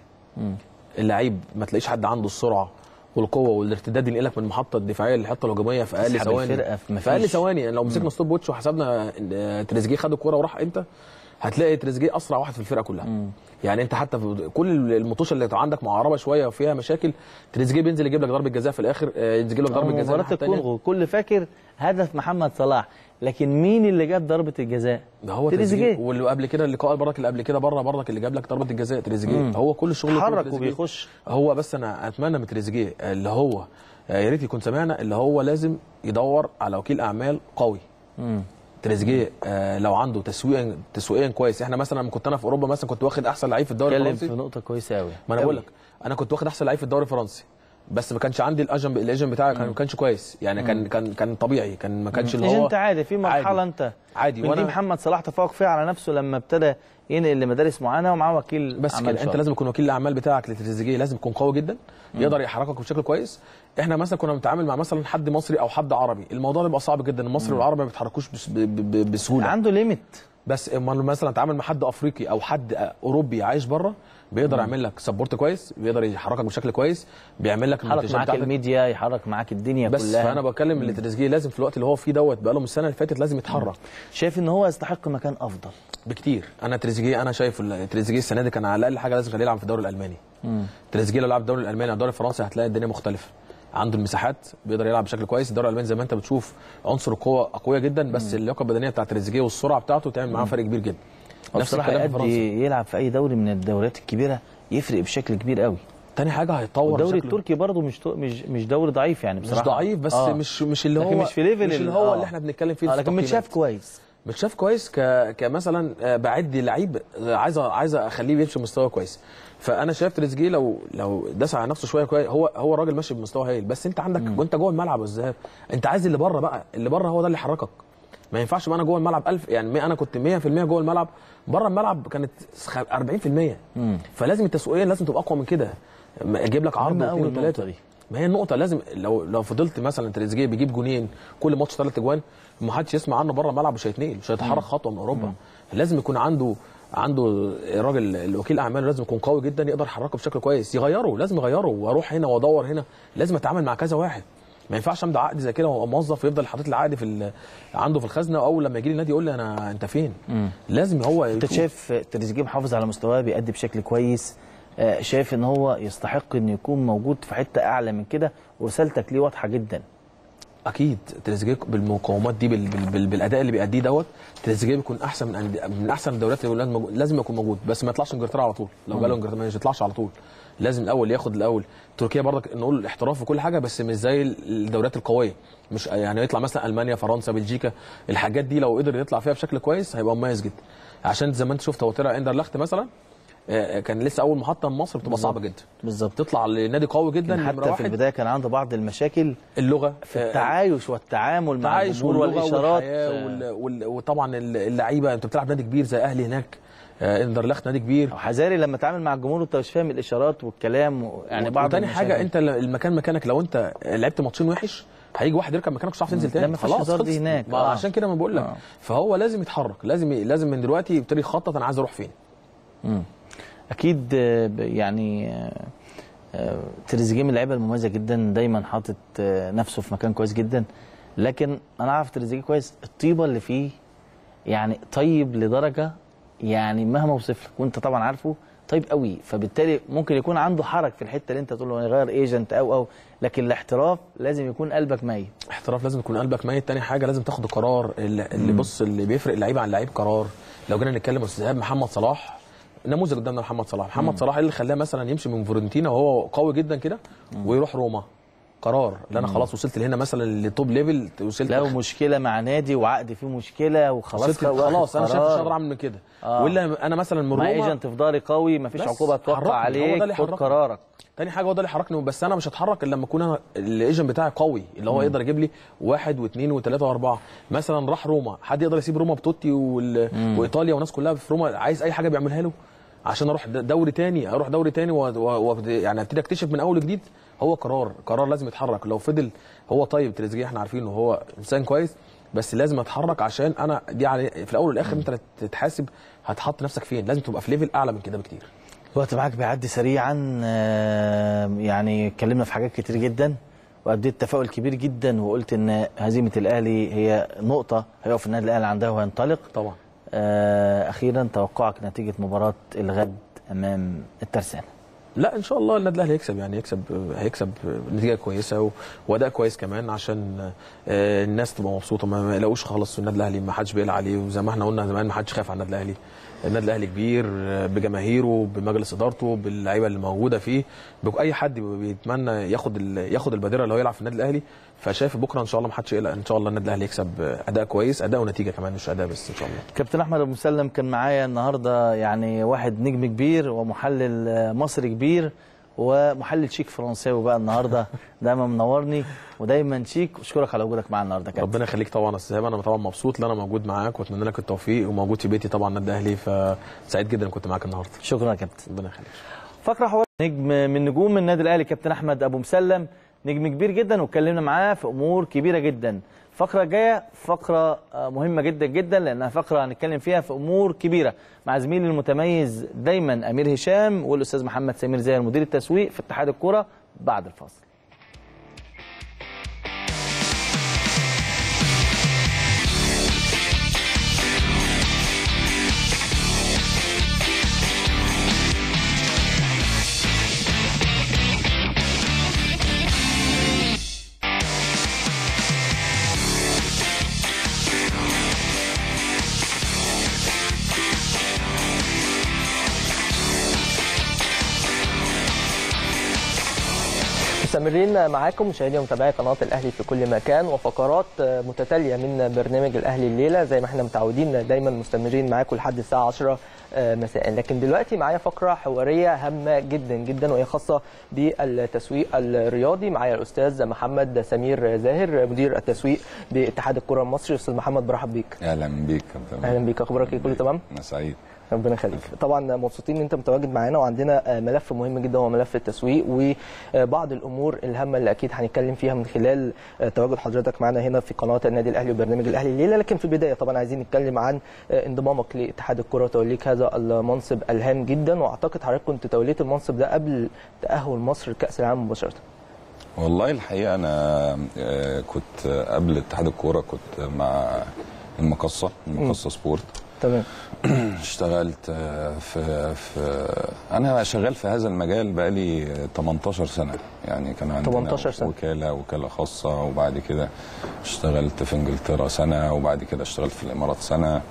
اللعيب ما تلاقيش حد عنده السرعه والقوه والارتداد ينقلك من المحطه الدفاعيه للحته الهجوميه في اقل يسحب ثواني الفرقة في في اقل مفيش. ثواني يعني لو مسكنا ستوب ووتش وحسبنا آه، تريزيجيه خد الكوره وراح امتى هتلاقي تريزيجيه اسرع واحد في الفرقه كلها يعني انت حتى في كل المطوشه اللي عندك معربه شويه وفيها مشاكل تريزيجيه بينزل يجيب لك ضربه جزاء في الاخر آه، يجيب لك ضربه جزاء مباراه الناحية التانية. الكونغو كل فاكر هدف محمد صلاح لكن مين اللي جاب ضربه الجزاء ده هو تريزيجيه واللي قبل كده اللقاء برضك اللي قبل كده بره برضك اللي جاب لك ضربه الجزاء تريزيجيه هو كل الشغل حرك تريزيجيه. وبيخش. هو بس انا اتمنى من تريزيجيه اللي هو آه، يا ريت يكون سمعنا اللي هو لازم يدور على وكيل اعمال قوي تريزيجيه آه لو عنده تسويقا تسويقيا كويس احنا مثلا لما كنت انا في اوروبا مثلا كنت واخد احسن لعيب في الدوري اتكلم الفرنسي في نقطه كويسه قوي ما انا بقول لك انا كنت واخد احسن لعيب في الدوري الفرنسي بس ما كانش عندي الاجن الاجن بتاعي كان ما كانش كويس يعني كان كان كان طبيعي كان ما كانش اللي مش هو انت عادي في مرحله عادي. انت عادي ودي وانا محمد صلاح تفوق فيها على نفسه لما ابتدى ينقل لمدارس معينه ومعاه وكيل بس أعمال كده انت شاطر. لازم يكون وكيل الاعمال بتاعك لتريزيجيه لازم يكون قوي جدا يقدر يحركك بشكل كويس احنا مثلا كنا بنتعامل مع مثلا حد مصري او حد عربي الموضوع ده بيبقى صعب جدا المصري والعربي ما بيتحركوش بس- ب- ب- ب- بسهوله عنده ليميت بس اما مثلا اتعامل مع حد افريقي او حد اوروبي عايش بره بيقدر يعمل لك سبورت كويس بيقدر يحركك بشكل كويس بيعمل لك يحرك المنتجات معاك بتاعتك. الميديا يحرك معاك الدنيا بس كلها فانا بتكلم ان تريزيجيه لازم في الوقت اللي هو فيه دوت بقاله من السنه اللي فاتت لازم يتحرك شايف ان هو يستحق مكان افضل بكتير انا تريزيجيه انا شايف ال- تريزيجيه السنه دي كان على الاقل حاجه لازم يخليه يلعب في الدوري الالماني تريزيجيه لو لعب الدوري الالماني او الدوري الفرنسي هتلاقي الدنيا مختلفه عنده المساحات بيقدر يلعب بشكل كويس الدوري الالماني زي ما انت بتشوف عنصر القوه قويه جدا بس اللياقه البدنيه بتاعت تريزيجيه والسرعه بتاعته تعمل معاه فرق كبير جدا هو بصراحه الكلام في فرنسا. يأدي يلعب في اي دوري من الدوريات الكبيره يفرق بشكل كبير قوي تاني حاجه هيطور والدوري شكله. التركي برضه مش تو- مش مش دوري ضعيف يعني مش بصراحه ضعيف بس آه. مش مش اللي هو لكن مش في ليفل مش ال- اللي هو آه. اللي احنا بنتكلم فيه آه في لكن التقييمات. متشاف كويس متشاف كويس ك... كمثلا آه، بعد لعيب آه، عايز عايز اخليه يمشي بمستوى كويس فانا شايف تريزيجيه لو لو داس على نفسه شويه كويس هو هو راجل ماشي بمستوى هايل بس انت عندك وانت جوه الملعب والذهاب انت عايز اللي بره بقى اللي بره هو ده اللي يحركك ما ينفعش بقى انا جوه الملعب 1000 يعني انا كنت 100% جوه الملعب بره الملعب كانت خ- 40% فلازم التسويقيه لازم تبقى اقوى من كده ما اجيب لك عرض مهمة أوي واثنين النقطة وثلاثه دي. ما هي النقطة لازم لو لو فضلت مثلا تريزيجيه بيجيب جونين كل ماتش ثلاث اجوان ما حدش يسمع عنه بره الملعب مش هيتنقل مش هيتحرك خطوة من اوروبا لازم يكون عنده عنده راجل الوكيل اعماله لازم يكون قوي جدا يقدر يحركه بشكل كويس يغيره لازم يغيره واروح هنا وادور هنا لازم اتعامل مع كذا واحد ما ينفعش امضي عقد زي كده وابقى موظف ويفضل حاطط لي عقد في ال- عنده في الخزنه واول لما يجي لي النادي يقول لي انا انت فين لازم هو انت يشوف. شايف تريزيجيه محافظ على مستواه بيأدي بشكل كويس آه، شايف ان هو يستحق انه يكون موجود في حته اعلى من كده ورسالتك ليه واضحه جدا اكيد تريزيجيه بالمقاومات دي بال بال بال بالاداء اللي بيأديه دوت تريزيجيه بيكون احسن من أندية- من احسن الدوريات اللي لازم موجود- لازم يكون موجود بس ما يطلعش انجلترا على طول لو جاله انجلترا ما يطلعش على طول لازم الاول ياخد الاول تركيا برضك نقول الاحتراف وكل حاجه بس مش زي الدوريات القويه مش يعني يطلع مثلا المانيا فرنسا بلجيكا الحاجات دي لو قدر يطلع فيها بشكل كويس هيبقى مميز جدا عشان زي ما انت شفت هو طلع اندرلخت مثلا آه، كان لسه اول محطه من مصر بتبقى صعبه جدا بالظبط تطلع لنادي قوي جدا كان نمرة حتى في واحد. البدايه كان عنده بعض المشاكل اللغه في آه، التعايش والتعامل مع التعايش الجمهور واللغه والاشارات والحياه وال... وال... وطبعا اللعيبه انت بتلعب نادي كبير زي اهلي هناك آه، اندرلخت نادي كبير حذاري لما تعامل مع الجمهور وانت مش فاهم الاشارات والكلام و- يعني بعض وتاني حاجه المشاكل. انت ل- المكان مكانك لو انت لعبت ماتشين وحش هيجي واحد يركب مكانك مش هتعرف تنزل تاني لا، ما فيهاش خلاص هزار دي خلصت. هناك. ما آه. عشان كده ما بقول لك آه. فهو لازم يتحرك لازم ي- لازم من دلوقتي يبتدي يخطط انا عايز اروح فين اكيد آه، ب- يعني آه، آه، تريزيجيه من اللعيبه المميزه جدا دايما حاطط آه، نفسه في مكان كويس جدا لكن انا عارف تريزيجيه كويس الطيبه اللي فيه يعني طيب لدرجه يعني مهما اوصف لك وانت طبعا عارفه طيب قوي فبالتالي ممكن يكون عنده حرج في الحته اللي انت تقول له يغير ايجنت او او لكن الاحتراف لازم يكون قلبك ميت احتراف لازم يكون قلبك ميت تاني حاجه لازم تاخد قرار اللي, اللي بص اللي بيفرق اللعيب عن اللعيب قرار لو جينا نتكلم استاذ إيهاب محمد صلاح نموذج قدامنا محمد صلاح محمد صلاح ايه اللي خلاه مثلا يمشي من فورنتينا وهو قوي جدا كده ويروح روما قرار اللي انا خلاص وصلت لهنا مثلا لتوب ليفل وصلت لو مشكله مع نادي وعقد فيه مشكله وخلاص وصلت واخد خلاص انا شايف مش قرار. هقدر اعمل من كده آه. ولا انا مثلا من مع روما ايجنت في ضهري قوي مفيش بس عقوبه حركني، توقع هو ده عليك اللي خد حركني. قرارك تاني حاجه هو ده اللي حركني بس انا مش هتحرك الا لما اكون انا الايجنت بتاعي قوي اللي هو يقدر يجيب لي واحد واثنين وثلاثه واربعه مثلا راح روما حد يقدر يسيب روما بتوتي وال... وايطاليا والناس كلها في روما عايز اي حاجه بيعملها له عشان اروح د- دوري تاني اروح دوري تاني و... و... و... يعني ابتدي اكتشف من اول وجديد هو قرار قرار لازم يتحرك لو فضل هو طيب تريزيجيه احنا عارفين انه هو انسان كويس بس لازم اتحرك عشان انا دي علي في الاول والاخر انت تتحاسب هتحط نفسك فين لازم تبقى في ليفل اعلى من كده بكتير الوقت معاك بيعدي سريعا آه، يعني اتكلمنا في حاجات كتير جدا واديت تفاؤل كبير جدا وقلت ان هزيمه الاهلي هي نقطه هيقف النادي الاهلي عندها وينطلق طبعا آه، اخيرا توقعك نتيجه مباراه الغد امام الترسانه لا ان شاء الله النادي الاهلي هيكسب يعني يكسب هيكسب نتيجه كويسه و- واداء كويس كمان عشان آه، الناس تبقى مبسوطه ما ما يلاقوش خالص النادي الاهلي ما حدش بيقلق عليه وزي ما احنا قلنا زمان ما حدش خايف على النادي الاهلي النادي الاهلي كبير آه، بجماهيره بمجلس ادارته باللعيبه اللي موجوده فيه باي حد بيتمنى ياخد ال- ياخد البادره اللي هو يلعب في النادي الاهلي فشايف بكره ان شاء الله ما حدش يقلق ان شاء الله النادي الاهلي يكسب آه، اداء كويس اداء ونتيجه كمان مش اداء بس ان شاء الله كابتن احمد ابو مسلم كان معايا النهارده يعني واحد نجم كبير ومحلل آه، مصري كبير ومحلل شيك فرنساوي بقى النهارده دايما منورني ودايما شيك اشكرك على وجودك معانا النهارده كابتن ربنا يخليك طبعا يا استاذ إيهاب. انا طبعا مبسوط ان انا موجود معاك واتمنى لك التوفيق وموجود في بيتي طبعا النادي الاهلي فسعيد جدا إن كنت معاك النهارده شكرا يا كابتن ربنا يخليك فقره حوار نجم من نجوم النادي الاهلي كابتن احمد ابو مسلم نجم كبير جدا واتكلمنا معاه في امور كبيره جدا الفقره الجايه فقره آه، مهمه جدا جدا لانها فقره هنتكلم فيها في امور كبيره مع زميلي المتميز دايما امير هشام والاستاذ محمد سمير زاهر مدير التسويق في اتحاد الكوره بعد الفاصل مستمرين معاكم مشاهدي ومتابعي قناه الاهلي في كل مكان وفقرات متتاليه من برنامج الاهلي الليله زي ما احنا متعودين دايما مستمرين معاكم لحد الساعه 10 مساء لكن دلوقتي معايا فقره حواريه هامه جدا جدا وهي خاصه بالتسويق الرياضي معايا الاستاذ محمد سمير زاهر مدير التسويق باتحاد الكره المصري استاذ محمد برحب بيك اهلا بيك كابتن اهلا بيك اخبارك ايه كله تمام انا سعيد ربنا يخليك طبعا مبسوطين ان انت متواجد معانا وعندنا ملف مهم جدا هو ملف التسويق وبعض الامور الهامه اللي اكيد هنتكلم فيها من خلال تواجد حضرتك معانا هنا في قناه النادي الاهلي وبرنامج الاهلي الليله لكن في البدايه طبعا عايزين نتكلم عن انضمامك لاتحاد الكره وتوليك هذا المنصب الهام جدا واعتقد حضرتك كنت توليت المنصب ده قبل تاهل مصر لكاس العالم مباشره والله الحقيقه انا آه، كنت قبل اتحاد الكوره كنت مع المقصه المقصه سبورت تمام اشتغلت آه، في في انا شغال في هذا المجال بقالي 18 سنه يعني كان عندنا 18 سنة. وكاله وكاله خاصه وبعد كده اشتغلت في انجلترا سنه وبعد كده اشتغلت في الامارات سنه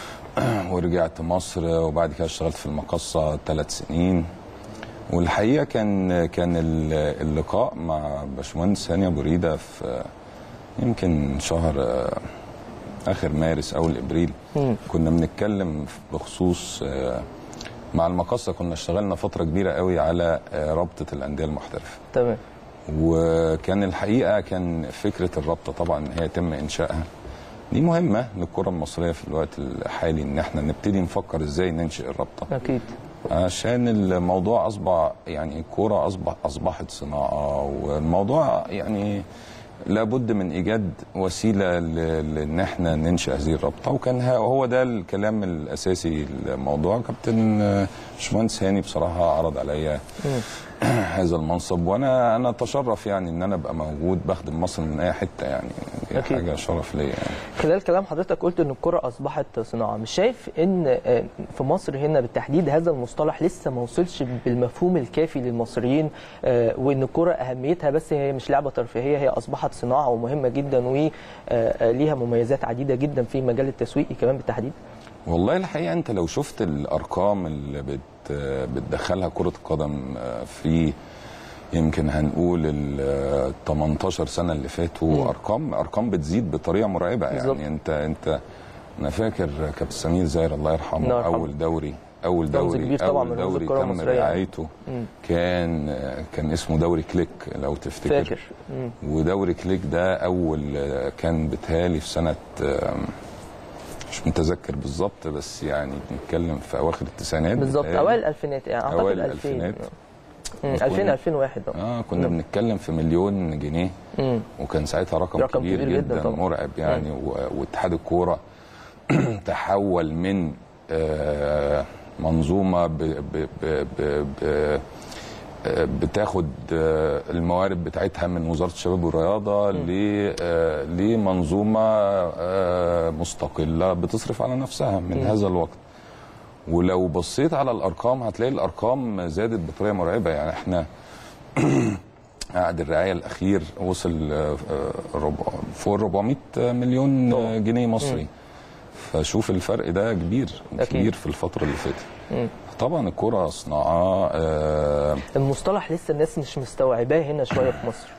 ورجعت مصر وبعد كده اشتغلت في المقصه ثلاث سنين والحقيقه كان كان ال- اللقاء مع باشمهندس هاني ابو ريده في يمكن شهر آه، اخر مارس اول ابريل مم. كنا بنتكلم بخصوص آه، مع المقصه كنا اشتغلنا فتره كبيره قوي على آه، رابطه الانديه المحترفه تمام وكان الحقيقه كان فكره الرابطه طبعا ان هي يتم انشائها دي مهمه للكره المصريه في الوقت الحالي ان احنا نبتدي نفكر ازاي ننشئ الرابطه اكيد عشان الموضوع اصبح يعني الكوره اصبح اصبحت صناعه والموضوع يعني لابد من ايجاد وسيله ل- لان احنا ننشا هذه الرابطه وكان ها- هو ده الكلام الاساسي الموضوع كابتن آه، باشمهندس هاني بصراحه عرض عليا هذا المنصب وانا انا اتشرف يعني ان انا ابقى موجود بخدم مصر من اي حته يعني دي أكيد. حاجه شرف ليا يعني خلال كلام حضرتك قلت ان الكره اصبحت صناعه مش شايف ان آه، في مصر هنا بالتحديد هذا المصطلح لسه ما وصلش بالمفهوم الكافي للمصريين آه، وان الكره اهميتها بس هي مش لعبه ترفيهيه هي اصبحت صناعه ومهمه جدا وليها مميزات عديده جدا في مجال التسويق كمان بالتحديد والله الحقيقه انت لو شفت الارقام اللي بت بتدخلها كره القدم آه، في يمكن هنقول ال 18 سنه اللي فاتوا ارقام ارقام بتزيد بطريقه مرعبه بالظبط. يعني انت انت انا فاكر كابتن سمير زاهر الله يرحمه الله يرحمه. اول دوري اول رمز دوري كبير طبعا من اول رموز دوري الكرة تم المصرية. رعايته مم. كان كان اسمه دوري كليك لو تفتكر فاكر مم. ودوري كليك ده اول آه، كان بتهالي في سنه آم، مش متذكر بالظبط بس يعني بنتكلم في اواخر التسعينات بالظبط بتهيألي. اوائل الالفينات يعني اعتقد أوائل 2000 الألفينات. مم، 2000 2001 اه اه كنا بنتكلم في مليون جنيه مم. وكان ساعتها رقم, رقم كبير, كبير جدا جدا, طبعا. مرعب يعني و- واتحاد الكوره تحول من آه، منظومه ب ب ب ب ب آه، بتاخد آه، الموارد بتاعتها من وزاره الشباب والرياضه ل- آه، لمنظومه آه، مستقله بتصرف على نفسها من هذا الوقت ولو بصيت على الارقام هتلاقي الارقام زادت بطريقه مرعبه يعني احنا عقد الرعايه الاخير وصل آه، آه، ربع فوق 400 مليون آه، جنيه مصري فشوف الفرق ده كبير أكيد. كبير في الفتره اللي فاتت مم. طبعا الكره صناعه آه، المصطلح لسه الناس مش مستوعباه هنا شويه في مصر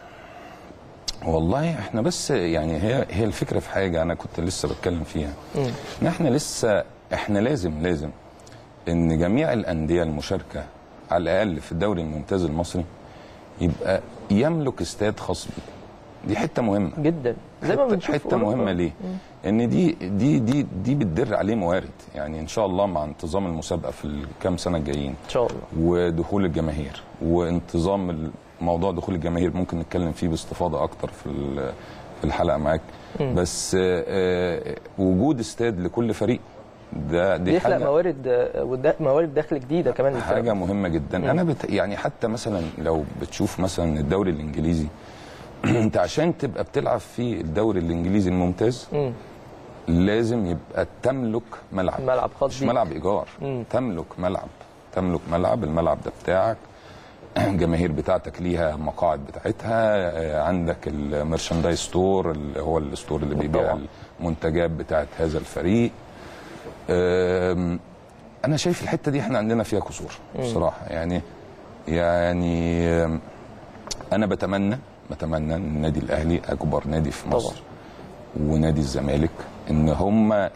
والله احنا بس يعني هي هي الفكره في حاجه انا كنت لسه بتكلم فيها مم. ان احنا لسه احنا لازم لازم ان جميع الانديه المشاركه على الاقل في الدوري الممتاز المصري يبقى يملك استاد خاص بيه دي حته مهمه جدا زي ما حته, بنشوف في حتة أوروبا. مهمه ليه ان دي دي دي دي بتدر عليه موارد يعني ان شاء الله مع انتظام المسابقه في الكام سنه الجايين ان شاء الله ودخول الجماهير وانتظام موضوع دخول الجماهير ممكن نتكلم فيه باستفاضه اكتر في ال- في الحلقه معاك بس آه، آه، وجود استاد لكل فريق ده دي بيخلق حاجه موارد آه، ودا- موارد دخل جديده كمان للفرق. حاجه مهمه جدا انا بت... يعني حتى مثلا لو بتشوف مثلا الدوري الانجليزي انت عشان تبقى بتلعب في الدوري الانجليزي الممتاز مم. لازم يبقى تملك ملعب ملعب خاص مش بيك. ملعب ايجار مم. تملك ملعب تملك ملعب الملعب ده بتاعك الجماهير بتاعتك ليها مقاعد بتاعتها آه، عندك الميرشاندايز ستور اللي هو الستور اللي بيبيع طبعا. المنتجات بتاعت هذا الفريق آم، انا شايف الحته دي احنا عندنا فيها قصور بصراحه يعني يعني آم، انا بتمنى بتمنى ان النادي الاهلي اكبر نادي في مصر ونادي الزمالك ان هم ي-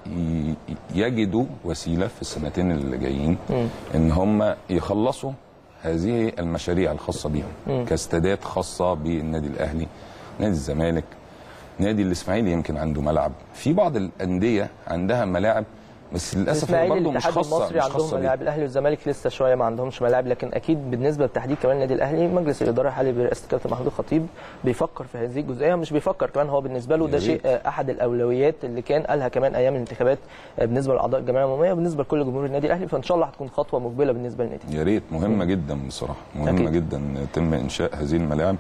يجدوا وسيله في السنتين اللي جايين ان هم يخلصوا هذه المشاريع الخاصه بيهم كاستادات خاصه بالنادي الاهلي نادي الزمالك نادي الاسماعيلي يمكن عنده ملعب في بعض الانديه عندها ملاعب بس للاسف هي الاسماعيلي برضه مش الاتحاد خاصه المصري مش عندهم خاصه بيه. ملاعب الاهلي والزمالك لسه شويه ما عندهمش ملاعب لكن اكيد بالنسبه للتحديد كمان النادي الاهلي مجلس الاداره الحالي برئاسه الكابتن محمود الخطيب بيفكر في هذه الجزئيه مش بيفكر كمان هو بالنسبه له ده يا شيء ريت. آه، احد الاولويات اللي كان قالها كمان ايام الانتخابات آه، بالنسبه لاعضاء الجمعيه العموميه وبالنسبه لكل جمهور النادي الاهلي فان شاء الله هتكون خطوه مقبله بالنسبه للنادي يا ريت مهمه جدا بصراحه مهمه أكيد. جدا يتم انشاء هذه الملاعب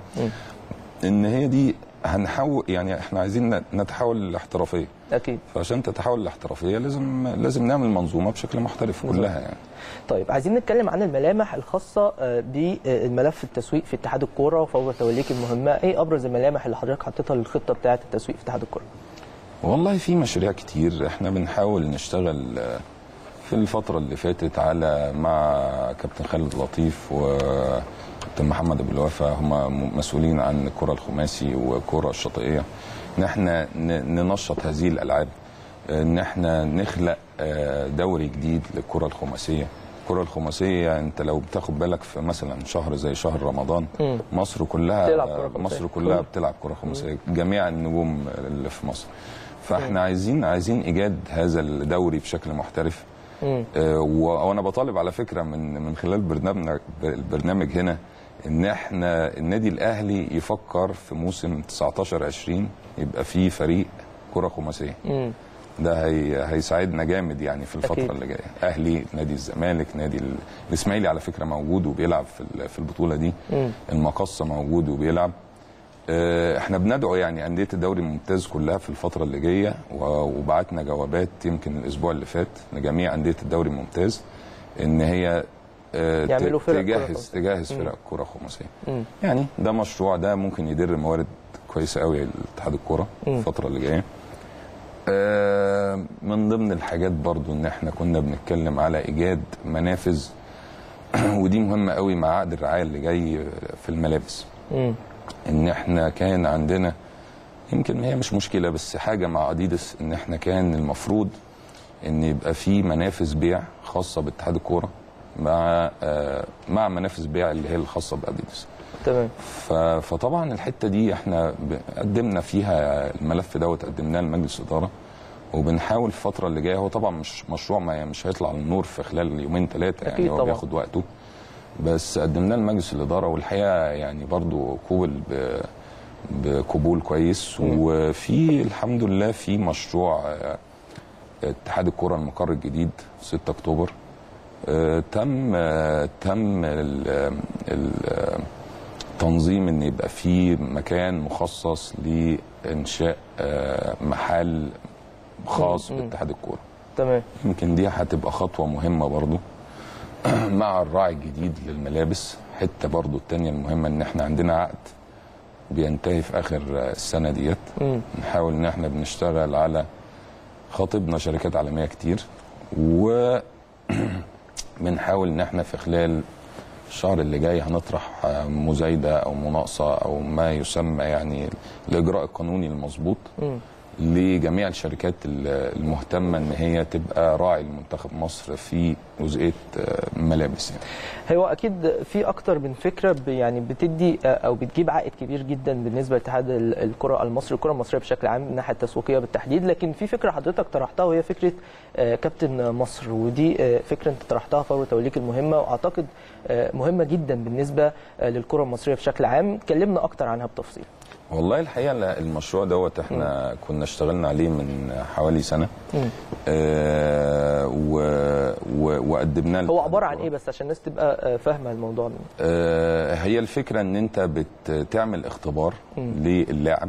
ان هي دي هنحاول يعني احنا عايزين نتحول للاحترافيه اكيد فعشان تتحول للاحترافيه لازم لازم نعمل منظومه بشكل محترف كلها يعني طيب عايزين نتكلم عن الملامح الخاصه آه، بالملف التسويق في اتحاد الكوره وفور توليك المهمه ايه ابرز الملامح اللي حضرتك حطيتها للخطه بتاعه التسويق في اتحاد الكوره والله في مشاريع كتير احنا بنحاول نشتغل آه، في الفترة اللي فاتت على مع كابتن خالد لطيف وكابتن محمد ابو الوفا هم مسؤولين عن الكرة الخماسي والكرة الشاطئية ان احنا ن- ننشط هذه الالعاب ان احنا نخلق آه، دوري جديد للكرة الخماسية الكرة الخماسية انت لو بتاخد بالك في مثلا شهر زي شهر رمضان مم. مصر كلها بتلعب كرة خماسية. مصر كلها بتلعب كرة خماسية جميع النجوم اللي في مصر فاحنا عايزين عايزين ايجاد هذا الدوري بشكل محترف مم. آه، و- وانا بطالب على فكره من من خلال برنامج البرنامج هنا ان احنا النادي الاهلي يفكر في موسم 19 20 يبقى فيه فريق كره خماسيه مم. ده هي هيساعدنا جامد يعني في الفتره أكيد. اللي جايه اهلي نادي الزمالك نادي ال- الاسماعيلي على فكره موجود وبيلعب في ال- في البطوله دي مم. المقصه موجود وبيلعب آه، احنا بندعو يعني انديه الدوري الممتاز كلها في الفتره اللي جايه و- وبعتنا جوابات يمكن الاسبوع اللي فات لجميع انديه الدوري الممتاز ان هي آه، ت- يعملوا فرق كرة تجهز خماسية. تجهز فرق كره خماسيه مم. يعني ده مشروع ده ممكن يدر موارد كويسه قوي لاتحاد الكوره مم. الفتره اللي جايه آه، من ضمن الحاجات برضو ان احنا كنا بنتكلم على ايجاد منافذ ودي مهمه قوي مع عقد الرعايه اللي جاي في الملابس مم. ان احنا كان عندنا يمكن هي مش مشكله بس حاجه مع اديداس ان احنا كان المفروض ان يبقى في منافذ بيع خاصه باتحاد الكوره مع آه، مع منافذ بيع اللي هي الخاصه باديداس تمام ف- فطبعا الحته دي احنا ب- قدمنا فيها الملف دوت قدمناه لمجلس الاداره وبنحاول الفتره اللي جايه هو طبعا مش مشروع ما مش هيطلع للنور في خلال يومين ثلاثه أكيد يعني هو طبعاً. بياخد وقته بس قدمناه لمجلس الاداره والحقيقه يعني برضو قوبل ب- بقبول كويس وفي الحمد لله في مشروع آه، اتحاد الكره المقر الجديد 6 اكتوبر آه، تم آه، تم ال- ال- تنظيم ان يبقى في مكان مخصص لانشاء آه، محل خاص مم. باتحاد الكوره تمام يمكن دي هتبقى خطوه مهمه برضو مع الراعي الجديد للملابس حته برضو التانية المهمه ان احنا عندنا عقد بينتهي في اخر السنه ديت مم. نحاول ان احنا بنشتغل على خاطبنا شركات عالميه كتير و بنحاول ان احنا في خلال الشهر اللي جاي هنطرح مزايده او مناقصه او ما يسمى يعني الاجراء القانوني المظبوط مم. لجميع الشركات المهتمه ان هي تبقى راعي لمنتخب مصر في جزئيه ملابس يعني. هو اكيد في اكتر من فكره ب- يعني بتدي او بتجيب عائد كبير جدا بالنسبه لاتحاد ال- الكره المصري الكره المصريه بشكل عام من الناحيه التسويقيه بالتحديد لكن في فكره حضرتك طرحتها وهي فكره آه، كابتن مصر ودي آه، فكره انت طرحتها فور توليك المهمه واعتقد آه، مهمه جدا بالنسبه آه، للكره المصريه بشكل عام كلمنا اكتر عنها بتفصيل والله الحقيقه لا، المشروع دوت احنا كنا اشتغلنا عليه من حوالي سنه آه و و وقدمناه هو عباره عن ايه بس عشان الناس تبقى آه، فاهمه الموضوع ده آه، هي الفكرة ان انت بتعمل اختبار للاعب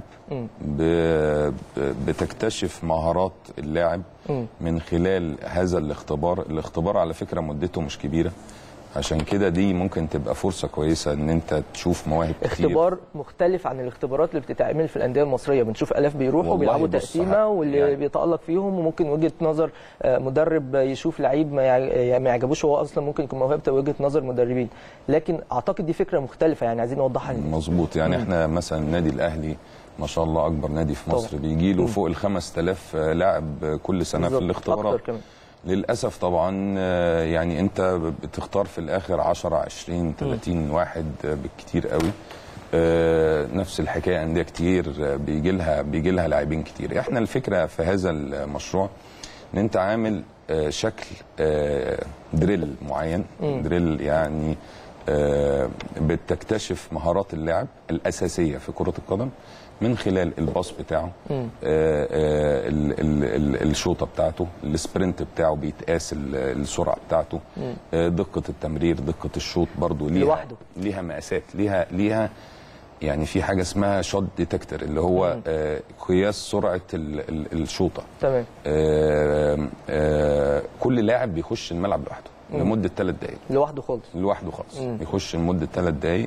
ب- ب- بتكتشف مهارات اللاعب من خلال هذا الاختبار الاختبار على فكرة مدته مش كبيرة عشان كده دي ممكن تبقى فرصة كويسة ان انت تشوف مواهب كتير اختبار مختلف عن الاختبارات اللي بتتعمل في الانديه المصريه بنشوف الاف بيروحوا والله بيلعبوا بص، تقسيمه واللي يعني- بيتالق فيهم وممكن وجهه نظر آه، مدرب يشوف لعيب ما يع- ما يعجبوش هو اصلا ممكن يكون موهبته وجهه نظر مدربين لكن اعتقد دي فكره مختلفه يعني عايزين نوضحها للناس. مظبوط يعني احنا مثلا النادي الاهلي ما شاء الله اكبر نادي في مصر طبعا. بيجي له فوق ال 5000 لاعب كل سنه في بالظبط. الاختبارات أكتر كمان. للاسف طبعا آه، يعني انت بتختار في الاخر 10 20 30 واحد آه، بالكتير قوي آه، نفس الحكايه انديه كتير آه، بيجي لها بيجي لها لاعبين كتير احنا الفكره في هذا المشروع ان انت عامل آه، شكل آه، دريل معين دريل يعني آه، بتكتشف مهارات اللاعب الاساسيه في كره القدم من خلال الباص بتاعه آه، آه، ال- ال- ال- الشوطه بتاعته السبرنت بتاعه بيتقاس ال- السرعه بتاعته آه، دقه التمرير دقه الشوط برضو ليها لوحده. ليها مقاسات ليها ليها يعني في حاجه اسمها شوت ديتكتور اللي هو آه، قياس سرعه ال- ال- الشوطه تمام آه، آه، كل لاعب بيخش الملعب لوحده لمده ثلاث دقائق لوحده خالص لوحده خالص يخش لمده ثلاث دقائق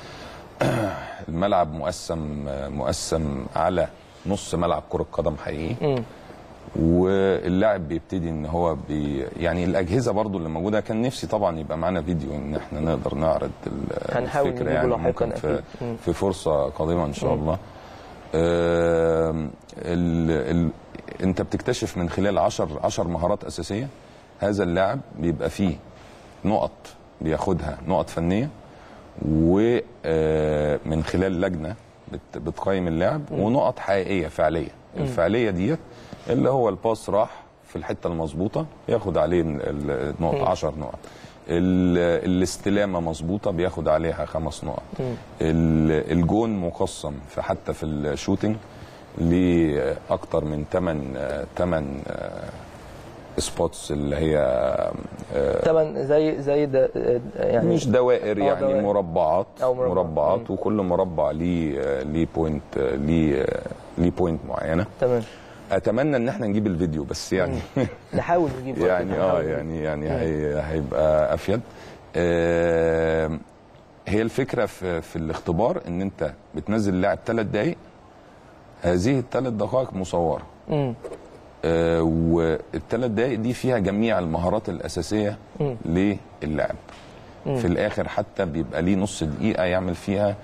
الملعب مقسم مقسم على نص ملعب كره قدم حقيقي واللاعب بيبتدي ان هو بي يعني الاجهزه برضو اللي موجوده كان نفسي طبعا يبقى معانا فيديو ان احنا نقدر نعرض ال- هنحاول الفكره نجيبه يعني لاحقاً ممكن في, أكيد. مم. في فرصه قادمه ان شاء الله آم، ال ال انت بتكتشف من خلال 10 10 مهارات اساسيه هذا اللاعب بيبقى فيه نقط بياخدها نقط فنيه ومن خلال لجنه بت- بتقيم اللاعب ونقط حقيقيه فعليه الفعليه ديت اللي هو الباس راح في الحته المظبوطه ياخد عليه ال- ال- النقط 10 نقط ال- الاستلامه مظبوطه بياخد عليها خمس نقط ال- الجون مقسم في حتى في الشوتنج لاكتر من 8 8 سبوتس اللي هي آه، طبعا زي زي ده آه، يعني مش دوائر آه، يعني دوائر. مربعات أو مربع. مربعات وكل مربع ليه آه، ليه بوينت آه، ليه آه، ليه بوينت معينه تمام اتمنى ان احنا نجيب الفيديو بس يعني نحاول نجيب يعني اه يعني يعني هي هيبقى افيد آه، هي الفكره في في الاختبار ان انت بتنزل لاعب ثلاث دقائق هذه الثلاث دقائق مصوره مم. آه، والثلاث دقائق دي فيها جميع المهارات الاساسيه للاعب في الاخر حتى بيبقى ليه نص دقيقه يعمل فيها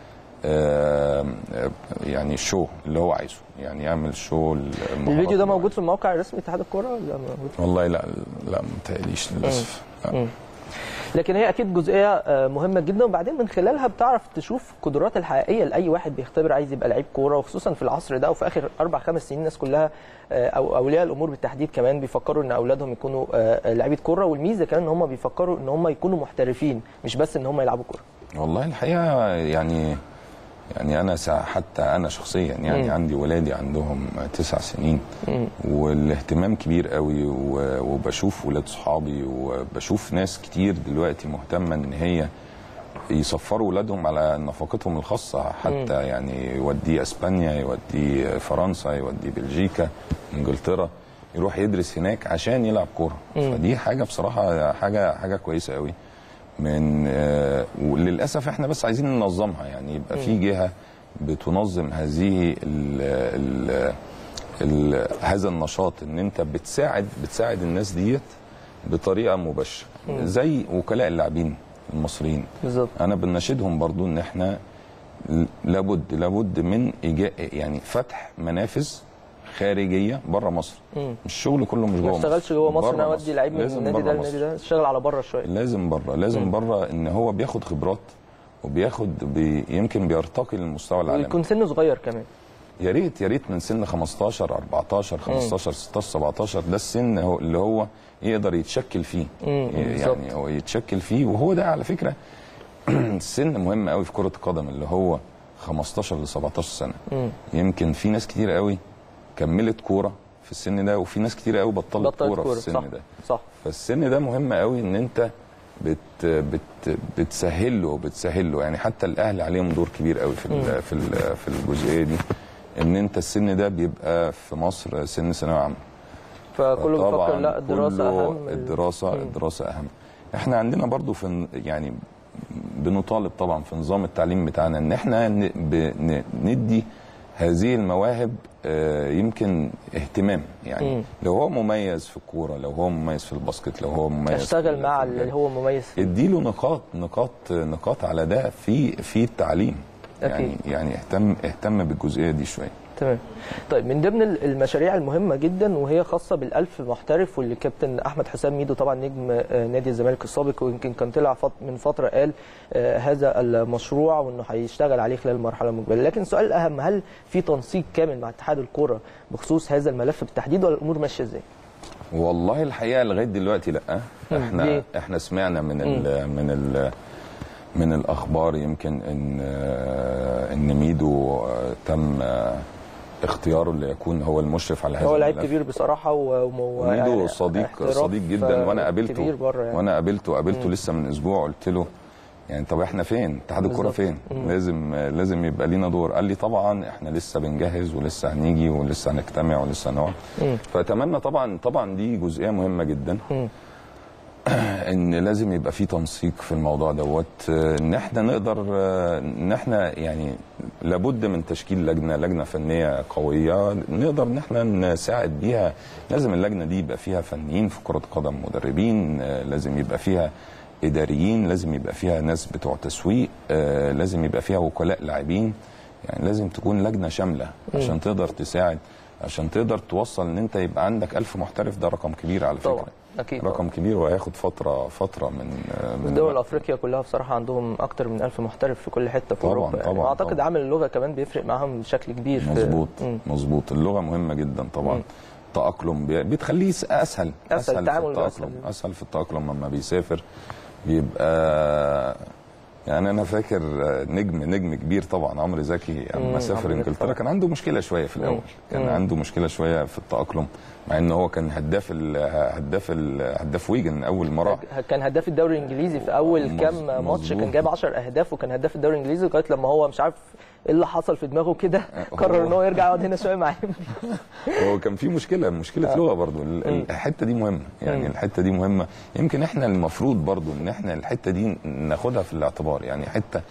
آه، آه، يعني شو اللي هو عايزه يعني يعمل شو المهارات الفيديو ده اللي هو موجود في الموقع الرسمي اتحاد الكوره ولا موجود والله لا لا ما متهيأليش للاسف لا. لكن هي اكيد جزئيه آه، مهمه جدا وبعدين من خلالها بتعرف تشوف القدرات الحقيقيه لاي واحد بيختبر عايز يبقى لعيب كوره وخصوصا في العصر ده وفي اخر اربع خمس سنين الناس كلها آه، او اولياء الامور بالتحديد كمان بيفكروا ان اولادهم يكونوا آه، لعيبه كوره والميزه كمان ان هم بيفكروا ان هم يكونوا محترفين مش بس ان هم يلعبوا كوره والله الحقيقه يعني يعني انا سا- حتى انا شخصيا يعني مم. عندي ولادي عندهم تسع سنين والاهتمام كبير قوي و- وبشوف ولاد صحابي وبشوف ناس كتير دلوقتي مهتمه ان هي يسفروا ولادهم على نفقتهم الخاصه حتى يعني يوديه اسبانيا يوديه فرنسا يوديه بلجيكا انجلترا يروح يدرس هناك عشان يلعب كوره فدي حاجه بصراحه حاجه حاجه كويسه قوي من آه، وللاسف احنا بس عايزين ننظمها يعني يبقى في جهه بتنظم هذه ال ال ال هذا النشاط ان انت بتساعد بتساعد الناس ديت بطريقه مباشره زي وكلاء اللاعبين المصريين بالظبط انا بناشدهم برضو ان احنا ل- لابد لابد من إيجاء يعني فتح منافذ خارجيه بره مصر مم. الشغل كله مش ما جوه اشتغلش جوه مصر بره انا اودي لعيب من لازم النادي بره ده مصر. للنادي ده اشتغل على بره شويه لازم بره لازم بره ان هو بياخد خبرات وبياخد بي يمكن بيرتقي للمستوى العالمي ويكون سنه صغير كمان يا ريت يا ريت من سن 15 14 15 16 17 ده السن هو اللي هو يقدر يتشكل فيه مم، بالظبط. يعني هو يتشكل فيه وهو ده على فكره السن مهم قوي في كره القدم اللي هو 15 ل 17 سنه يمكن في ناس كتير قوي كملت كوره في السن ده وفي ناس كتير قوي بطلت, بطلت كوره في كورة، السن صح ده صح فالسن ده مهم قوي ان انت بت بت بتسهل له بتسهل له يعني حتى الاهل عليهم دور كبير قوي في ال في ال في الجزئيه دي ان انت السن ده بيبقى في مصر سن ثانويه عامه فكله بيفكر طبعاً لا الدراسه كله اهم الدراسه الدراسه اهم احنا عندنا برضو في ن- يعني بنطالب طبعا في نظام التعليم بتاعنا ان احنا ن- ب- ن- ندي هذه المواهب آه، يمكن اهتمام يعني مم. لو هو مميز في الكوره لو هو مميز في الباسكت لو هو مميز في اشتغل ال- مع في اللي الجري. هو مميز فيه اديله نقاط نقاط نقاط على ده في في التعليم يعني أكيد. يعني اهتم اهتم بالجزئيه دي شويه تمام طيب من ضمن المشاريع المهمه جدا وهي خاصه بالالف محترف واللي كابتن احمد حسام ميدو طبعا نجم آه، نادي الزمالك السابق ويمكن كان طلع فت- من فتره قال آه، هذا المشروع وانه هيشتغل عليه خلال المرحله المقبله لكن السؤال الاهم هل في تنسيق كامل مع اتحاد الكره بخصوص هذا الملف بالتحديد ولا الامور ماشيه ازاي؟ والله الحقيقه لغايه دلوقتي لا احنا ليه؟ احنا سمعنا من ال من ال من الاخبار يمكن ان آه، ان ميدو آه، تم آه، اختياره ليكون هو المشرف على هذا هو لعيب الملف. كبير بصراحه و- و- ميدو يعني صديق احتراف، صديق جدا آه، وانا قابلته كبير بره يعني وانا قابلته قابلته لسه من اسبوع قلت له يعني طب احنا فين؟ اتحاد الكوره بالظبط. فين؟ لازم لازم يبقى لينا دور، قال لي طبعا احنا لسه بنجهز ولسه هنيجي ولسه هنجتمع ولسه هنقعد. فاتمنى طبعا طبعا دي جزئيه مهمه جدا ان لازم يبقى في تنسيق في الموضوع دوت آه، ان احنا نقدر آه، ان احنا يعني لابد من تشكيل لجنه لجنه فنيه قويه نقدر ان احنا نساعد بيها لازم اللجنه دي يبقى فيها فنيين في كره قدم مدربين آه، لازم يبقى فيها اداريين لازم يبقى فيها ناس بتوع تسويق آه، لازم يبقى فيها وكلاء لاعبين يعني لازم تكون لجنه شامله عشان تقدر تساعد عشان تقدر توصل ان انت يبقى عندك ألف محترف ده رقم كبير على فكره طبعا اكيد رقم كبير وهياخد فتره فتره من من دول الوقت. افريقيا كلها بصراحه عندهم اكتر من ألف محترف في كل حته في طبعاً، اوروبا يعني. طبعاً، واعتقد طبعاً. عامل اللغه كمان بيفرق معاهم بشكل كبير في- مظبوط مم. مظبوط اللغه مهمه جدا طبعا مم. تأقلم بي- بتخليه س- اسهل أسهل، في التعامل بقى التأقلم أسهل. اسهل في التأقلم لما بيسافر بيبقى يعني انا فاكر نجم نجم كبير طبعا عمرو زكي مم، اما سافر عمرو زكي انجلترا طبعاً. كان عنده مشكله شويه في الاول كان مم. عنده مشكله شويه في التأقلم مع ان هو كان هداف ال هداف ال هداف ويجن اول ما راح كان هداف الدوري الانجليزي في اول مظ- كام ماتش كان مظبوط. جايب 10 اهداف وكان هداف الدوري الانجليزي لغايه لما هو مش عارف ايه اللي حصل في دماغه كده هو- قرر ان هو يرجع يقعد هنا شويه معاهم هو كان في مشكله مشكله لغه برضو ال- ال- الحته دي مهمه يعني الحته دي مهمه يمكن احنا المفروض برضو ان احنا الحته دي ناخدها في الاعتبار يعني حته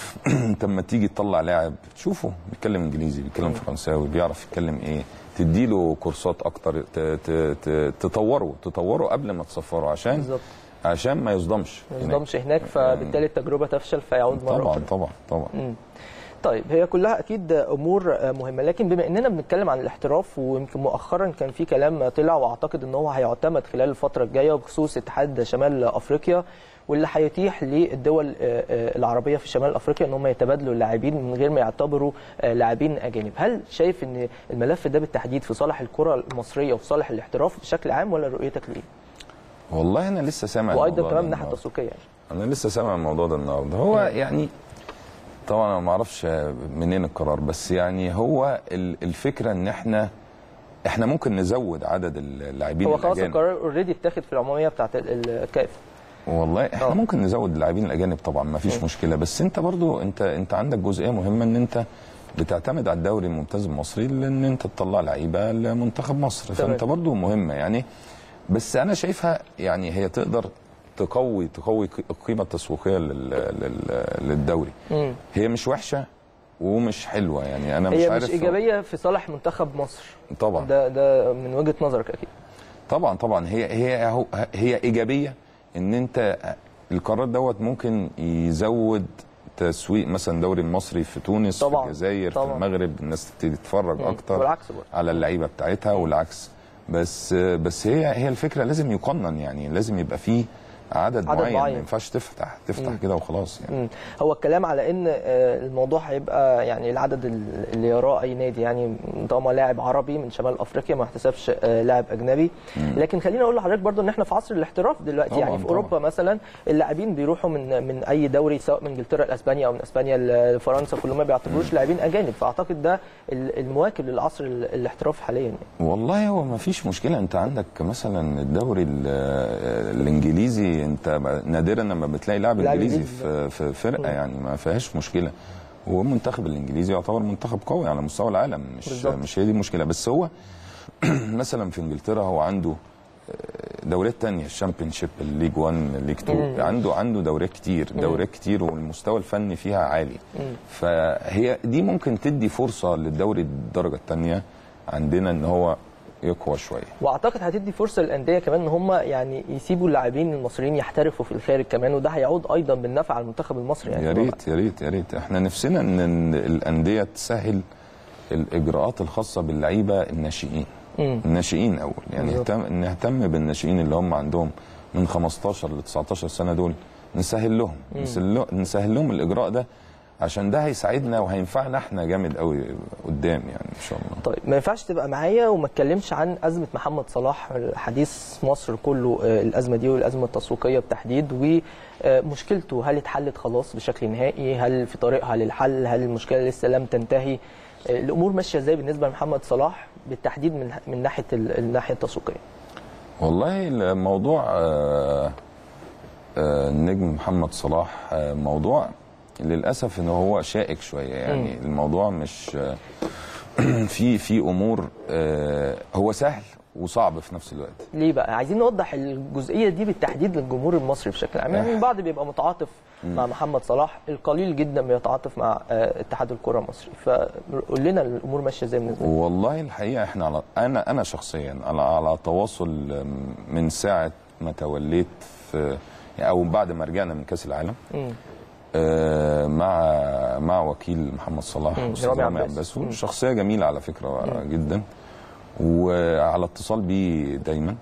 انت لما تيجي تطلع لاعب تشوفه بيتكلم انجليزي بيتكلم فرنساوي بيعرف يتكلم ايه تديله كورسات اكتر ت- ت- ت- تطوره تطوره قبل ما تسفره عشان بالظبط. عشان ما يصدمش ما هناك. يصدمش هناك فبالتالي التجربه تفشل فيعود مره طبعا اخرى طبعا طبعا طيب هي كلها اكيد امور مهمه لكن بما اننا بنتكلم عن الاحتراف ويمكن مؤخرا كان في كلام طلع واعتقد ان هو هيعتمد خلال الفتره الجايه بخصوص اتحاد شمال افريقيا واللي هيتيح للدول آه، آه، العربيه في شمال افريقيا ان هم يتبادلوا اللاعبين من غير ما يعتبروا آه، لاعبين اجانب هل شايف ان الملف ده بالتحديد في صالح الكره المصريه وفي صالح الاحتراف بشكل عام ولا رؤيتك ليه والله انا لسه سامع وايضا الموضوع كمان ده من الناحيه النهاردة. التسويقيه يعني انا لسه سامع الموضوع ده النهارده هو يعني طبعا انا ما اعرفش منين القرار بس يعني هو ال- الفكره ان احنا احنا ممكن نزود عدد اللاعبين هو خلاص الاجانب القرار اوريدي اتاخد في العموميه بتاعت ال- الكاف والله احنا آه. ممكن نزود اللاعبين الاجانب طبعا ما فيش مشكله بس انت برضو انت انت عندك جزئيه مهمه ان انت بتعتمد على الدوري الممتاز المصري لان انت تطلع لعيبه لمنتخب مصر تمام. فانت برضو مهمه يعني بس انا شايفها يعني هي تقدر تقوي تقوي القيمه التسويقيه لل لل للدوري مم. هي مش وحشه ومش حلوه يعني انا مش هي عارف مش ايجابيه في صالح منتخب مصر طبعا ده ده من وجهه نظرك اكيد طبعا طبعا هي هي هو- هي ايجابيه ان انت القرار دوت ممكن يزود تسويق مثلا الدوري المصري في تونس طبعاً، في الجزائر في طبعاً. المغرب الناس تبتدي تتفرج اكتر والعكس برضه. على اللعيبه بتاعتها والعكس بس بس هي هي الفكره لازم يقنن يعني لازم يبقى فيه عدد, عدد معين, معين. ما ينفعش تفتح تفتح كده وخلاص يعني مم. هو الكلام على ان آه، الموضوع هيبقى يعني العدد ال- اللي يراه اي نادي يعني طالما لاعب عربي من شمال افريقيا ما يحتسبش آه، لاعب اجنبي لكن خليني اقول لحضرتك برضو ان احنا في عصر الاحتراف دلوقتي طبعاً، يعني في طبعاً. اوروبا مثلا اللاعبين بيروحوا من من اي دوري سواء من انجلترا لاسبانيا او من اسبانيا لفرنسا كلهم ما بيعتبروش لاعبين اجانب فاعتقد ده ال- المواكب للعصر ال- الاحتراف حاليا يعني. والله هو ما فيش مشكله انت عندك مثلا الدوري ال- الانجليزي انت نادرا لما بتلاقي لاعب لاعب انجليزي إنجليزي. في, في فرقه يعني ما فيهاش مشكله والمنتخب الانجليزي يعتبر منتخب قوي على مستوى العالم مش بالظبط. مش هي دي المشكله بس هو مثلا في انجلترا هو عنده دوريات تانية الشامبيون شيب الليج 1 الليج 2 عنده عنده دوريات كتير دوريات كتير والمستوى الفني فيها عالي فهي دي ممكن تدي فرصة للدوري الدرجة الثانية عندنا ان هو يقوى شوية واعتقد هتدي فرصه للانديه كمان ان هم يعني يسيبوا اللاعبين المصريين يحترفوا في الخارج كمان وده هيعود ايضا بالنفع على المنتخب المصري يعني يا ريت يا ريت يا ريت احنا نفسنا ان إن الاندية تسهل الاجراءات الخاصة باللعيبة الناشئين الناشئين اول يعني بالظبط. نهتم نهتم بالناشئين اللي هم عندهم من 15 ل 19 سنة دول نسهل لهم نسهل له- نسهل لهم الاجراء ده عشان ده هيساعدنا وهينفعنا احنا جامد قوي قدام يعني ان شاء الله طيب ما ينفعش تبقى معايا وما اتكلمش عن ازمه محمد صلاح حديث مصر كله آه، الازمه دي والازمه التسويقيه بالتحديد ومشكلته هل اتحلت خلاص بشكل نهائي هل في طريقها للحل هل المشكله لسه لم تنتهي آه، الامور ماشيه ازاي بالنسبه لمحمد صلاح بالتحديد من من ناحيه ال- الناحيه التسويقيه والله الموضوع آه، آه، النجم محمد صلاح آه، موضوع للاسف ان هو شائك شويه يعني الموضوع مش آه، في في امور آه، هو سهل وصعب في نفس الوقت ليه بقى عايزين نوضح الجزئيه دي بالتحديد للجمهور المصري بشكل عام يعني البعض بيبقى متعاطف مع محمد صلاح القليل جدا بيتعاطف مع آه، اتحاد الكره المصري فقول لنا الامور ماشيه ازاي بالنسبه لك والله الحقيقه احنا على انا انا شخصيا على على تواصل من ساعه ما توليت في او بعد ما رجعنا من كاس العالم آه، مع مع وكيل محمد صلاح مم، استاذ رامي رامي عباس. عباس هو شخصيه جميله على فكره جدا وعلى اتصال بيه دايما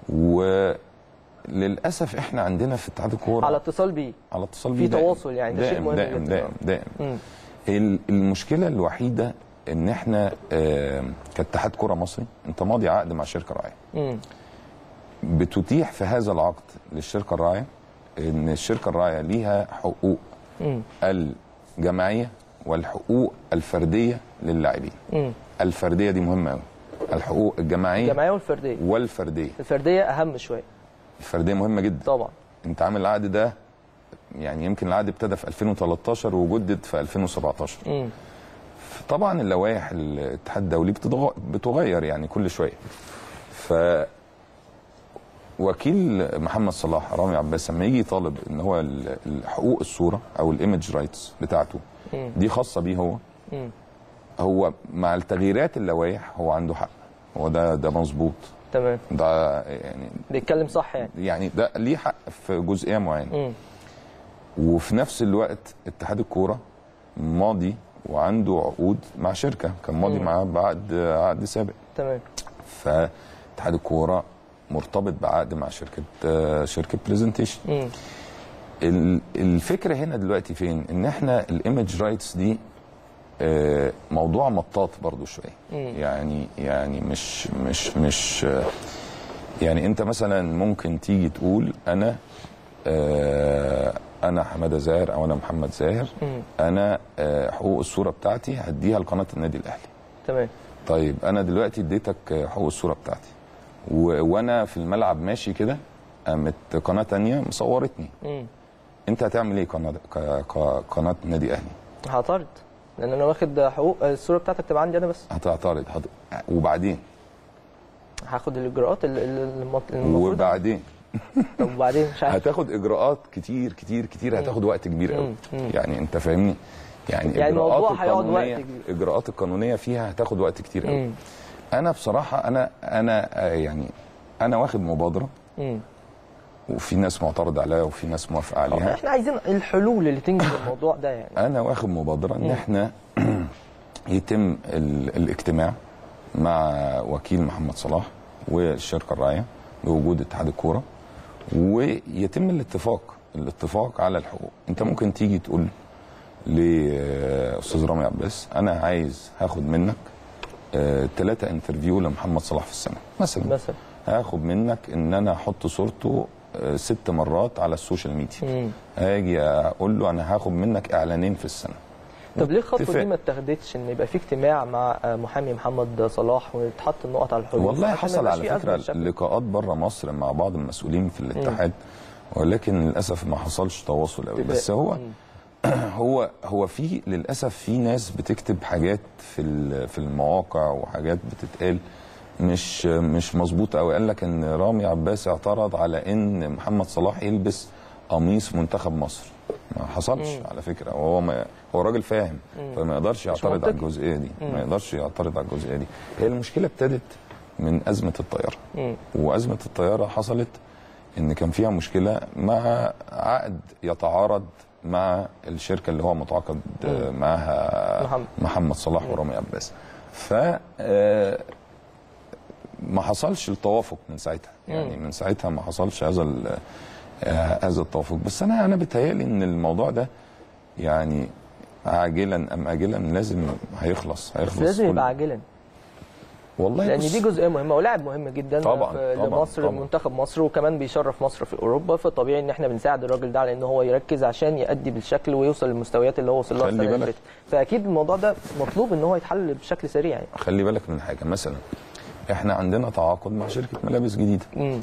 وللاسف احنا عندنا في اتحاد الكوره على اتصال بيه على اتصال في بيه دائم. تواصل يعني، ده شيء دائم مهم دائم جدا. دائم دائم مم. ال- المشكله الوحيده ان احنا آه، كاتحاد كره مصري انت ماضي عقد مع شركه راعيه مم. بتتيح في هذا العقد للشركه الراعيه ان الشركه الراعيه ليها حقوق مم. الجماعيه والحقوق الفرديه للاعبين مم. الفرديه دي مهمه قوي الحقوق الجماعيه الجماعيه والفرديه والفرديه الفرديه اهم شويه الفرديه مهمه جدا طبعا انت عامل العقد ده يعني يمكن العقد ابتدى في 2013 وجدد في 2017 مم. طبعا اللوائح الاتحاد الدولي بتتغ- بتغير يعني كل شويه ف وكيل محمد صلاح رامي عباس لما يجي يطالب ان هو ال- الحقوق الصوره او الايمج رايتس بتاعته دي خاصه بيه هو مم. هو مع التغييرات اللوائح هو عنده حق هو ده ده مظبوط تمام ده يعني بيتكلم صح يعني يعني ده ليه حق في جزئيه معينه مم. وفي نفس الوقت اتحاد الكوره ماضي وعنده عقود مع شركه كان ماضي معاه بعقد عقد سابق تمام فاتحاد الكوره مرتبط بعقد مع شركه آه، شركه برزنتيشن مم. الفكره هنا دلوقتي فين ان احنا الايمج رايتس دي آه، موضوع مطاط برضو شويه يعني يعني مش مش مش آه، يعني انت مثلا ممكن تيجي تقول انا آه، انا حماده زاهر او انا محمد زاهر انا آه، حقوق الصوره بتاعتي هديها لقناه النادي الاهلي تمام طيب انا دلوقتي اديتك حقوق الصوره بتاعتي و... وانا في الملعب ماشي كده قامت قناه تانية مصورتني مم. انت هتعمل ايه قناه ك... ك... قناه نادي اهلي هعترض لان انا واخد حقوق الصوره بتاعتك تبقى عندي انا بس هتعترض هت... وبعدين هاخد الاجراءات ال- ال- المط- المفروض وبعدين طب وبعدين مش عارف هتاخد اجراءات كتير كتير كتير هتاخد وقت كبير قوي يعني انت فاهمني يعني, يعني الموضوع اجراءات هيقعد وقت القانونيه كبير. اجراءات القانونيه فيها هتاخد وقت كتير قوي مم. انا بصراحه انا انا آه، يعني انا واخد مبادره مم. وفي ناس معترض عليها وفي ناس موافقه عليها احنا عايزين الحلول اللي تنجز الموضوع ده يعني انا واخد مبادره ان احنا يتم ال- الاجتماع مع وكيل محمد صلاح والشركه الراعيه بوجود اتحاد الكوره ويتم الاتفاق الاتفاق على الحقوق انت ممكن تيجي تقول لاستاذ رامي عباس انا عايز هاخد منك ثلاثة انترفيو لمحمد صلاح في السنه مثلا مثلا هاخد منك ان انا احط صورته آه، ست مرات على السوشيال ميديا مم. هاجي اقول له انا هاخد منك اعلانين في السنه طب ليه الخطوه اتفاق. دي ما اتخذتش ان يبقى في اجتماع مع آه، محامي محمد صلاح ويتحط النقط على الحروف والله عشان ما حصل يبقاش على في أزمة فكره بالشكل ده؟ لقاءات بره مصر مع بعض المسؤولين في الاتحاد ولكن للاسف ما حصلش تواصل قوي بس هو هو هو في للاسف في ناس بتكتب حاجات في ال- في المواقع وحاجات بتتقال مش مش مظبوطه قوي قال لك ان رامي عباس اعترض على ان محمد صلاح يلبس قميص منتخب مصر ما حصلش على فكره وهو ما هو راجل فاهم فما يقدرش يعترض على منطقي. الجزئيه دي ما يقدرش يعترض على الجزئيه دي هي المشكله ابتدت من ازمه الطياره مم. وازمه الطياره حصلت ان كان فيها مشكله مع عقد يتعارض مع الشركه اللي هو متعاقد آه، معاها محمد. محمد صلاح ورامي عباس ف آه، ما حصلش التوافق من ساعتها يعني من ساعتها ما حصلش هذا ال- آه، هذا التوافق بس انا انا بتهيالي ان الموضوع ده يعني عاجلا ام اجلا لازم هيخلص هيخلص بس لازم كل- يبقى عاجلا والله لان بص- دي جزئيه مهمه ولاعب مهم جدا طبعاً، في- طبعاً، لمصر طبعاً. منتخب مصر وكمان بيشرف مصر في اوروبا فطبيعي ان احنا بنساعد الراجل ده على ان هو يركز عشان يأدي بالشكل ويوصل للمستويات اللي هو وصل لها خلي السنه اللي بالك. فاتت فاكيد الموضوع ده مطلوب ان هو يتحل بشكل سريع يعني خلي بالك من حاجه مثلا احنا عندنا تعاقد مع شركه ملابس جديده مم.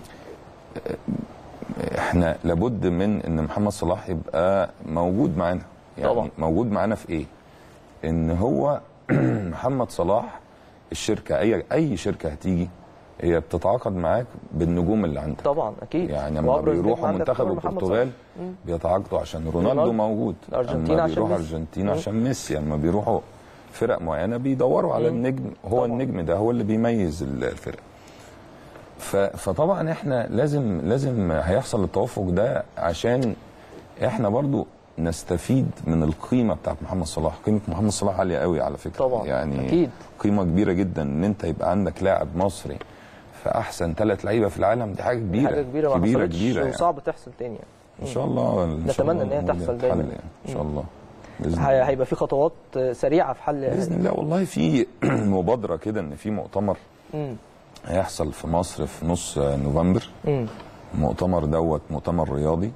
احنا لابد من ان محمد صلاح يبقى موجود معانا يعني طبعا. موجود معانا في ايه ان هو محمد صلاح الشركه اي اي شركه هتيجي هي بتتعاقد معاك بالنجوم اللي عندك طبعا اكيد يعني لما وأبرز نجم بيروحوا عندك منتخب طبعاً محمد البرتغال صلاح. مم. بيتعاقدوا عشان رونالدو رونالدو. موجود الأرجنتين لما عشان بيروحوا ميسي. الارجنتين مم. عشان ميسي لما بيروحوا فرق معينه بيدوروا على النجم هو النجم ده هو اللي بيميز الفرق ف- فطبعا احنا لازم لازم هيحصل التوافق ده عشان احنا برضو نستفيد من القيمه بتاعت محمد صلاح قيمه محمد صلاح عاليه قوي على فكره طبعاً، يعني أكيد. قيمه كبيره جدا ان انت يبقى عندك لاعب مصري في احسن ثلاث لعيبه في العالم دي حاجه كبيره حاجه كبيره ما كبيره حصلتش كبيره يعني. وصعب تحصل تاني يعني. ان شاء الله إن شاء نتمنى الله إن هي الأمور تحصل دي دايماً. تتحل يعني. ان شاء الله باذن هي- الله هيبقى في خطوات سريعه في حل باذن الله والله في مبادره كده ان في مؤتمر مم. هيحصل في مصر في نص نوفمبر مم. المؤتمر دوت مؤتمر رياضي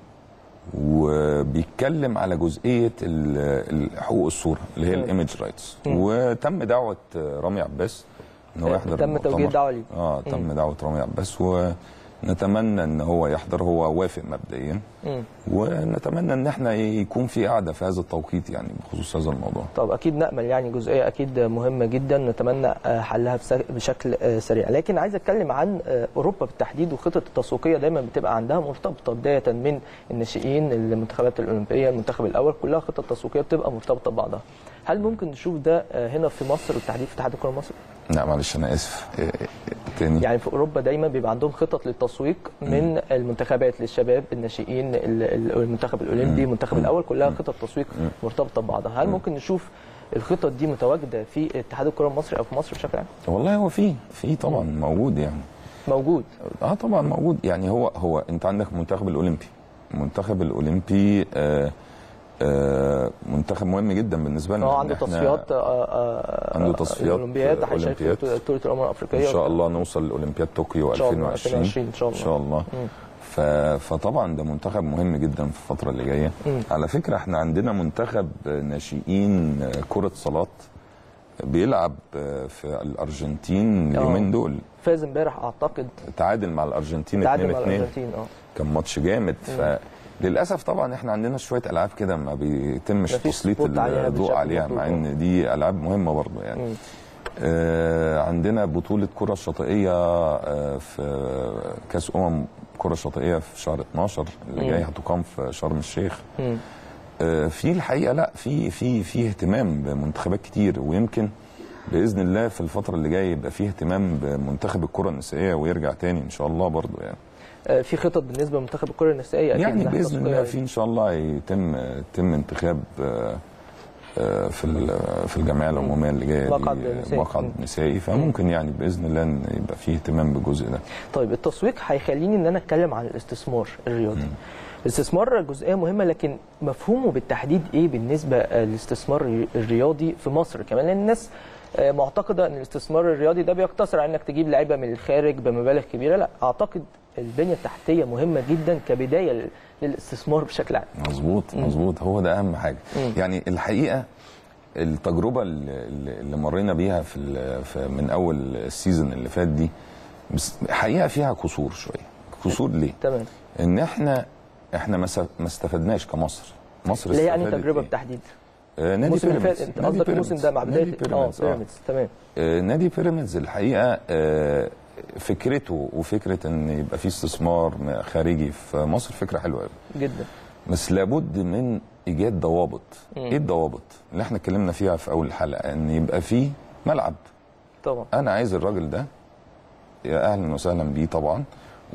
وبيتكلم على جزئيه ال- حقوق الصوره اللي هي الايمج رايتس وتم دعوه رامي عباس ان هو يحضر تم المؤتمر. توجيه دعوة ليه. اه تم دعوه رامي عباس ونتمنى ان هو يحضر هو وافق مبدئيا مم. ونتمنى ان احنا يكون في قعده في هذا التوقيت يعني بخصوص هذا الموضوع طب اكيد نامل يعني جزئيه اكيد مهمه جدا نتمنى آه، حلها بس- بشكل آه، سريع لكن عايز اتكلم عن آه، اوروبا بالتحديد والخطط التسويقيه دايما بتبقى عندها مرتبطه بدايه من الناشئين المنتخبات الاولمبيه المنتخب الاول كلها خطط تسويقيه بتبقى مرتبطه ببعضها هل ممكن نشوف ده آه، هنا في مصر بالتحديد في اتحاد الكره المصري لا معلش انا اسف إيه، إيه، تاني يعني في اوروبا دايما بيبقى عندهم خطط للتسويق من المنتخبات للشباب الناشئين ال- ال- المنتخب الاولمبي المنتخب الاول كلها خطط تسويق مرتبطه ببعضها هل ممكن نشوف الخطط دي متواجده في اتحاد الكره المصري او في مصر بشكل عام والله هو في في طبعا موجود يعني موجود اه طبعا موجود يعني هو هو انت عندك المنتخب الاولمبي المنتخب الاولمبي آه آه منتخب مهم جدا بالنسبه لنا اه إن عنده إحنا تصفيات آه، آه، عنده آه، تصفيات الاولمبياد هيشارك أولمبياد. في بطوله الامم الافريقيه ان شاء الله نوصل لاولمبياد طوكيو إن شاء الله، 2020 2020 إن شاء الله. ان شاء الله ف... فطبعا ده منتخب مهم جدا في الفتره اللي جايه على فكره احنا عندنا منتخب ناشئين كره صالات بيلعب في الارجنتين اليومين دول فاز امبارح اعتقد تعادل مع الارجنتين 2-2 تعادل مع الارجنتين اه كان ماتش جامد فللاسف طبعا احنا عندنا شويه العاب كده ما بيتمش مفيش تسليط سبوت عليها الضوء بشكل عليها مطلوب. مع ان دي العاب مهمه برضه يعني آه عندنا بطوله كره شاطئيه آه في كاس امم كره شاطئيه في شهر 12 اللي جاي هتقام في شرم الشيخ مم. آه في الحقيقه لا في في في اهتمام بمنتخبات كتير ويمكن باذن الله في الفتره اللي جايه يبقى في اهتمام بمنتخب الكره النسائيه ويرجع تاني ان شاء الله برضه يعني آه، في خطط بالنسبه لمنتخب الكره النسائيه اكيد يعني من ناحية باذن تسويقية. الله في ان شاء الله يتم يتم انتخاب آه، آه، في ال- في الجمعيه العموميه اللي جايه دي، مقعد نسائي. مقعد نسائي فممكن يعني باذن الله إن يبقى فيه اهتمام بالجزء ده طيب التسويق هيخليني ان انا اتكلم عن الاستثمار الرياضي الاستثمار جزئيه مهمه لكن مفهومه بالتحديد ايه بالنسبه للاستثمار الرياضي في مصر كمان لان الناس آه، معتقده ان الاستثمار الرياضي ده بيقتصر على انك تجيب لعيبه من الخارج بمبالغ كبيره لا اعتقد البنيه التحتيه مهمه جدا كبدايه لل- للاستثمار بشكل عام مظبوط مظبوط هو ده اهم حاجه يعني الحقيقه التجربه اللي, اللي مرينا بيها في, ال- في من اول السيزون اللي فات دي بس حقيقه فيها قصور شويه قصور ليه تمام ان احنا احنا ما س- ما استفدناش كمصر مصر اللي هي يعني استفادت تجربه إيه؟ بالتحديد آه، نادي الموسم اللي فات بيراميدز انت نادي قصدك الموسم ده مع بيراميدز. بدايه نادي اه بيراميدز آه. بيراميدز تمام آه، نادي بيراميدز الحقيقه آه، فكرته وفكره ان يبقى في استثمار خارجي في مصر فكره حلوه قوي جدا بس لابد من ايجاد ضوابط ايه الضوابط اللي احنا اتكلمنا فيها في اول الحلقه ان يبقى في ملعب طبعا انا عايز الراجل ده يا اهلا وسهلا بيه طبعا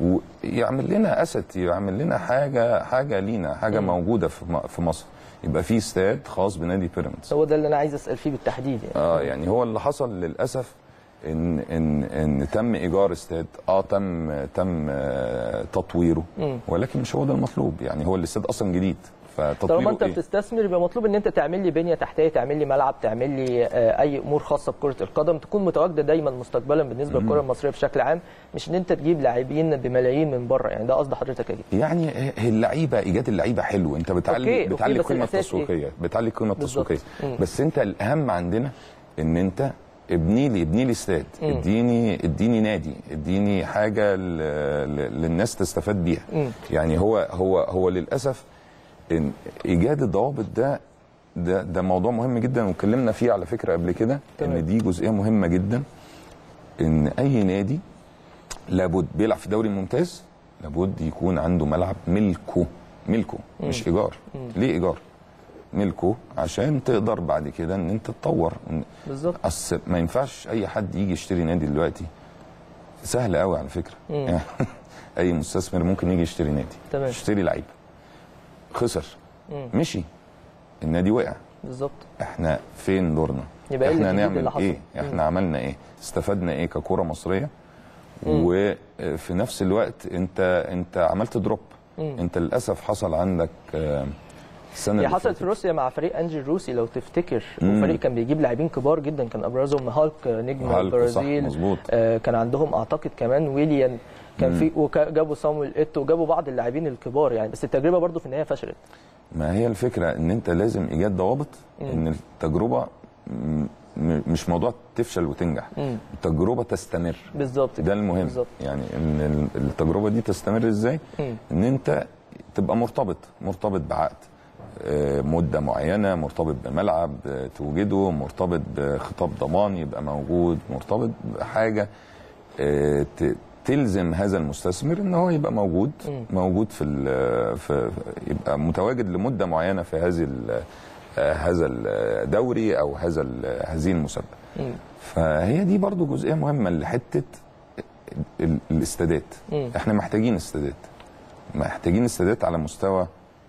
ويعمل لنا اسد يعمل لنا حاجه حاجه لينا حاجه موجوده في م- في مصر يبقى في استاد خاص بنادي بيراميدز هو ده اللي انا عايز اسال فيه بالتحديد يعني اه يعني هو اللي حصل للاسف ان ان ان تم ايجار استاد اه تم تم آه، تطويره ولكن مش هو ده المطلوب يعني هو الاستاد اصلا جديد فتطويره طالما انت إيه؟ بتستثمر يبقى مطلوب ان انت تعمل لي بنيه تحتيه تعمل لي ملعب تعمل لي آه، اي امور خاصه بكره القدم تكون متواجده دايما مستقبلا بالنسبه للكره المصريه بشكل عام مش ان انت تجيب لاعبين بملايين من بره يعني ده قصد حضرتك اكيد يعني هي اللعيبه ايجاد اللعيبه حلو انت أوكي، بتعلي أوكي، بتعلي بس القيمه الأساس إيه؟ التسويقيه بتعلي القيمه بالظبط. التسويقيه مم. بس انت الاهم عندنا ان انت ابني لي ابني لي استاد اديني اديني نادي اديني حاجه ل- ل- للناس تستفاد بيها يعني هو هو هو للاسف ان ايجاد الضوابط ده ده ده موضوع مهم جدا واتكلمنا فيه على فكره قبل كده تمام. ان دي جزئيه مهمه جدا ان اي نادي لابد بيلعب في دوري ممتاز لابد يكون عنده ملعب ملكه ملكه مش ايجار ليه ايجار ملكه عشان تقدر بعد كده ان انت تطور بالظبط اصل ما ينفعش اي حد يجي يشتري نادي دلوقتي سهل قوي على فكره يعني اي مستثمر ممكن يجي يشتري نادي تمام. يشتري لعيب خسر مشي النادي وقع بالظبط احنا فين دورنا يبقى إيه احنا الجديد نعمل اللي حصل؟ ايه احنا عملنا ايه استفدنا ايه ككره مصريه وفي نفس الوقت انت انت عملت دروب انت للاسف حصل عندك آه، السنه هي اللي حصلت فاتت في روسيا مع فريق انجي الروسي لو تفتكر مم. وفريق كان بيجيب لاعبين كبار جدا كان ابرزهم هالك نجم هالك، البرازيل صح، مظبوط. آه كان عندهم اعتقد كمان ويليان كان في وجابوا صامويل ايتو وجابوا بعض اللاعبين الكبار يعني بس التجربه برضو في النهايه فشلت ما هي الفكره ان انت لازم ايجاد ضوابط ان التجربه م- م- مش موضوع تفشل وتنجح التجربه تستمر بالظبط ده المهم بالظبط يعني ان ال- التجربه دي تستمر ازاي مم. ان انت تبقى مرتبط مرتبط بعقد آه، مده معينه مرتبط بملعب آه، توجده مرتبط بخطاب ضمان يبقى موجود مرتبط بحاجه آه، ت- تلزم هذا المستثمر ان هو يبقى موجود موجود في, ال- في يبقى متواجد لمده معينه في هذه ال- آه، هذا الدوري او هذا ال- هذه المسابقه مم. فهي دي برضو جزئيه مهمه لحته ال- الاستادات مم. احنا محتاجين استادات محتاجين استادات على مستوى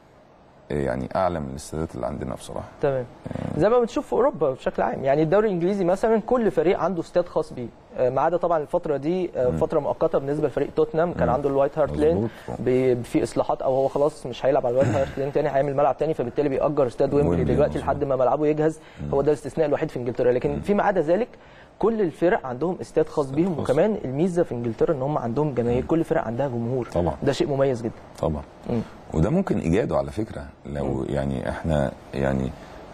يعني اعلى من الاستادات اللي عندنا بصراحه تمام زي ما بنشوف في اوروبا بشكل عام يعني الدوري الانجليزي مثلا كل فريق عنده استاد خاص بيه آه، ما عدا طبعا الفتره دي آه، فتره مؤقته بالنسبه لفريق توتنهام كان عنده الوايت هارت لين مظبوط. بي- في اصلاحات او هو خلاص مش هيلعب على الوايت هارت لين تاني هيعمل ملعب تاني فبالتالي بيأجر استاد ويمبلي ويمبلي، دلوقتي مظبوط. لحد ما ملعبه يجهز هو ده الاستثناء الوحيد في انجلترا لكن فيما عدا ذلك كل الفرق عندهم استاد خاص بيهم خاص. وكمان الميزه في انجلترا ان هم عندهم جماهير كل فرق عندها جمهور طبعا. ده شيء مميز جدا طبعا مم. وده ممكن ايجاده على فكره لو يعني احنا يعني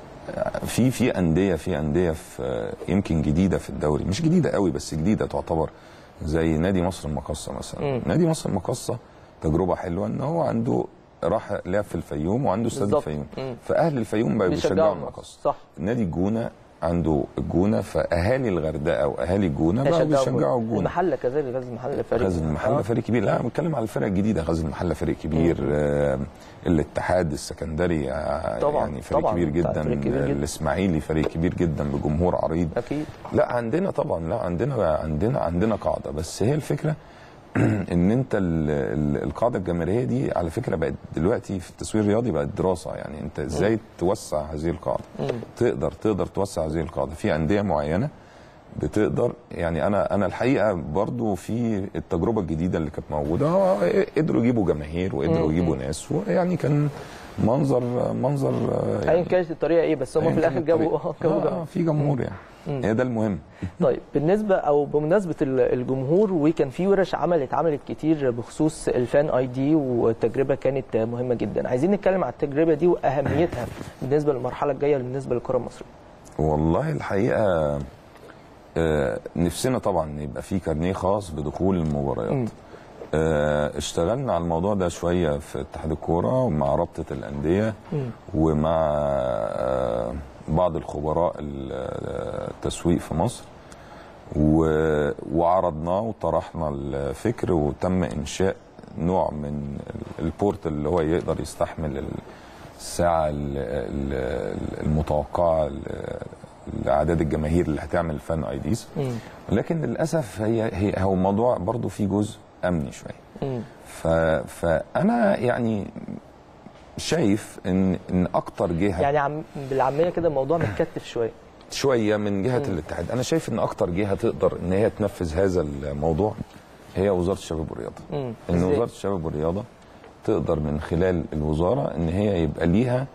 في في انديه في انديه في يمكن جديده في الدوري مش جديده قوي بس جديده تعتبر زي نادي مصر المقاصه مثلا مم. نادي مصر المقاصه تجربه حلوه ان هو عنده راح لعب في الفيوم وعنده استاد بالظبط. الفيوم مم. فاهل الفيوم بقوا بيشجعوا بيشجعوا المقص. المقاصه صح نادي الجونه عنده الجونه فاهالي الغردقه واهالي الجونه بقوا بيشجعوا الجونه المحله كذلك غزل المحله فريق غزل المحله آه. فريق كبير لا أنا بتكلم على الفرق الجديده غزل المحله فريق كبير آه الاتحاد السكندري آه، طبعاً، يعني فريق طبعاً، كبير جدا فريق كبير جداً. الاسماعيلي فريق كبير جدا بجمهور عريض اكيد لا عندنا طبعا لا عندنا عندنا عندنا قاعده بس هي الفكره ان انت ال- ال- القاعده الجماهيريه دي على فكره بقت دلوقتي في التسويق الرياضي بقت دراسه يعني انت ازاي توسع هذه القاعده تقدر تقدر توسع هذه القاعده في انديه معينه بتقدر يعني انا انا الحقيقه برضو في التجربه الجديده اللي كانت موجوده هو قدروا يجيبوا جماهير وقدروا يجيبوا ناس ويعني كان منظر منظر آه، ايا يعني كانت الطريقه ايه بس هم في أياً الاخر كانت جابوا الطريقة. جابوا آه جمهور. في جمهور يعني هي ده المهم طيب بالنسبه او بمناسبه ال- الجمهور وكان في ورش عمل اتعملت كتير بخصوص الفان اي دي والتجربه كانت مهمه جدا عايزين نتكلم على التجربه دي واهميتها بالنسبه للمرحله الجايه بالنسبه للكره المصريه والله الحقيقه آه، نفسنا طبعا يبقى في كارنيه خاص بدخول المباريات آه، اشتغلنا على الموضوع ده شويه في اتحاد الكوره مع رابطه الانديه ومع آه، بعض الخبراء ال- آه، التسويق في مصر و- وعرضناه وطرحنا الفكر وتم انشاء نوع من ال- البورت اللي هو يقدر يستحمل الساعه ال- ال- المتوقعه ل- لاعداد الجماهير اللي هتعمل فان اي ديز لكن للاسف هي هي هو الموضوع برضو فيه جزء امني شويه ف فانا يعني شايف ان ان اكتر جهه يعني عم بالعاميه كده الموضوع متكتف شويه شويه من جهه الاتحاد انا شايف ان اكتر جهه تقدر ان هي تنفذ هذا الموضوع هي وزاره الشباب والرياضه مم. ان إزاي؟ وزاره الشباب والرياضه تقدر من خلال الوزاره ان هي يبقى ليها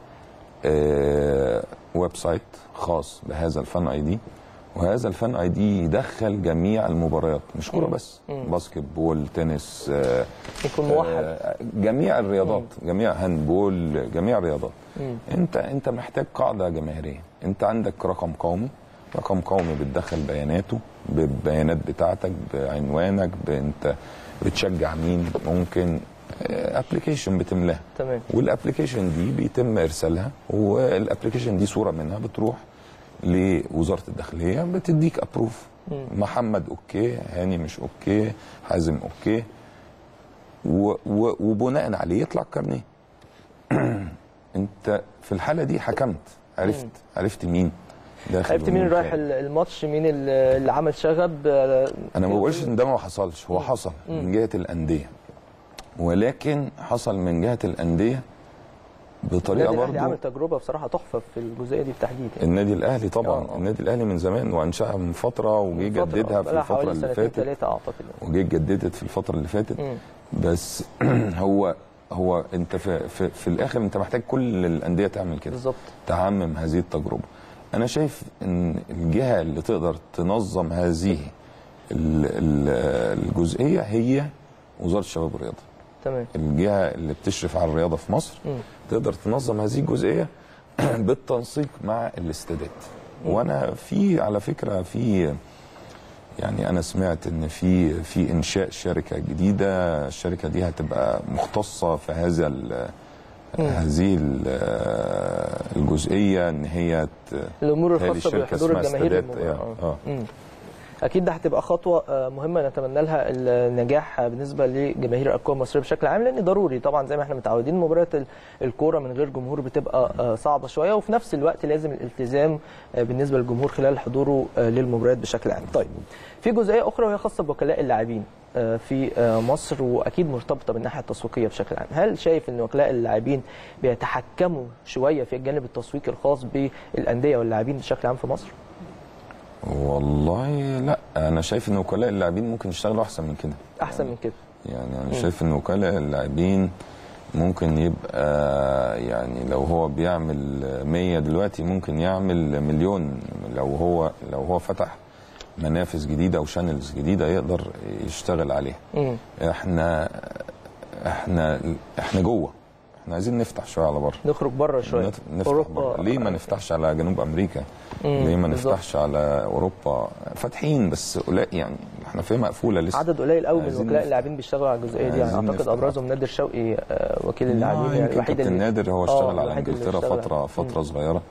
آه، ويب سايت خاص بهذا الفان اي دي وهذا الفان اي دي يدخل جميع المباريات مش كوره بس باسكت بول تنس آه، يكون موحد آه، جميع الرياضات جميع هاندبول جميع الرياضات انت انت محتاج قاعده جماهيريه انت عندك رقم قومي رقم قومي بتدخل بياناته بالبيانات بتاعتك بعنوانك انت بتشجع مين ممكن ابلكيشن بتملاها تمام. والابلكيشن دي بيتم ارسالها والابلكيشن دي صوره منها بتروح لوزاره الداخليه بتديك ابروف محمد اوكي هاني مش اوكي حازم اوكي و و وبناء عليه يطلع كارنيه انت في الحاله دي حكمت عرفت عرفت مين داخل عرفت مين ومين اللي رايح خارج. ال- الماتش مين اللي اللي عمل شغب آه، انا ما بقولش ان ده ما حصلش هو حصل من جهه الانديه ولكن حصل من جهه الانديه بطريقه النادي الاهلي برضه عامل تجربه بصراحه تحفه في الجزئيه دي بالتحديد يعني. النادي الاهلي طبعا آه، آه. النادي الاهلي من زمان وانشاها من فتره وجه فترة، جددها في بقالها الفتره حوالي اللي سنتين فاتت ثلاثه اعتقد وجه اتجددت في الفتره اللي فاتت مم. بس هو هو انت في, في, في الاخر انت محتاج كل الانديه تعمل كده بالظبط تعمم هذه التجربه انا شايف ان الجهه اللي تقدر تنظم هذه ال- ال- الجزئيه هي وزاره الشباب والرياضه تمام الجهه اللي بتشرف على الرياضه في مصر تقدر تنظم هذه الجزئيه بالتنسيق مع الاستادات وانا في على فكره في يعني انا سمعت ان في في انشاء شركه جديده الشركه دي هتبقى مختصه في هذا ال- هذه ال- الجزئيه ان هي ت- الامور تهيألي الخاصه شركة بحضور اسمها الجماهير استادات. للمباراة. اه مم. اكيد ده هتبقى خطوه آه، مهمه نتمنى لها النجاح بالنسبه لجماهير الكره المصريه بشكل عام لان ضروري طبعا زي ما احنا متعودين مباريات ال- الكوره من غير جمهور بتبقى آه، صعبه شويه وفي نفس الوقت لازم الالتزام آه، بالنسبه للجمهور خلال حضوره آه، للمباريات بشكل عام طيب في جزئيه اخرى وهي خاصه بوكلاء اللاعبين آه، في آه، مصر واكيد مرتبطه بالناحيه التسويقيه بشكل عام هل شايف ان وكلاء اللاعبين بيتحكموا شويه في الجانب التسويقي الخاص بالانديه واللاعبين بشكل عام في مصر والله لا انا شايف ان وكلاء اللاعبين ممكن يشتغلوا احسن من كده احسن من كده يعني انا شايف ان وكلاء اللاعبين ممكن يبقى يعني لو هو بيعمل 100 دلوقتي ممكن يعمل مليون لو هو لو هو فتح منافذ جديده وشانلز جديده يقدر يشتغل عليها مم. احنا احنا احنا جوه احنا عايزين نفتح شويه على بره نخرج بره شويه نت- نفتح بره ليه ما نفتحش على جنوب امريكا مم، ليه ما بالظبط. نفتحش على اوروبا فاتحين بس قليل يعني احنا في مقفوله لسه عدد قليل قوي من عايزين وكلاء نفتح. اللاعبين بيشتغلوا على الجزئيه دي يعني عايزين اعتقد نفتح. ابرزهم نادر شوقي آه، وكيل آه، اللاعبين يعني يمكن الوحيد كابتن اللي نادر هو آه، اشتغل على الوحيد اللي انجلترا اشتغل. فتره فتره صغيره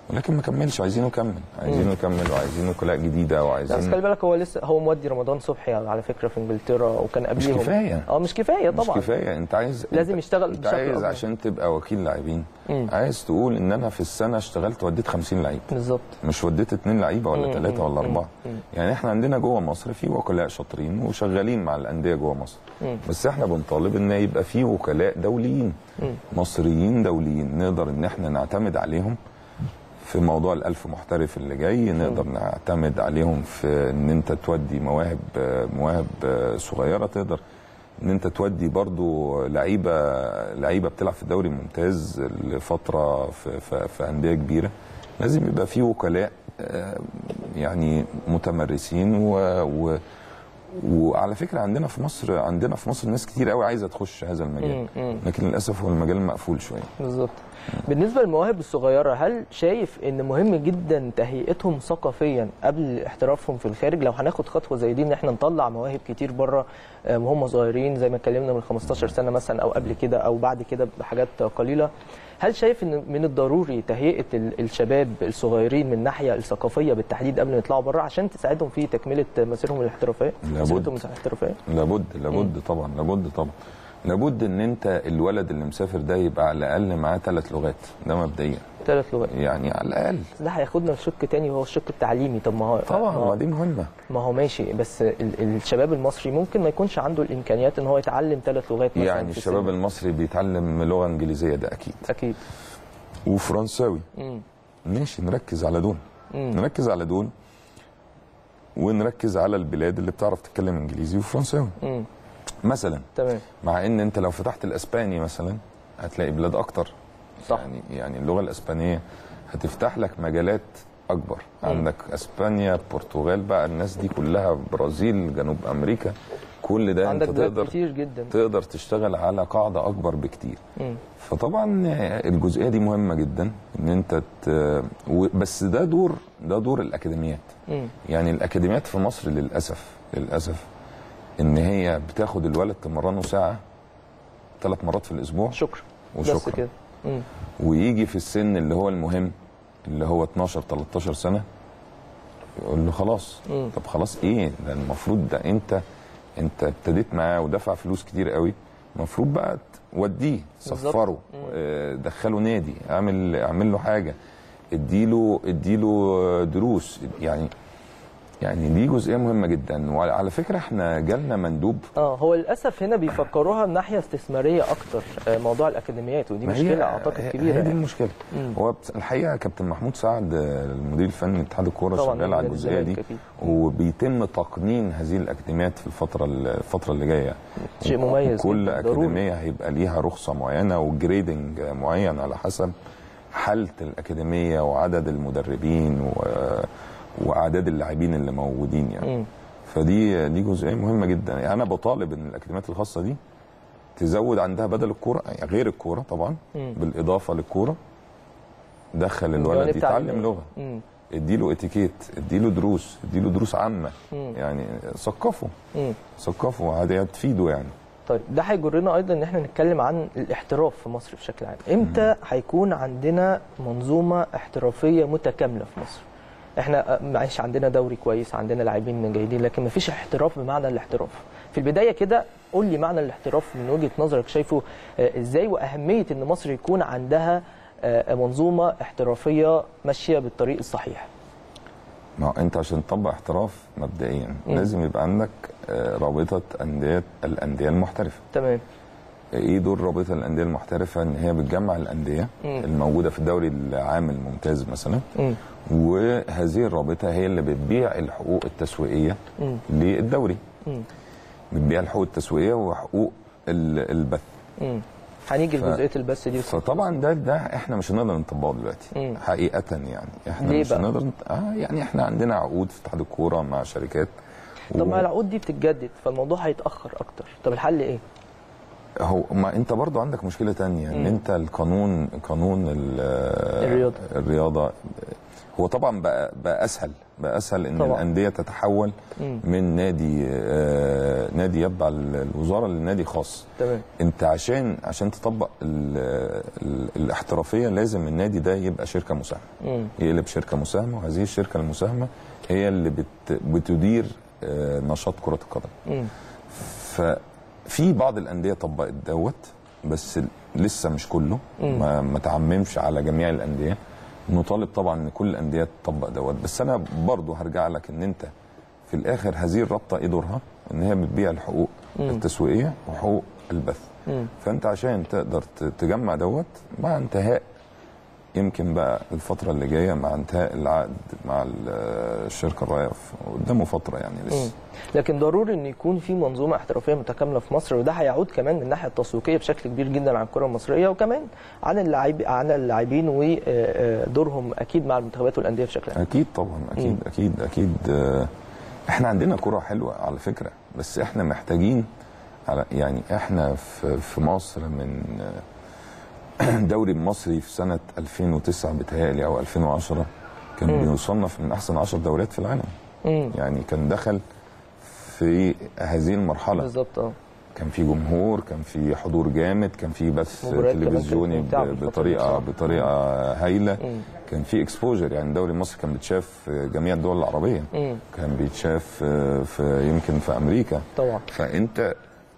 ولكن ما كملش عايزينه يكمل عايزينه يكمل وعايزين وكلاء جديده لا بس وعايزين خلي بالك هو لسه هو مودي رمضان صبحي على فكره في انجلترا وكان قبليهم كفاية. اه مش كفايه مش طبعا كفايه انت عايز لازم انت- يشتغل انت بشكل عايز أفضل. عشان تبقى وكيل لاعبين مم. عايز تقول ان انا في السنه اشتغلت وديت 50 لعيب بالظبط مش وديت اتنين لعيبه ولا مم. ثلاثه ولا اربعه مم. يعني احنا عندنا جوه مصر في وكلاء شاطرين وشغالين مع الانديه جوه مصر مم. بس احنا بنطالب ان يبقى في وكلاء دوليين مم. مصريين دوليين نقدر ان احنا نعتمد عليهم في موضوع الألف محترف اللي جاي نقدر نعتمد عليهم في ان انت تودي مواهب مواهب صغيره تقدر ان انت تودي برضو لعيبه لعيبه بتلعب في الدوري الممتاز لفتره في, في, في انديه كبيره لازم يبقى في وكلاء آه، يعني متمرسين و, و وعلى فكره عندنا في مصر عندنا في مصر ناس كتير قوي عايزه تخش هذا المجال مم. مم. لكن للاسف هو المجال مقفول شويه بالظبط بالنسبه للمواهب الصغيره هل شايف ان مهم جدا تهيئتهم ثقافيا قبل احترافهم في الخارج لو هناخد خطوه زي دي ان احنا نطلع مواهب كتير بره آه، وهم صغيرين زي ما اتكلمنا من 15 سنه مثلا او قبل كده او بعد كده بحاجات قليله هل شايف ان من الضروري تهيئه ال- الشباب الصغيرين من الناحيه الثقافيه بالتحديد قبل ما يطلعوا بره عشان تساعدهم في تكمله مسيرهم الاحترافيه لابد. مسيرتهم الاحترافيه لابد لابد طبعا لابد طبعا لابد ان انت الولد اللي مسافر ده يبقى على الاقل معاه ثلاث لغات ده مبدئيا ثلاث لغات يعني على الاقل بس ده هياخدنا لشق تاني وهو الشق التعليمي طب ما هو طبعا ما هو- ودي مهمه ما هو ماشي بس ال- الشباب المصري ممكن ما يكونش عنده الامكانيات ان هو يتعلم ثلاث لغات مثلا يعني في الشباب السن. المصري بيتعلم لغه انجليزيه ده اكيد اكيد وفرنساوي مم. ماشي نركز على دول مم. نركز على دول ونركز على البلاد اللي بتعرف تتكلم انجليزي وفرنساوي مم. مثلا تمام مع ان انت لو فتحت الاسباني مثلا هتلاقي بلاد اكتر صح. يعني يعني اللغه الاسبانيه هتفتح لك مجالات اكبر عندك اسبانيا البرتغال بقى الناس دي كلها برازيل جنوب امريكا كل ده عندك انت بلاد تقدر كتير جدا تقدر تشتغل على قاعده اكبر بكتير مم. فطبعا الجزئيه دي مهمه جدا ان انت ت... و- بس ده دور ده دور الاكاديميات مم. يعني الاكاديميات في مصر للاسف للاسف ان هي بتاخد الولد تمرنه ساعه ثلاث مرات في الاسبوع شكرا بس وشكرا كده مم. ويجي في السن اللي هو المهم اللي هو 12 13 سنه يقول له خلاص مم. طب خلاص ايه ده المفروض ده انت انت ابتديت معاه ودفع فلوس كتير قوي المفروض بقى توديه بالظبط. سفره آه، دخله نادي اعمل اعمل له حاجه اديله اديله دروس يعني يعني دي جزئيه مهمه جدا وعلى فكره احنا جالنا مندوب اه هو للاسف هنا بيفكروها من ناحيه استثماريه اكتر آه، موضوع الاكاديميات ودي ما هي- مشكله اعتقد هي- كبيره هي دي يعني. المشكله مم. هو بس- الحقيقه كابتن محمود سعد آه، المدير الفني لاتحاد الكوره طبعاً، شغال على نادي الجزئيه دي الزمالك أكيد. وبيتم تقنين هذه الاكاديميات في الفتره الفتره اللي جايه شيء مميز كل جداً، ضروري. اكاديميه هيبقى ليها رخصه معينه وجريدنج معين على حسب حاله الاكاديميه وعدد المدربين و... واعداد اللاعبين اللي موجودين يعني مم. فدي دي جزئيه مهمه جدا يعني انا بطالب ان الاكاديميات الخاصه دي تزود عندها بدل الكوره يعني غير الكوره طبعا مم. بالاضافه للكوره دخل الجوانب الولد التعليمية. يتعلم لغه مم. اديله اتيكيت اديله دروس اديله دروس عامه مم. يعني ثقفه مم. ثقفه هذه هتفيده يعني طيب ده هيجرنا ايضا ان احنا نتكلم عن الاحتراف في مصر بشكل عام امتى هيكون عندنا منظومه احترافيه متكامله في مصر احنا آه، معلش عندنا دوري كويس عندنا لاعبين جيدين لكن مفيش احتراف بمعنى الاحتراف في البدايه كده قول لي معنى الاحتراف من وجهه نظرك شايفه آه، ازاي واهميه ان مصر يكون عندها آه، منظومه احترافيه ماشيه بالطريق الصحيح ما هو انت عشان تطبق احتراف مبدئيا مم. لازم يبقى عندك آه، رابطه انديه الانديه المحترفه تمام ايه دور رابطه الانديه المحترفه ان هي بتجمع الانديه مم. الموجوده في الدوري العام الممتاز مثلا مم. وهذه الرابطه هي اللي بتبيع الحقوق التسويقيه مم. للدوري مم. بتبيع الحقوق التسويقيه وحقوق ال- البث مم. هنيجي ف- لجزئيه البث دي فطبعا ده ده احنا مش هنقدر نطبقه دلوقتي مم. حقيقه يعني احنا ليه مش بقى؟ هنقدر نط- اه يعني احنا عندنا عقود في اتحاد الكوره مع شركات طب و- ما العقود دي بتتجدد فالموضوع هيتاخر اكتر طب الحل ايه هو ما انت برضو عندك مشكله تانية ان انت القانون قانون ال- الرياضة. الرياضه هو طبعا بقى, بقى اسهل بقى اسهل ان طبعاً. الانديه تتحول من نادي آه، نادي يتبع الوزاره لنادي خاص تمام انت عشان عشان تطبق ال ال الاحترافيه لازم النادي ده يبقى شركه مساهمه مم. يقلب شركه مساهمه وهذه الشركه المساهمه هي اللي بت بتدير آه، نشاط كره القدم مم. ففي بعض الانديه طبقت دوت بس لسه مش كله ما, ما تعممش على جميع الانديه نطالب طبعا ان كل الانديه تطبق دوت بس انا برضو هرجع لك ان انت في الاخر هذه الرابطه ايه دورها ان هي بتبيع الحقوق التسويقيه وحقوق البث مم. فانت عشان تقدر ت- تجمع دوت مع انتهاء يمكن بقى الفترة اللي جاية مع انتهاء العقد مع ال- الشركة الراية قدامه فترة يعني مم. لسه لكن ضروري ان يكون في منظومه احترافيه متكامله في مصر وده هيعود كمان من الناحيه التسويقيه بشكل كبير جدا على الكره المصريه وكمان عن اللاعب عن اللاعبين ودورهم اكيد مع المنتخبات والانديه بشكل عام اكيد طبعا اكيد اكيد اكيد آه، احنا عندنا كرة حلوة على فكرة بس احنا محتاجين على يعني احنا في في مصر من آه، الدوري المصري في سنة 2009 بتهيألي او 2010 كان بيصنف من احسن 10 دوريات في العالم مم. يعني كان دخل في هذه المرحلة بالظبط اه كان في جمهور كان في حضور جامد كان في بث مباريات كمان تلفزيوني كانت ممتعة ب- بالفترة بطريقه دي بطريقه هايله مم. كان في اكسبوجر يعني الدوري المصري كان بيتشاف في جميع الدول العربيه مم. كان بيتشاف في- في يمكن في امريكا طبعا فانت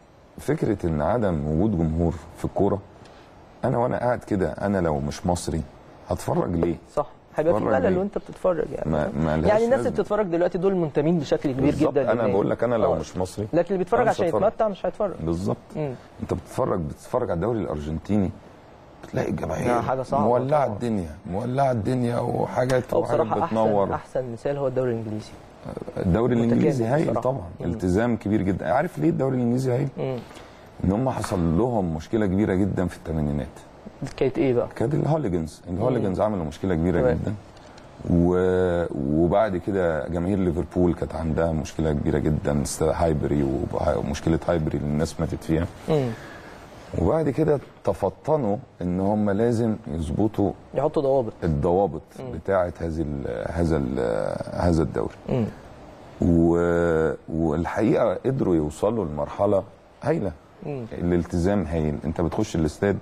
فكره ان عدم وجود جمهور في الكوره انا وانا قاعد كده انا لو مش مصري هتفرج ليه؟ صح هيبقى في اتفرج ملل ليه؟ وانت بتتفرج يعني ما- ما لهاش يعني الناس اللي لازمة. بتتفرج دلوقتي دول منتمين بشكل كبير بالظبط. جدا انا للنادي. بقول لك انا لو آه. مش مصري لكن اللي بيتفرج أنا مش عشان هتفرج. يتمتع مش هيتفرج بالظبط مم. انت بتتفرج بتتفرج على الدوري الارجنتيني بتلاقي الجماهير لا، حاجة صعبة مولعه طبعا. الدنيا مولعه الدنيا وحاجات هو وحاجات بصراحه بتنور احسن احسن مثال هو الدوري الانجليزي الدوري متكامل الانجليزي هايل بصراحة. طبعا مم. التزام كبير جدا عارف ليه الدوري الانجليزي هايل مم. ان هم حصل لهم مشكله كبيره جدا في الثمانينات كانت ايه بقى؟ كانت الهوليجنز الهوليجنز عملوا مشكله كبيره تمام. جدا و... وبعد كده جماهير ليفربول كانت عندها مشكله كبيره جدا است- هايبري وب- ومشكله هايبري اللي الناس ماتت فيها مم. وبعد كده تفطنوا ان هم لازم يظبطوا يحطوا ضوابط الضوابط بتاعه هذه ال هذا ال هذا الدوري مم. و... والحقيقه قدروا يوصلوا لمرحله هايله مم. الالتزام هايل انت بتخش الاستاد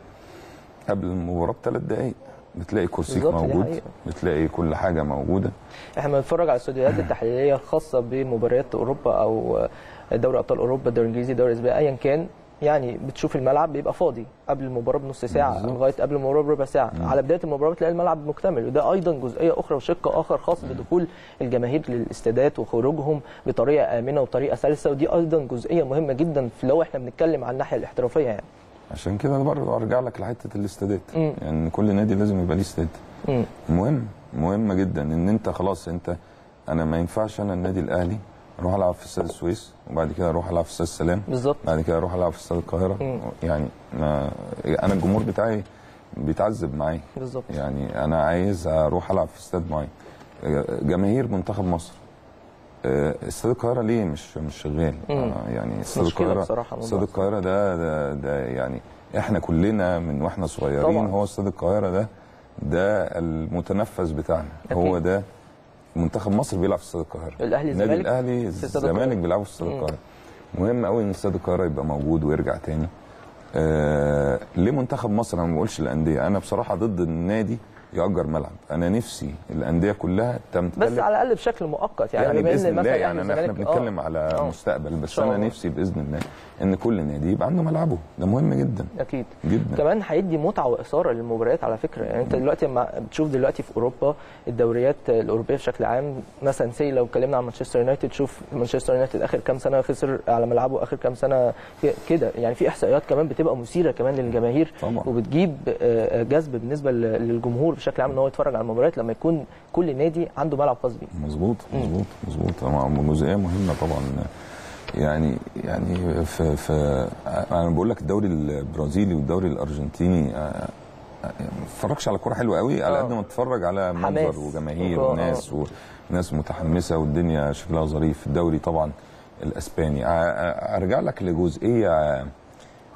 قبل المباراه بثلاث دقائق بتلاقي كرسيك بالظبط، دي موجود حقيقة. بتلاقي كل حاجه موجوده احنا بنتفرج على الاستوديوهات التحليليه الخاصه بمباريات اوروبا او دوري ابطال اوروبا الدوري الانجليزي الدوري الاسباني ايا كان يعني بتشوف الملعب بيبقى فاضي قبل المباراه بنص ساعه بالظبط. لغايه قبل المباراه بربع ساعه على بدايه المباراه بتلاقي الملعب مكتمل وده ايضا جزئيه اخرى وشق اخر خاص بدخول الجماهير للاستادات وخروجهم بطريقه امنه وبطريقه سلسه ودي ايضا جزئيه مهمه جدا في لو احنا بنتكلم عن الناحيه الاحترافيه يعني عشان كده برضه ارجع لك لحته الاستادات مم. يعني كل نادي لازم يبقى ليه استاد مم. مهم مهمه جدا ان انت خلاص انت انا ما ينفعش انا النادي الاهلي اروح العب في استاد السويس وبعد كده اروح العب في استاد السلام بالظبط بعد كده اروح العب في استاد القاهره مم. يعني ما انا الجمهور بتاعي بيتعذب معايا بالظبط يعني انا عايز اروح العب في استاد معين جماهير منتخب مصر آه، استاد القاهره ليه مش مش شغال مم. آه، يعني استاد مشكلة القاهره بصراحة موضوع استاد القاهره ده, ده ده يعني احنا كلنا من واحنا صغيرين طبعاً. هو استاد القاهره ده ده المتنفس بتاعنا أكيد. هو ده منتخب مصر بيلعب في استاد القاهره الأهلي النادي الزمالك الاهلي في استاد الزمالك القاهرة. بيلعبوا في استاد مم. القاهره مهم قوي ان استاد القاهره يبقى موجود ويرجع تاني آه ليه منتخب مصر انا ما بقولش الانديه انا بصراحه ضد النادي يأجر ملعب انا نفسي الانديه كلها تمتلك بس على الاقل بشكل مؤقت يعني, يعني, بما إن باذن الله مثلاً يعني أنا احنا الزمالك- آه. بنتكلم على آه. مستقبل بس شاء انا الله. نفسي باذن الله ان كل نادي يبقى عنده ملعبه ده مهم جدا اكيد جدا كمان هيدي متعه واثاره للمباريات على فكره يعني انت دلوقتي لما بتشوف دلوقتي في اوروبا الدوريات الاوروبيه بشكل عام مثلا سي لو اتكلمنا عن مانشستر يونايتد شوف مانشستر يونايتد اخر كام سنه خسر على ملعبه اخر كام سنه ك- كده يعني في احصائيات كمان بتبقى مثيره كمان للجماهير طبعا. وبتجيب آه، جذب بالنسبه ل- للجمهور بشكل عام ان هو يتفرج على المباريات لما يكون كل نادي عنده ملعب خاص بيه مظبوط مظبوط مظبوط طبعا جزئيه مهمه طبعا يعني يعني في في انا بقول لك الدوري البرازيلي والدوري الارجنتيني آه، آه، ما تتفرجش على كوره حلوه قوي على آه. قد ما تتفرج على حماس. منظر وجماهير آه، آه. وناس وناس متحمسه والدنيا شكلها ظريف الدوري طبعا الاسباني آه، آه، ارجع لك لجزئيه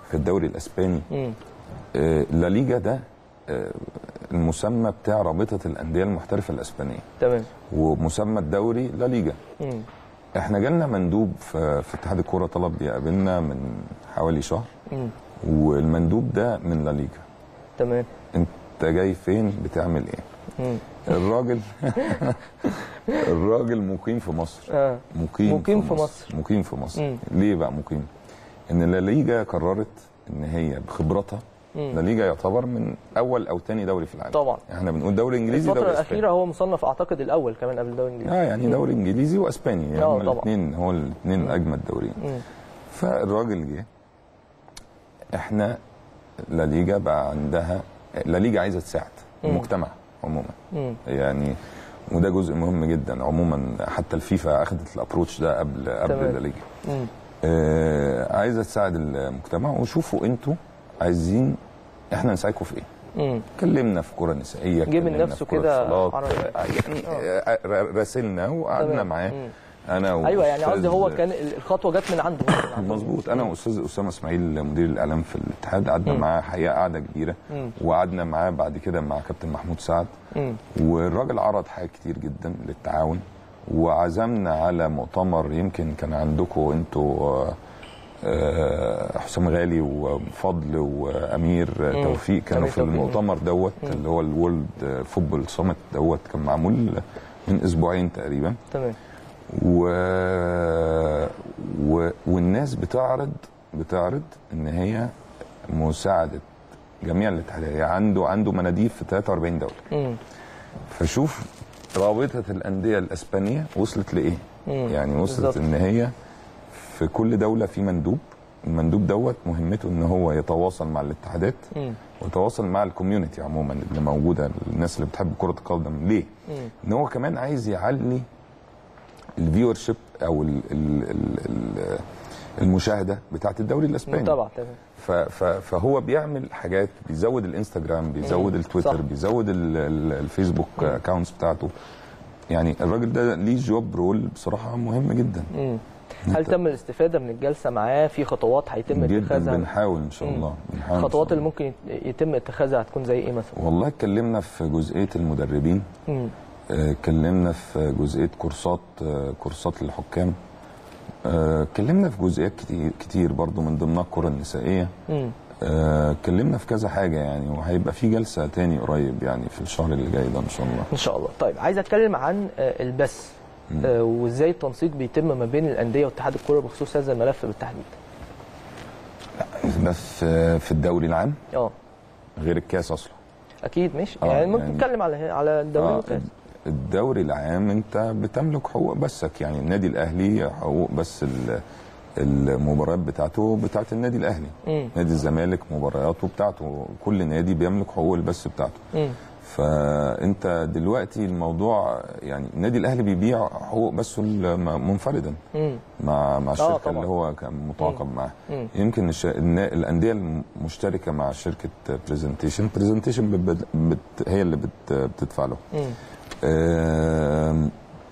في الدوري الاسباني مم. آه، لا ليجا ده آه، المسمى بتاع رابطه الانديه المحترفه الاسبانيه تمام ومسمى الدوري لا ليجا مم. احنا جالنا مندوب في, في اتحاد الكوره طلب يقابلنا من حوالي شهر مم. والمندوب ده من لا ليجا تمام انت جاي فين بتعمل ايه مم. الراجل الراجل مقيم في مصر اه مقيم, مقيم في مصر. مقيم في مصر مم. ليه بقى مقيم ان لا ليجا قررت ان هي بخبرتها مم. لا ليجا يعتبر من اول او ثاني دوري في العالم طبعا. احنا بنقول دوري انجليزي الفترة دوري الأخيرة اسباني هو مصنف أعتقد الأول كمان قبل الدوري الإنجليزي اه يعني دوري انجليزي واسباني يعني آه، هما طبعا. الاثنين هو الاثنين اجمد دوريين مم. فالراجل جه احنا لا ليجا بقى عندها لا ليجا عايزه تساعد المجتمع عموما مم. يعني وده جزء مهم جدا عموما حتى الفيفا اخذت الابروتش ده قبل قبل تمام. لا ليجا مم. آه عايزه تساعد المجتمع وشوفوا انتوا عايزين احنا نساعدكم في ايه مم. اتكلمنا في كره نسائيه جه من اتكلمنا نفسه في كرة كده صالات، عربي. آه، يعني آه، ر- راسلنا وقعدنا تمام. معاه مم. انا أيوه يعني وأستاذ- قصدي هو كان الخطوة جت من عنده من عنده. مظبوط انا واستاذ اسامه اسماعيل مدير الاعلام في الاتحاد قعدنا معاه حقيقه قعده كبيره مم. وقعدنا معاه بعد كده مع كابتن محمود سعد مم. والراجل عرض حاجات كتير جدا للتعاون وعزمنا على مؤتمر يمكن كان عندكم انتوا آه، آه، حسام غالي وفضل وامير توفيق كانوا أمير في توفيق. المؤتمر دوت اللي هو الورلد فوتبول سمت دوت كان معمول من اسبوعين تقريبا تمام و... و... والناس بتعرض بتعرض ان هي مساعده جميع الاتحادات يعني عنده عنده مناديب في 43 دوله مم. فشوف رابطه الانديه الاسبانيه وصلت لايه مم. يعني وصلت بالظبط. ان هي في كل دوله في مندوب المندوب دوت مهمته ان هو يتواصل مع الاتحادات مم. ويتواصل مع الكوميونتي عموما اللي موجوده الناس اللي بتحب كره القدم ليه مم. ان هو كمان عايز يعلي الفيور شيب او ال ال ال ال المشاهده بتاعت الدوري الاسباني متابعة تمام ف- ف- فهو بيعمل حاجات بيزود الانستجرام بيزود مم. التويتر صح. بيزود ال- ال- الفيسبوك اكونتس بتاعته يعني الراجل ده ليه جوب رول بصراحه مهم جدا مم. هل تم الاستفادة من الجلسة معاه في خطوات هيتم جدا اتخاذها بنحاول ان شاء الله بنحاول إن الخطوات شاء اللي الله. ممكن يت- يتم اتخاذها هتكون زي ايه مثلا؟ والله اتكلمنا في جزئيه المدربين مم. آه، اتكلمنا في جزئيه كورسات آه، كورسات للحكام آه، اتكلمنا في جزئيات كتير كتير برضو من ضمنها الكره النسائيه مم. آه، اتكلمنا في كذا حاجه يعني وهيبقى في جلسه تاني قريب يعني في الشهر اللي جاي ده ان شاء الله ان شاء الله طيب عايز اتكلم عن آه، البث آه، وازاي التنسيق بيتم ما بين الانديه واتحاد الكوره بخصوص هذا الملف بالتحديد ده في في الدوري العام اه غير الكاس اصلا اكيد ماشي آه، يعني ممكن يعني- نتكلم على على الدوري آه، والكاس الدوري العام انت بتملك حقوق بثك يعني النادي الاهلي حقوق بس ال- المباريات بتاعته بتاعت النادي الاهلي مم. نادي الزمالك مبارياته بتاعته كل نادي بيملك حقوق البث بتاعته مم. فانت دلوقتي الموضوع يعني النادي الاهلي بيبيع حقوق بثه الم- منفردا مم. مع مع الشركه طبعاً. اللي هو كان متعاقد معاها مم. يمكن الش... النا- الانديه المشتركه مع شركه برزنتيشن برزنتيشن بت... بت... هي اللي بت... بتدفع له مم. آم،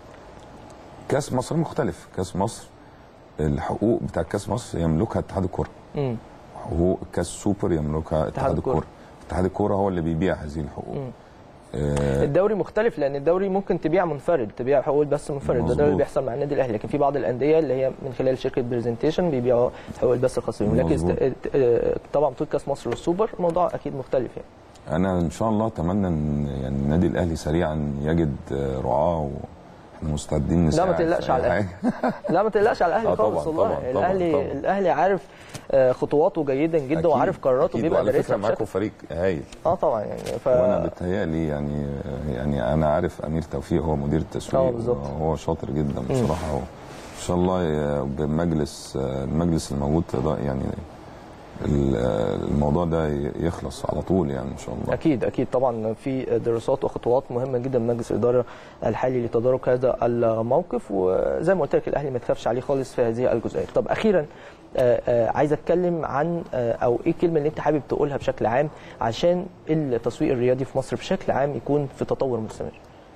كاس مصر مختلف كاس مصر الحقوق بتاع كاس مصر يملكها اتحاد الكره مم. حقوق كاس سوبر يملكها اتحاد الكرة. الكره اتحاد الكره هو اللي بيبيع هذه الحقوق مم. آه، الدوري مختلف لان الدوري ممكن تبيع منفرد تبيع حقوق البث منفرد ده, ده اللي مظبوط. بيحصل مع النادي الاهلي لكن في بعض الانديه اللي هي من خلال شركه برزنتيشن بيبيعوا حقوق البث الخاص بيهم لكن مظبوط. است- آه، طبعا بطوله كاس مصر والسوبر الموضوع اكيد مختلف يعني انا ان شاء الله اتمنى ان يعني النادي الاهلي سريعا يجد آه، رعاه واحنا مستعدين لا نساعد ما في تقلقش أي على الاهلي حاجة. لا ما تقلقش على الاهلي آه خالص طبعاً، والله طبعاً، طبعاً، الاهلي طبعاً. الاهلي عارف آه، خطواته جيدا جدا أكيد، وعارف قراراته أكيد. بيبقى وعلى فكره دارسها معاكم بشكل فريق هايل اه طبعا يعني ف وانا بتهيألي يعني يعني انا عارف امير توفيق هو مدير آه، التسويق بالظبط. هو شاطر جدا بصراحه هو ان شاء الله ي- بمجلس المجلس الموجود ده يعني ال- الموضوع ده ي- يخلص على طول يعني ان شاء الله اكيد اكيد طبعا في دراسات وخطوات مهمه جدا من مجلس الاداره الحالي لتدارك هذا الموقف وزي ما قلت لك الاهلي ما تخافش عليه خالص في هذه الجزئيه طب اخيرا آه، آه، عايز اتكلم عن آه، او ايه الكلمه اللي انت حابب تقولها بشكل عام عشان التسويق الرياضي في مصر بشكل عام يكون في تطور مستمر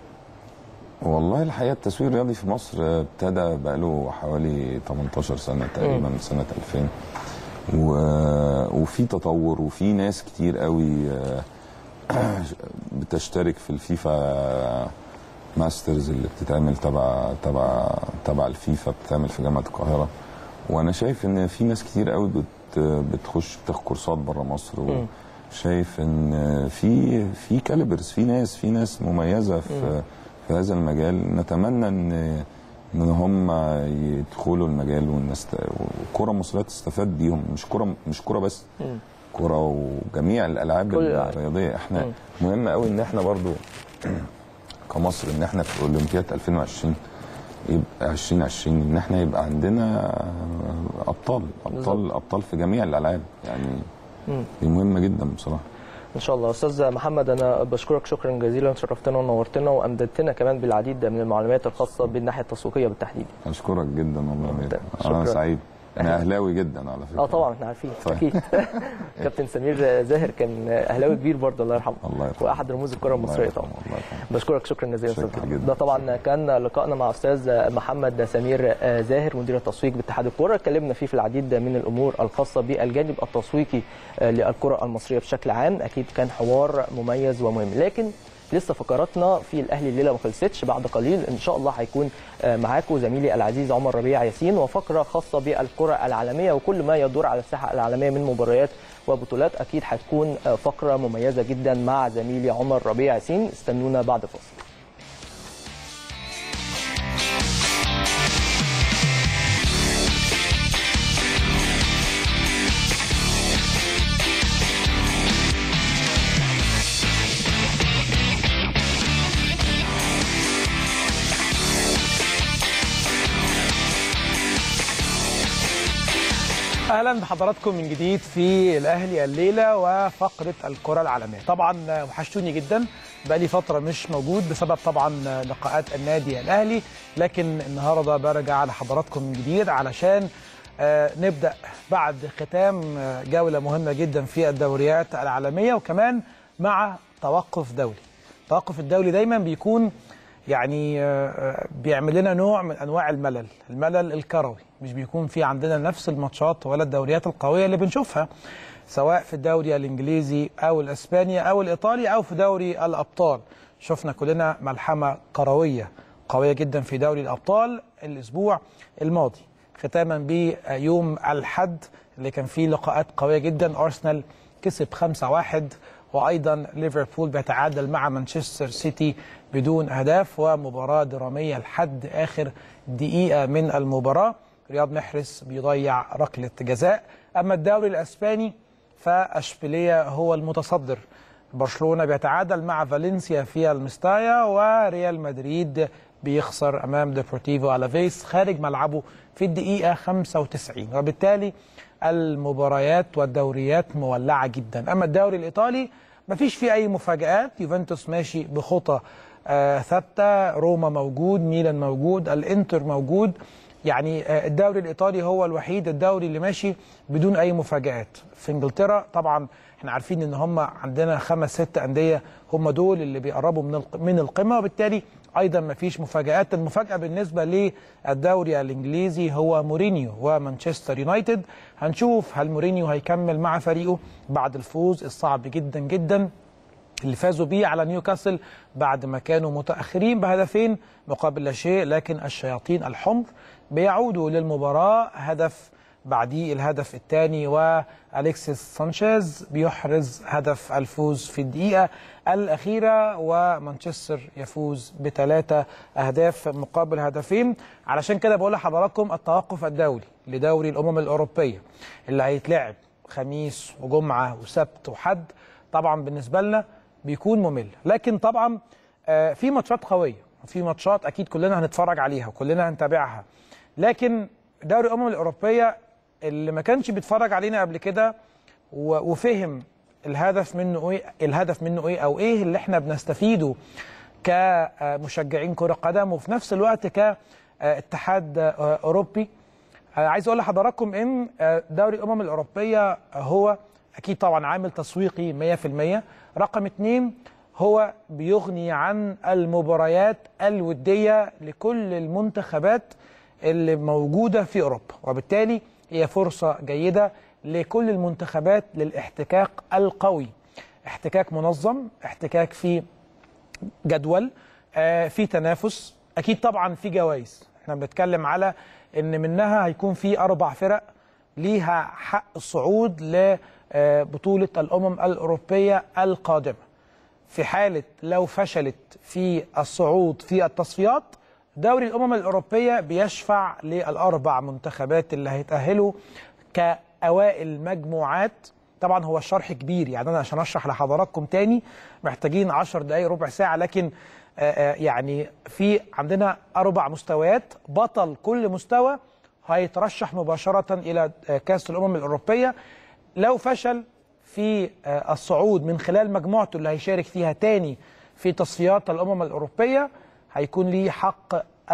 والله الحقيقه التسويق الرياضي في مصر ابتدى بقاله حوالي 18 سنه تقريبا من سنه 2000 و... وفي تطور وفي ناس كتير قوي آه، بتشترك في الفيفا ماسترز اللي بتتعمل تبع تبع تبع الفيفا بتتعمل في جامعه القاهره وانا شايف ان في ناس كتير قوي بت بتخش بتاخد كورسات بره مصر وشايف ان في في كاليبرز في ناس في ناس مميزه في في هذا المجال نتمنى ان ان هم يدخلوا المجال والناس ت- والكره المصريه تستفاد بيهم مش كره مش كره بس كره وجميع الالعاب كل الألعاب. الرياضيه احنا مهم قوي ان احنا برضو كمصر ان احنا في اولمبياد 2020 يبقى 2020 ان احنا يبقى عندنا ابطال ابطال ابطال في جميع الالعاب يعني دي مهمه جدا بصراحه ان شاء الله استاذ محمد انا بشكرك شكرا جزيلا شرفتنا ونورتنا وامددتنا كمان بالعديد من المعلومات الخاصه بالناحيه التسويقيه بالتحديد اشكرك جدا والله يا مير. شكراً. انا سعيد انا اهلاوي جدا على فكره اه طبعا احنا عارفين طيب. اكيد كابتن سمير زاهر كان اهلاوي كبير برضه الله يرحمه الله يرحمه. واحد رموز الكره الله المصريه يرحمه، طبعا الله يرحمه. بشكرك شكرا جزيلا شكراً استاذ جداً. محمد. ده طبعا كان لقائنا مع استاذ محمد سمير زاهر مدير التسويق باتحاد الكره اتكلمنا فيه في العديد من الامور الخاصه بالجانب التسويقي للكره المصريه بشكل عام اكيد كان حوار مميز ومهم لكن لسه فقراتنا في الاهلي الليله ما خلصتش بعد قليل ان شاء الله هيكون معاكم زميلي العزيز عمر ربيع ياسين وفقره خاصه بالكره العالميه وكل ما يدور على الساحه العالميه من مباريات وبطولات اكيد هتكون فقره مميزه جدا مع زميلي عمر ربيع ياسين استنونا بعد فاصل اهلا بحضراتكم من جديد في الاهلي الليله وفقره الكره العالميه طبعا وحشتوني جدا بقالي فتره مش موجود بسبب طبعا لقاءات النادي الاهلي لكن النهارده برجع لحضراتكم من جديد علشان آه، نبدا بعد ختام آه، جوله مهمه جدا في الدوريات العالميه وكمان مع توقف دولي التوقف الدولي دايما بيكون يعني آه، آه، بيعمل لنا نوع من انواع الملل الملل الكروي مش بيكون في عندنا نفس الماتشات ولا الدوريات القويه اللي بنشوفها سواء في الدوري الانجليزي او الاسباني او الايطالي او في دوري الابطال شفنا كلنا ملحمه كرويه قويه جدا في دوري الابطال الاسبوع الماضي ختاما بيوم الحد اللي كان فيه لقاءات قويه جدا ارسنال كسب 5-1 وايضا ليفربول بيتعادل مع مانشستر سيتي بدون اهداف ومباراه دراميه لحد اخر دقيقه من المباراه رياض محرز بيضيع ركله جزاء اما الدوري الاسباني فاشبيليه هو المتصدر برشلونه بيتعادل مع فالنسيا في المستايا وريال مدريد بيخسر امام ديبورتيفو الافيس خارج ملعبه في الدقيقه 95 وبالتالي المباريات والدوريات مولعه جدا اما الدوري الايطالي مفيش فيه اي مفاجات يوفنتوس ماشي بخطى آه، ثابته روما موجود ميلان موجود الانتر موجود يعني آه، الدوري الايطالي هو الوحيد الدوري اللي ماشي بدون اي مفاجات في انجلترا طبعا احنا عارفين ان هم عندنا خمس ست انديه هم دول اللي بيقربوا من الق- من القمه وبالتالي ايضا ما فيش مفاجات المفاجاه بالنسبه للدوري الانجليزي هو مورينيو ومانشستر يونايتد هنشوف هل مورينيو هيكمل مع فريقه بعد الفوز الصعب جدا جدا اللي فازوا بيه على نيوكاسل بعد ما كانوا متأخرين بهدفين مقابل لا شيء لكن الشياطين الحمر بيعودوا للمباراة هدف بعديه الهدف الثاني واليكسيس سانشيز بيحرز هدف الفوز في الدقيقة الأخيرة ومانشستر يفوز بثلاثة أهداف مقابل هدفين علشان كده بقول لحضراتكم التوقف الدولي لدوري الأمم الأوروبية اللي هيتلعب خميس وجمعة وسبت وحد طبعا بالنسبة لنا بيكون ممل لكن طبعا آه، في ماتشات قوية في ماتشات أكيد كلنا هنتفرج عليها وكلنا هنتابعها لكن دوري الأمم الأوروبية اللي ما كانش بيتفرج علينا قبل كده و- وفهم الهدف منه ايه الهدف منه ايه او ايه اللي احنا بنستفيده كمشجعين كرة قدم وفي نفس الوقت كاتحاد اوروبي آه، عايز اقول لحضراتكم ان آه، دوري الامم الاوروبيه هو اكيد طبعا عامل تسويقي 100% رقم اتنين هو بيغني عن المباريات الوديه لكل المنتخبات اللي موجوده في اوروبا وبالتالي هي فرصه جيده لكل المنتخبات للاحتكاك القوي احتكاك منظم احتكاك فيه جدول آه، في تنافس اكيد طبعا في جوائز احنا بنتكلم على ان منها هيكون في اربع فرق ليها حق الصعود لبطوله الامم الاوروبيه القادمه في حاله لو فشلت في الصعود في التصفيات دوري الامم الاوروبيه بيشفع للاربع منتخبات اللي هيتاهلوا كاوائل مجموعات طبعا هو الشرح كبير يعني انا عشان اشرح لحضراتكم تاني محتاجين 10 دقائق ربع ساعه لكن آه، آه، يعني في عندنا اربع مستويات بطل كل مستوى هيترشح مباشره الى آه، كاس الامم الاوروبيه لو فشل في آه، الصعود من خلال مجموعته اللي هيشارك فيها تاني في تصفيات الامم الاوروبيه هيكون ليه حق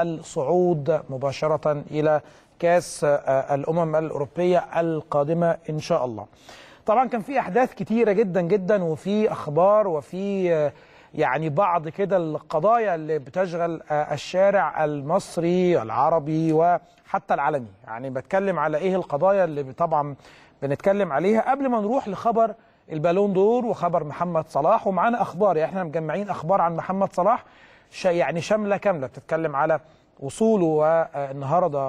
الصعود مباشره الى كاس آه، الامم الاوروبيه القادمه ان شاء الله. طبعا كان في احداث كتيره جدا جدا وفي اخبار وفي آه، يعني بعض كده القضايا اللي بتشغل آه، الشارع المصري العربي وحتى العالمي يعني بتكلم على ايه القضايا اللي طبعا بنتكلم عليها قبل ما نروح لخبر البالون دور وخبر محمد صلاح ومعانا اخبار يعني احنا مجمعين اخبار عن محمد صلاح ش- يعني شامله كامله بتتكلم على وصوله والنهارده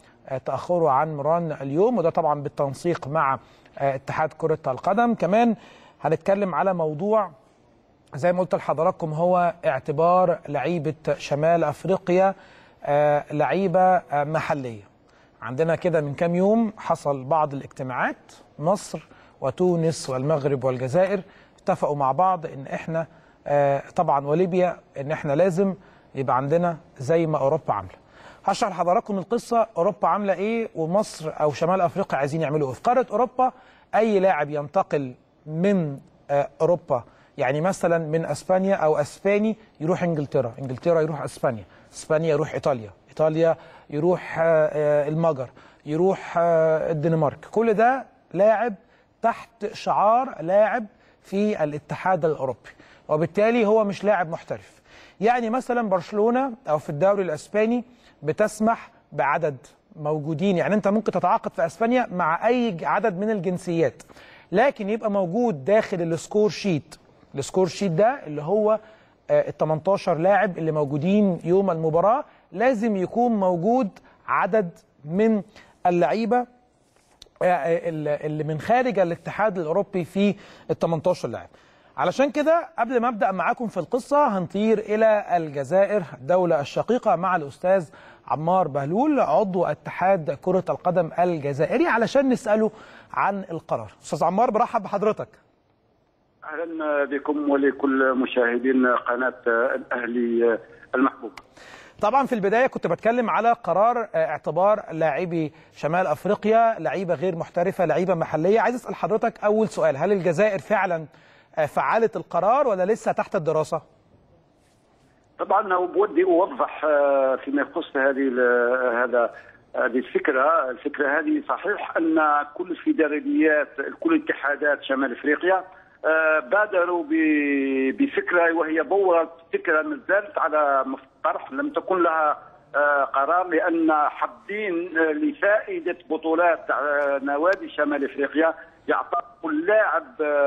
وتاخره عن مران اليوم وده طبعا بالتنسيق مع آه، اتحاد كره القدم كمان هنتكلم على موضوع زي ما قلت لحضراتكم هو اعتبار لعيبه شمال افريقيا آه، لعيبه آه، محليه عندنا كده من كام يوم حصل بعض الاجتماعات مصر وتونس والمغرب والجزائر اتفقوا مع بعض ان احنا آه، طبعا وليبيا ان احنا لازم يبقى عندنا زي ما اوروبا عامله هشرح لحضراتكم القصه اوروبا عامله ايه ومصر او شمال افريقيا عايزين يعملوا ايه في قاره اوروبا اي لاعب ينتقل من آه، اوروبا يعني مثلا من اسبانيا او اسباني يروح انجلترا انجلترا يروح اسبانيا اسبانيا يروح ايطاليا ايطاليا يروح آه، آه، المجر يروح آه، الدنمارك كل ده لاعب تحت شعار لاعب في الاتحاد الاوروبي وبالتالي هو مش لاعب محترف يعني مثلا برشلونه او في الدوري الاسباني بتسمح بعدد موجودين يعني انت ممكن تتعاقد في اسبانيا مع اي عدد من الجنسيات لكن يبقى موجود داخل السكور شيت السكور شيت ده اللي هو ال 18 لاعب اللي موجودين يوم المباراه لازم يكون موجود عدد من اللعيبه اللي من خارج الاتحاد الاوروبي في ال 18 لاعب علشان كده قبل ما ابدا معاكم في القصه هنطير الى الجزائر الدوله الشقيقه مع الاستاذ عمار بهلول عضو اتحاد كره القدم الجزائري علشان نساله عن القرار استاذ عمار برحب بحضرتك اهلا بكم ولكل مشاهدين قناه الاهلي المحبوب طبعا في البدايه كنت بتكلم على قرار اعتبار لاعبي شمال افريقيا لعيبه غير محترفه لعيبه محليه عايز اسال حضرتك اول سؤال هل الجزائر فعلا فعلت القرار ولا لسه تحت الدراسه طبعا بودي اوضح فيما يخص هذه هذا هذه الفكره الفكره هذه صحيح ان كل الفيدراليات كل اتحادات شمال افريقيا بادروا بفكره وهي بورة فكره ما زالت على طرح لم تكن لها قرار لان حابين لفائده بطولات نوادي شمال افريقيا يعتبر اللاعب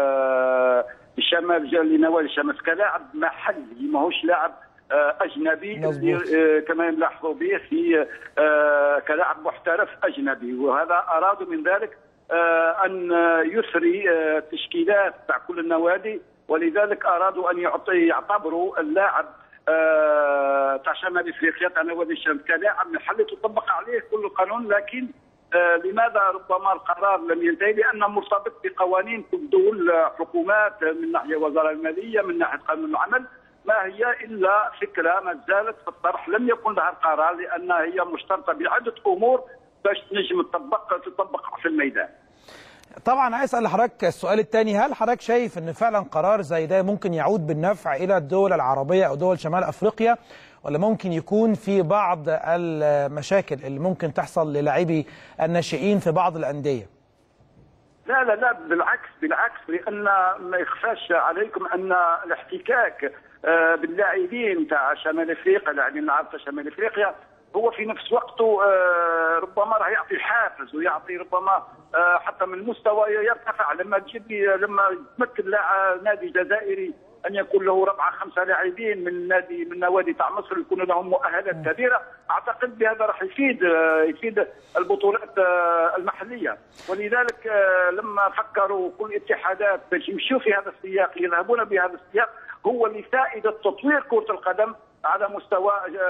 بشمال لنوادي شمال كلاعب محلي ماهوش لاعب اجنبي كما نلاحظوا به في كلاعب محترف اجنبي وهذا ارادوا من ذلك ان يثري تشكيلات تاع كل النوادي ولذلك ارادوا ان يعتبروا اللاعب تاع شمال افريقيا تاع نوادي الشمس كلاعب محلي تطبق عليه كل القانون لكن لماذا ربما القرار لم ينتهي؟ لانه مرتبط بقوانين تبدو حكومات من ناحيه وزاره الماليه من ناحيه قانون العمل ما هي الا فكره ما زالت في الطرح لم يكن لها القرار لانها هي مشترطه بعده امور باش تنجم تطبق تطبق في الميدان. طبعا عايز اسال حضرتك السؤال الثاني هل حضرتك شايف ان فعلا قرار زي ده ممكن يعود بالنفع الى الدول العربيه او دول شمال افريقيا ولا ممكن يكون في بعض المشاكل اللي ممكن تحصل للاعبي الناشئين في بعض الانديه؟ لا لا لا بالعكس بالعكس لان ما يخفاش عليكم ان الاحتكاك باللاعبين تاع شمال افريقيا لاعبين العرب تاع شمال افريقيا هو في نفس وقته آه، ربما راح يعطي حافز ويعطي ربما آه، حتى من مستوى يرتفع لما تجيب لي لما تمثل لاعب نادي جزائري ان يكون له ربعه خمسه لاعبين من نادي من نوادي تاع مصر يكون لهم مؤهلات كبيره اعتقد بهذا راح يفيد آه، يفيد البطولات آه، المحليه ولذلك آه، لما فكروا كل الاتحادات باش يمشوا في هذا السياق يذهبون بهذا السياق هو لفائده تطوير كره القدم على مستوى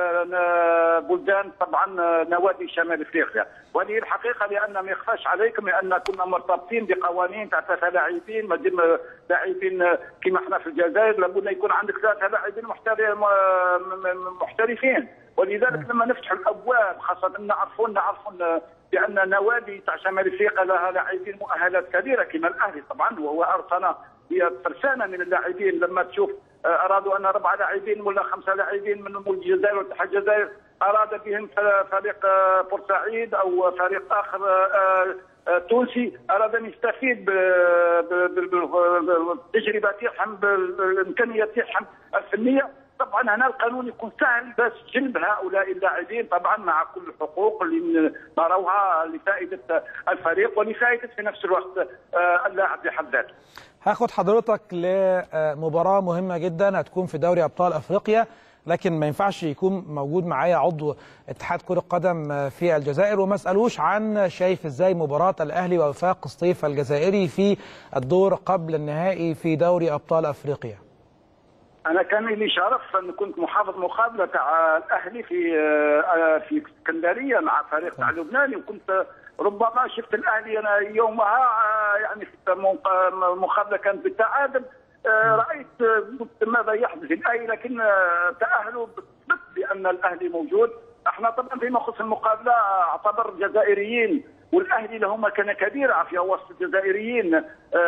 آه، بلدان طبعا آه، نوادي شمال افريقيا وهذه الحقيقه لان ما يخفاش عليكم لان كنا مرتبطين بقوانين تاع ثلاثه لاعبين ما دام لاعبين آه، كما احنا في الجزائر لابد يكون عندك ثلاثه لاعبين محترف- م- م- محترفين ولذلك لما نفتح الابواب خاصه نعرفون نعرفون بان نوادي تاع شمال افريقيا لها لاعبين مؤهلات كبيره كما الاهلي طبعا وهو ارسنال هي ترسانه من اللاعبين لما تشوف آه، ارادوا ان اربع لاعبين ولا خمسه لاعبين من من الجزائر واتحاد الجزائر اراد بهم ف- فريق آه، بورسعيد او فريق اخر آه، آه، تونسي اراد ان يستفيد ب- ب- ب- ب- بالتجربه تاعهم بالامكانيات تاعهم الفنيه طبعا هنا القانون يكون سهل بس جلب هؤلاء اللاعبين طبعا مع كل الحقوق اللي نروها لفائده الفريق ولفائده في نفس الوقت آه، اللاعب بحد ذاته. هاخد حضرتك لمباراة مهمة جدا هتكون في دوري أبطال أفريقيا لكن ما ينفعش يكون موجود معايا عضو اتحاد كرة قدم في الجزائر وما اسألوش عن شايف ازاي مباراة الأهلي ووفاق سطيف الجزائري في الدور قبل النهائي في دوري أبطال أفريقيا انا كان لي شرف ان كنت محافظ مقابله تاع الاهلي في آه، في اسكندريه مع فريق تاع لبناني وكنت ربما شفت الاهلي انا يومها آه، يعني في المنق- المقابله كانت بالتعادل آه، رايت آه، قلت ماذا يحدث الاهلي لكن آه، تاهلوا بالضبط لان الاهلي موجود احنا طبعا فيما يخص المقابله آه، اعتبر الجزائريين والاهلي له مكانه كبيره في وسط الجزائريين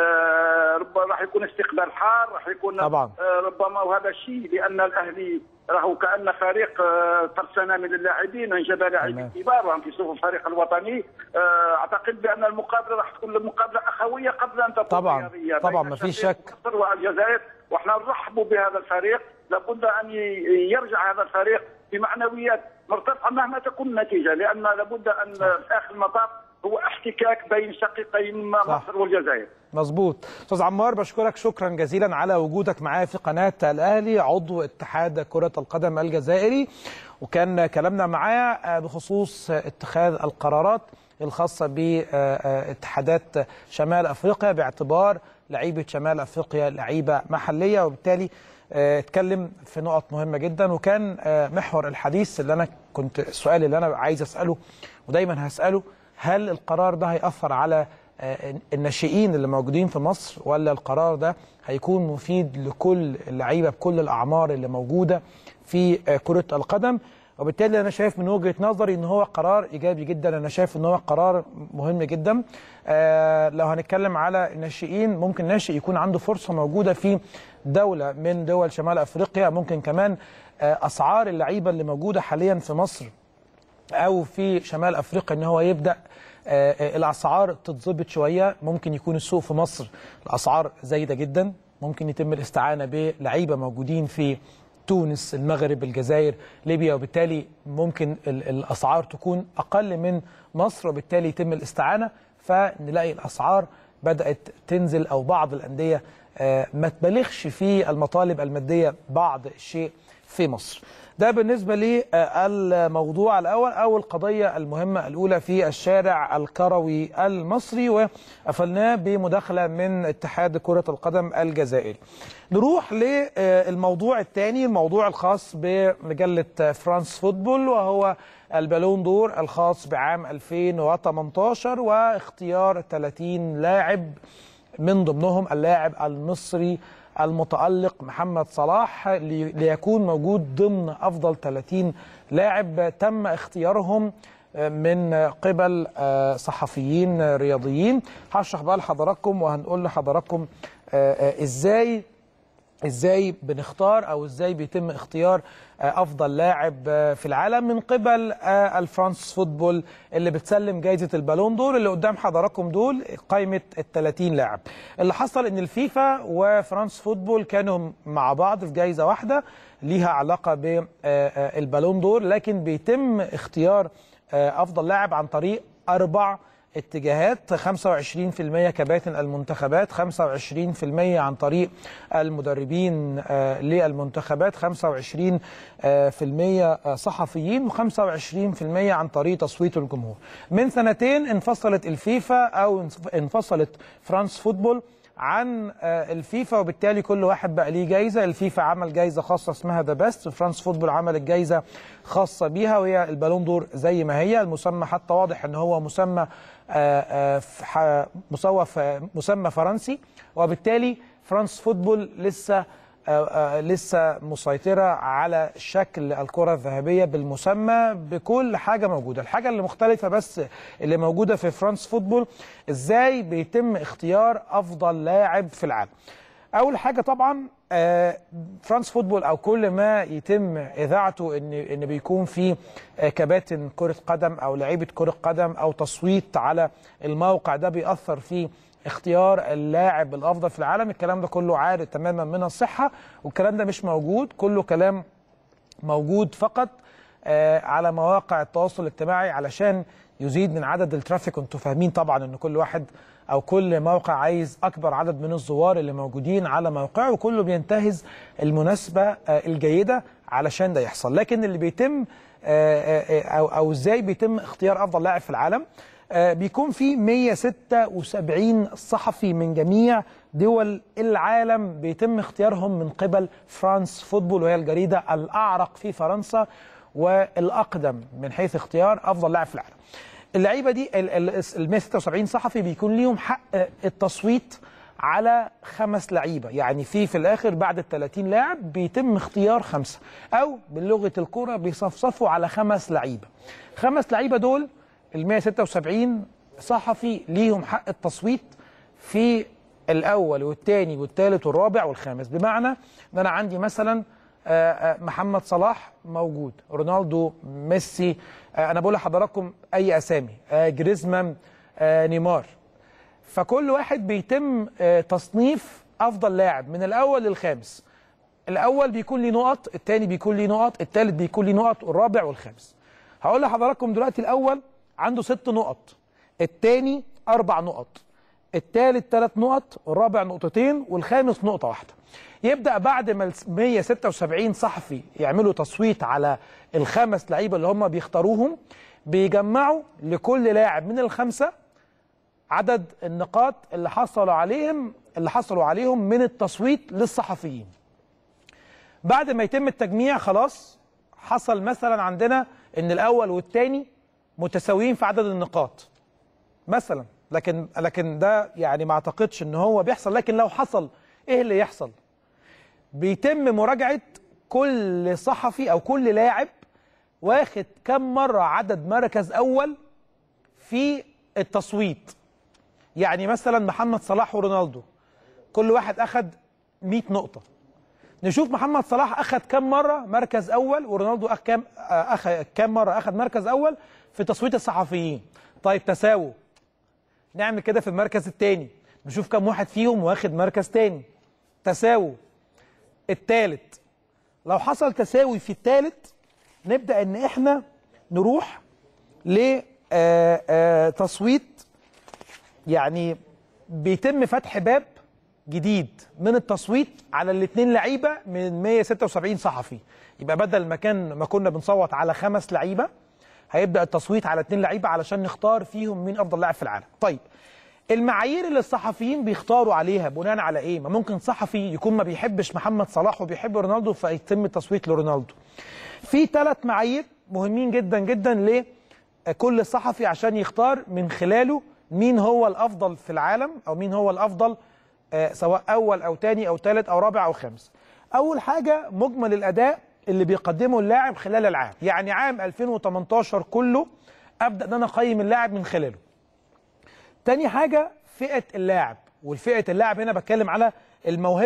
آه، ربما راح يكون استقبال حار راح يكون طبعاً. آه، ربما وهذا الشيء لان الاهلي راهو كان فريق آه، ترسانه من اللاعبين انجب لاعبين تمام. كبار وهم في صفوف الفريق الوطني آه، اعتقد بان المقابله راح تكون مقابله اخويه قبل ان تكون طبعاً. رياضيه طبعاً، بين ما فيش فريق شك. مصر والجزائر واحنا نرحبوا بهذا الفريق لابد ان ي- يرجع هذا الفريق بمعنويات مرتفعه مهما تكون النتيجه لان لابد ان في اخر المطاف هو احتكاك بين شقيقين صح. مصر والجزائر مظبوط استاذ عمار بشكرك شكرا جزيلا على وجودك معايا في قناه الاهلي عضو اتحاد كره القدم الجزائري وكان كلامنا معاه بخصوص اتخاذ القرارات الخاصه باتحادات شمال افريقيا باعتبار لعيبه شمال افريقيا لعيبه محليه وبالتالي آه، اتكلم في نقط مهمه جدا وكان آه، محور الحديث اللي انا كنت السؤال اللي انا عايز اساله ودايما هساله هل القرار ده هيأثر على آه، الناشئين اللي موجودين في مصر ولا القرار ده هيكون مفيد لكل اللعيبه بكل الاعمار اللي موجوده في آه، كره القدم وبالتالي انا شايف من وجهه نظري ان هو قرار ايجابي جدا انا شايف ان هو قرار مهم جدا آه لو هنتكلم على الناشئين ممكن ناشئ يكون عنده فرصه موجوده في دوله من دول شمال افريقيا ممكن كمان آه اسعار اللعيبه اللي موجوده حاليا في مصر او في شمال افريقيا ان هو يبدا آه، آه، الاسعار تتظبط شويه ممكن يكون السوق في مصر الاسعار زايده جدا ممكن يتم الاستعانه بلعيبه موجودين في تونس المغرب الجزائر ليبيا وبالتالي ممكن ال- الاسعار تكون اقل من مصر وبالتالي يتم الاستعانه فنلاقي الاسعار بدات تنزل او بعض الانديه آه، ما تبالغش في المطالب الماديه بعض الشيء في مصر ده بالنسبة للموضوع الأول أو القضية المهمة الأولى في الشارع الكروي المصري وقفلناه بمداخلة من اتحاد كرة القدم الجزائري نروح للموضوع الثاني الموضوع الخاص بمجلة فرانس فوتبول وهو البالون دور الخاص بعام 2018 واختيار 30 لاعب من ضمنهم اللاعب المصري المتألق محمد صلاح لي- ليكون موجود ضمن أفضل 30 لاعب تم اختيارهم من قبل آه، صحفيين رياضيين هشرح بقى لحضراتكم وهنقول لحضراتكم آه، آه، ازاي ازاي بنختار او ازاي بيتم اختيار آه، افضل لاعب آه، في العالم من قبل آه، الفرانس فوتبول اللي بتسلم جائزه البالون دور اللي قدام حضراتكم دول قائمه ال 30 لاعب اللي حصل ان الفيفا وفرانس فوتبول كانوا مع بعض في جائزه واحده ليها علاقه بالبالون دور لكن بيتم اختيار آه، افضل لاعب عن طريق اربع اتجاهات 25% كباتن المنتخبات 25% عن طريق المدربين آه، للمنتخبات 25% آه، في المية آه، صحفيين و25% عن طريق تصويت الجمهور من سنتين انفصلت الفيفا او انف- انفصلت فرانس فوتبول عن آه، الفيفا وبالتالي كل واحد بقى ليه جايزه الفيفا عمل جايزه خاصه اسمها ذا بيست فرانس فوتبول عملت جايزه خاصه بيها وهي البالون دور زي ما هي المسمى حتى واضح ان هو مسمى آه، آه، ف- ح- مصوف آه، مسمى فرنسي وبالتالي فرانس فوتبول لسه آه، آه، لسه مسيطرة على شكل الكرة الذهبية بالمسمى بكل حاجة موجودة الحاجة اللي مختلفة بس اللي موجودة في فرانس فوتبول ازاي بيتم اختيار أفضل لاعب في العالم أول حاجة طبعا آه، فرانس فوتبول أو كل ما يتم إذاعته إن إن بيكون في آه، كباتن كرة قدم أو لعيبة كرة قدم أو تصويت على الموقع ده بيأثر في اختيار اللاعب الافضل في العالم الكلام ده كله عاري تماما من الصحه والكلام ده مش موجود كله كلام موجود فقط آه، على مواقع التواصل الاجتماعي علشان يزيد من عدد الترافيك وانتم فاهمين طبعا ان كل واحد او كل موقع عايز اكبر عدد من الزوار اللي موجودين على موقعه وكله بينتهز المناسبه آه، الجيده علشان ده يحصل لكن اللي بيتم آه، آه، او او ازاي بيتم اختيار افضل لاعب في العالم آه، بيكون في 176 صحفي من جميع دول العالم بيتم اختيارهم من قبل فرانس فوتبول وهي الجريدة الأعرق في فرنسا والأقدم من حيث اختيار أفضل لاعب في العالم اللعيبة دي ال ال- ال 176 صحفي بيكون ليهم حق التصويت على خمس لعيبة يعني في في الآخر بعد ال 30 لاعب بيتم اختيار خمسة أو بلغة الكرة بيصفصفوا على خمس لعيبة خمس لعيبة دول ال 176 صحفي ليهم حق التصويت في الاول والثاني والثالث والرابع والخامس بمعنى ان انا عندي مثلا آه، آه، محمد صلاح موجود رونالدو ميسي آه، انا بقول لحضراتكم اي اسامي آه، جريزمان آه، نيمار فكل واحد بيتم آه، تصنيف افضل لاعب من الاول للخامس الاول بيكون ليه نقط الثاني بيكون ليه نقط الثالث بيكون ليه نقط والرابع والخامس هقول لحضراتكم دلوقتي الاول عنده ست نقط الثاني اربع نقط الثالث ثلاث نقط والرابع نقطتين والخامس نقطه واحده يبدا بعد ما ال 176 صحفي يعملوا تصويت على الخمس لعيبه اللي هم بيختاروهم بيجمعوا لكل لاعب من الخمسه عدد النقاط اللي حصلوا عليهم اللي حصلوا عليهم من التصويت للصحفيين بعد ما يتم التجميع خلاص حصل مثلا عندنا ان الاول والثاني متساويين في عدد النقاط مثلا لكن لكن ده يعني ما اعتقدش ان هو بيحصل لكن لو حصل ايه اللي يحصل بيتم مراجعه كل صحفي او كل لاعب واخد كم مره عدد مركز اول في التصويت يعني مثلا محمد صلاح ورونالدو كل واحد اخد 100 نقطه نشوف محمد صلاح اخذ كم مره مركز اول ورونالدو اخذ كم اخذ كم مره اخذ مركز اول في تصويت الصحفيين طيب تساووا نعمل كده في المركز الثاني نشوف كم واحد فيهم واخد مركز تاني تساووا الثالث لو حصل تساوي في الثالث نبدا ان احنا نروح لتصويت يعني بيتم فتح باب جديد من التصويت على الاثنين لعيبه من 176 صحفي يبقى بدل ما كان ما كنا بنصوت على خمس لعيبه هيبدا التصويت على اثنين لعيبه علشان نختار فيهم مين افضل لاعب في العالم طيب المعايير اللي الصحفيين بيختاروا عليها بناء على ايه ما ممكن صحفي يكون ما بيحبش محمد صلاح وبيحب رونالدو فيتم التصويت لرونالدو في ثلاث معايير مهمين جدا جدا لكل صحفي عشان يختار من خلاله مين هو الافضل في العالم او مين هو الافضل آه، سواء اول او تاني او تالت او رابع او خامس اول حاجه مجمل الاداء اللي بيقدمه اللاعب خلال العام يعني عام 2018 كله ابدا ان انا اقيم اللاعب من خلاله تاني حاجه فئه اللاعب والفئه اللاعب هنا بتكلم على الموهبه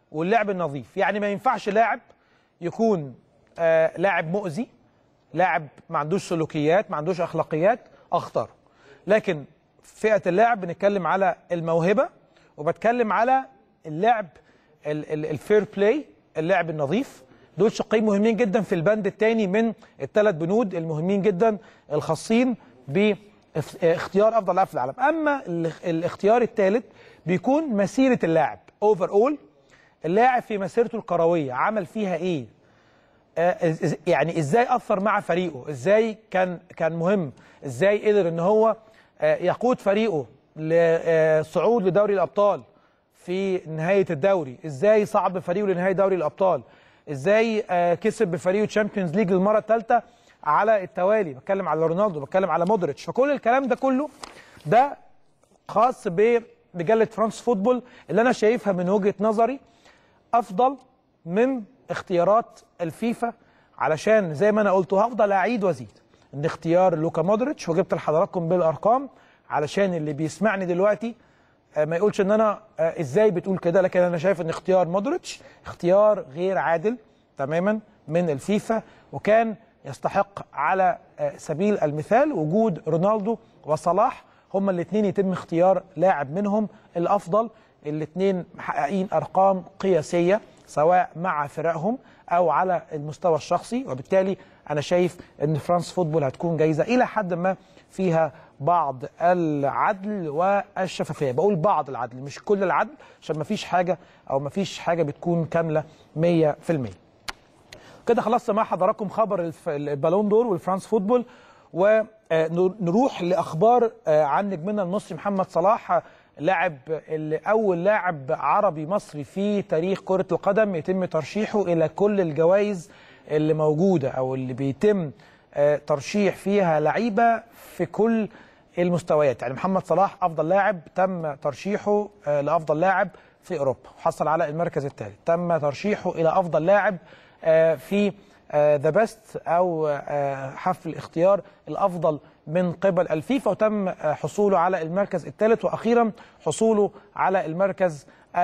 واللعب النظيف يعني ما ينفعش لاعب يكون آه لاعب مؤذي لاعب ما عندوش سلوكيات ما عندوش اخلاقيات اختاره لكن فئه اللاعب بنتكلم على الموهبه وبتكلم على اللعب الفير بلاي اللعب النظيف دول شقين مهمين جدا في البند الثاني من الثلاث بنود المهمين جدا الخاصين باختيار افضل لاعب في العالم اما الاختيار الثالث بيكون مسيره اللاعب اوفر اول اللاعب في مسيرته الكرويه عمل فيها ايه آه يعني ازاي اثر مع فريقه ازاي كان كان مهم ازاي قدر ان هو آه يقود فريقه لصعود لدوري الابطال في نهايه الدوري ازاي صعد بفريقه لنهايه دوري الابطال ازاي آه كسب بفريقه تشامبيونز ليج للمره الثالثه على التوالي بتكلم على رونالدو بتكلم على مودريتش فكل الكلام ده كله ده خاص بمجله فرانس فوتبول اللي انا شايفها من وجهه نظري افضل من اختيارات الفيفا علشان زي ما انا قلت وهفضل اعيد وازيد ان اختيار لوكا مودريتش وجبت لحضراتكم بالارقام علشان اللي بيسمعني دلوقتي ما يقولش ان انا ازاي بتقول كده لكن انا شايف ان اختيار مودريتش اختيار غير عادل تماما من الفيفا وكان يستحق على سبيل المثال وجود رونالدو وصلاح هما الاثنين يتم اختيار لاعب منهم الافضل الاثنين محققين ارقام قياسيه سواء مع فرقهم او على المستوى الشخصي وبالتالي انا شايف ان فرانس فوتبول هتكون جايزه الى حد ما فيها بعض العدل والشفافيه بقول بعض العدل مش كل العدل عشان ما فيش حاجه او ما فيش حاجه بتكون كامله 100% كده خلصت مع حضراتكم خبر البالون دور والفرانس فوتبول ونروح لاخبار عن نجمنا المصري محمد صلاح لاعب اول لاعب عربي مصري في تاريخ كره القدم يتم ترشيحه الى كل الجوائز اللي موجوده او اللي بيتم ترشيح فيها لعيبه في كل المستويات يعني محمد صلاح افضل لاعب تم ترشيحه لافضل لاعب في اوروبا وحصل على المركز الثالث تم ترشيحه الى افضل لاعب في ذا بيست او حفل اختيار الافضل من قبل الفيفا وتم حصوله على المركز الثالث واخيرا حصوله على المركز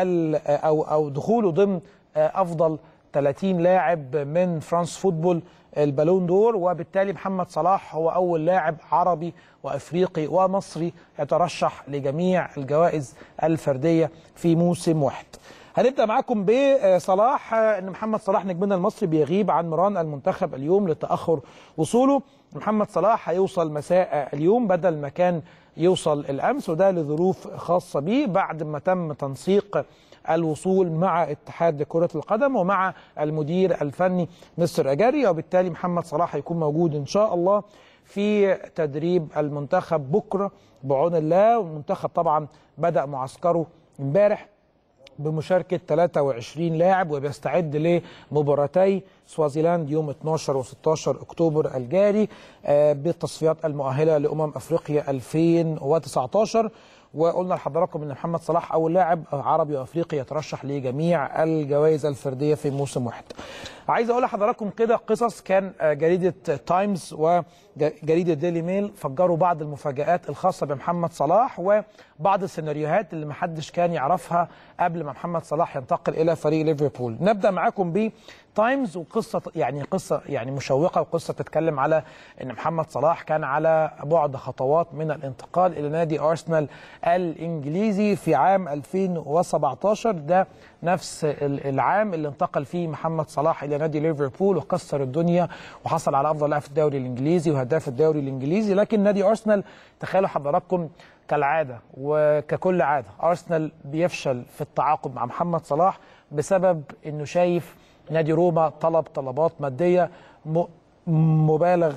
او او دخوله ضمن افضل 30 لاعب من فرانس فوتبول البالون دور وبالتالي محمد صلاح هو اول لاعب عربي وافريقي ومصري يترشح لجميع الجوائز الفرديه في موسم واحد. هنبدا معاكم بصلاح ان محمد صلاح نجمنا المصري بيغيب عن مران المنتخب اليوم لتاخر وصوله محمد صلاح هيوصل مساء اليوم بدل ما كان يوصل الامس وده لظروف خاصه به بعد ما تم تنسيق الوصول مع اتحاد كرة القدم ومع المدير الفني مستر أجاري وبالتالي محمد صلاح هيكون موجود إن شاء الله في تدريب المنتخب بكرة بعون الله والمنتخب طبعا بدأ معسكره امبارح بمشاركة 23 لاعب وبيستعد لمباراتي سوازيلاند يوم 12 و16 أكتوبر الجاري بالتصفيات المؤهلة لأمم أفريقيا 2019 وقلنا لحضراتكم ان محمد صلاح اول لاعب عربي وافريقي يترشح لجميع الجوائز الفرديه في موسم واحد. عايز اقول لحضراتكم كده قصص كان جريده تايمز وجريده ديلي ميل فجروا بعض المفاجات الخاصه بمحمد صلاح وبعض السيناريوهات اللي محدش كان يعرفها قبل ما محمد صلاح ينتقل الى فريق ليفربول. نبدا معاكم ب تايمز وقصه يعني قصه يعني مشوقه وقصه تتكلم على ان محمد صلاح كان على بعد خطوات من الانتقال الى نادي ارسنال الانجليزي في عام 2017 ده نفس العام اللي انتقل فيه محمد صلاح الى نادي ليفربول وكسر الدنيا وحصل على افضل لاعب في الدوري الانجليزي وهداف الدوري الانجليزي لكن نادي ارسنال تخيلوا حضراتكم كالعاده وككل عاده ارسنال بيفشل في التعاقد مع محمد صلاح بسبب انه شايف نادي روما طلب طلبات ماديه مبالغ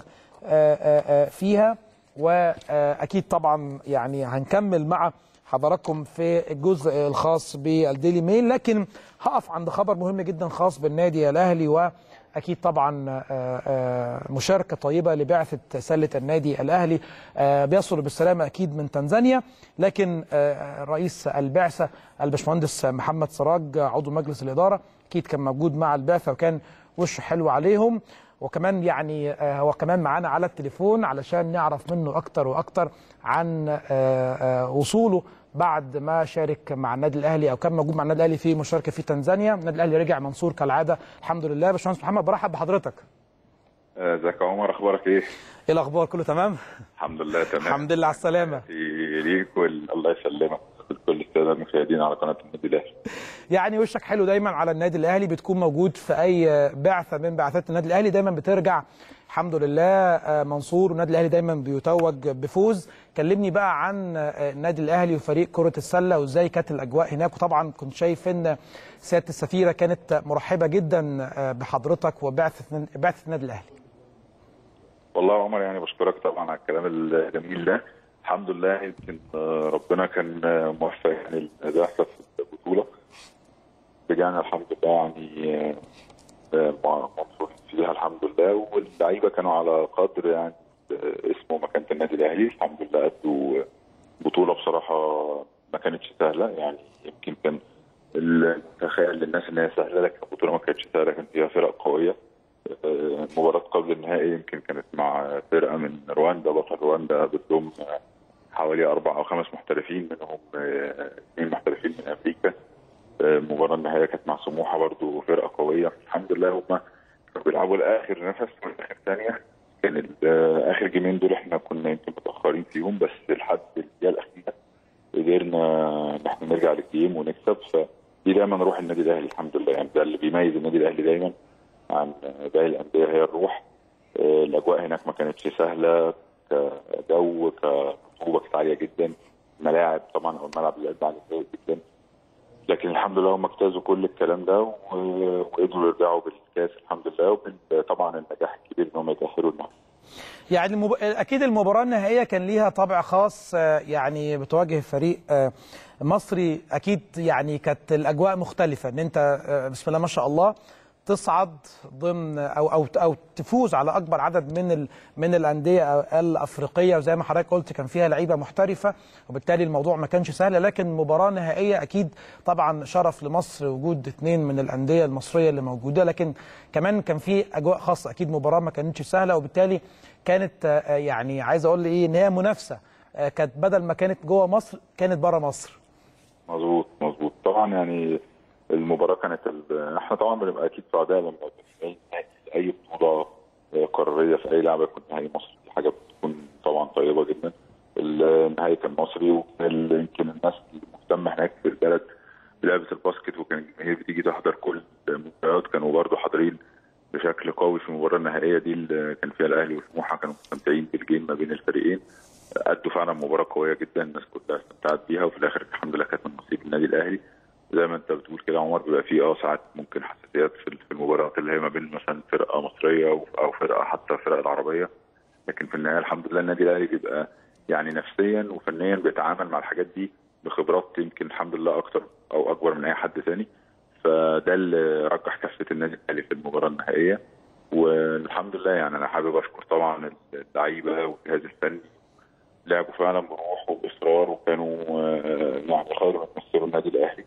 فيها واكيد طبعا يعني هنكمل مع حضراتكم في الجزء الخاص بالديلي ميل لكن هقف عند خبر مهم جدا خاص بالنادي الاهلي واكيد طبعا مشاركه طيبه لبعثه سله النادي الاهلي بيصل بالسلامه اكيد من تنزانيا لكن رئيس البعثه الباشمهندس محمد سراج عضو مجلس الاداره اكيد كان موجود مع البعثه وكان وشه حلو عليهم وكمان يعني هو كمان معانا على التليفون علشان نعرف منه اكتر واكتر عن وصوله بعد ما شارك مع النادي الاهلي او كان موجود مع النادي الاهلي في مشاركه في تنزانيا النادي الاهلي رجع منصور كالعاده الحمد لله باشمهندس محمد برحب بحضرتك ازيك يا عمر اخبارك ايه؟ ايه الاخبار كله تمام الحمد لله تمام الحمد لله على السلامه ليك وال- الله يسلمك كل الساده المشاهدين على قناه النادي الاهلي يعني وشك حلو دايما على النادي الاهلي بتكون موجود في اي بعثه من بعثات النادي الاهلي دايما بترجع الحمد لله آه، منصور والنادي الاهلي دايما بيتوج بفوز كلمني بقى عن آه، النادي الاهلي وفريق كره السله وازاي كانت الاجواء هناك وطبعا كنت شايف ان سياده السفيره كانت مرحبه جدا آه، بحضرتك وبعثه بعثه النادي الاهلي والله يا عمر يعني بشكرك طبعا على الكلام الجميل ده الحمد لله يمكن آه، ربنا كان آه، موفق يعني البعثه في البطوله رجعنا الحمد لله يعني آه، آه، مع- مبسوطين فيها الحمد لله واللعيبه كانوا على قدر يعني آه، اسمه ومكانه النادي الاهلي الحمد لله ادوا بطوله بصراحه ما كانتش سهله يعني يمكن كان ال- تخيل للناس ان هي سهله لكن البطوله ما كانتش سهله كان فيها فرق قويه آه، مباراة قبل النهائي يمكن كانت مع فرقة من رواندا بطل رواندا بتضم آه، حوالي أربع أو خمس محترفين منهم آه، اثنين محترفين من أمريكا آه، المباراة النهائية كانت مع سموحة برضو فرقة قوية الحمد لله هم كانوا بيلعبوا لآخر نفس والآخر ثانية كان ال- آه، آخر جيمين دول احنا كنا يمكن متأخرين فيهم بس لحد الدقيقة الأخيرة قدرنا ان احنا نرجع للجيم ونكسب فدي دايما روح النادي الاهلي الحمد لله يعني ده اللي بيميز النادي الاهلي دايما عن باقي الانديه هي الروح آه، الاجواء هناك ما كانتش سهله كجو كرطوبه كانت عاليه جدا ملاعب طبعا او الملعب اللي قد عليه جدا لكن الحمد لله هم اجتازوا كل الكلام ده و- وقدروا يرجعوا بالكاس الحمد لله وطبعا النجاح الكبير ان هم يتاهلوا النهائي يعني المب... اكيد المباراه النهائيه كان ليها طابع خاص آه، يعني بتواجه فريق آه، مصري اكيد يعني كانت الاجواء مختلفه ان انت آه، بسم الله ما شاء الله تصعد ضمن او او او تفوز على اكبر عدد من ال... من الانديه الافريقيه وزي ما حضرتك قلت كان فيها لعيبه محترفه وبالتالي الموضوع ما كانش سهل لكن مباراه نهائيه اكيد طبعا شرف لمصر وجود اثنين من الانديه المصريه اللي موجوده لكن كمان كان في اجواء خاصه اكيد مباراه ما كانتش سهله وبالتالي كانت آه، يعني عايز اقول ايه ان هي منافسه آه، كانت بدل ما كانت جوه مصر كانت بره مصر مظبوط مظبوط طبعا يعني المباراه كانت ال... احنا طبعا بنبقى اكيد سعداء لما يبقى في اي اي بطوله قاريه في اي لعبه يكون نهائي مصري دي حاجه بتكون طبعا طيبه جدا النهائي كان مصري وكان ال- يمكن الناس المهتمه هناك في البلد بلعبه الباسكت وكان الجماهير بتيجي تحضر كل المباريات كانوا برضه حاضرين بشكل قوي في المباراه النهائيه دي اللي كان فيها الاهلي وسموحه كانوا مستمتعين بالجيم ما بين الفريقين ادوا فعلا مباراه قويه جدا الناس كلها استمتعت بيها وفي الاخر الحمد لله كانت من نصيب النادي الاهلي زي ما انت بتقول كده يا عمر بيبقى فيه اه ساعات ممكن حساسيات في في المباريات اللي هي ما بين مثلا فرقه مصريه او أو فرقه حتى الفرق العربيه لكن في النهايه الحمد لله النادي الاهلي بيبقى يعني نفسيا وفنيا بيتعامل مع الحاجات دي بخبرات يمكن الحمد لله اكتر او اكبر من اي حد ثاني فده اللي رجح كفه النادي الاهلي في المباراه النهائيه والحمد لله يعني انا حابب اشكر طبعا اللعيبه والجهاز الفني لعبوا فعلا بروح وباصرار وكانوا آه، يعني خير ما يمثلوا النادي الاهلي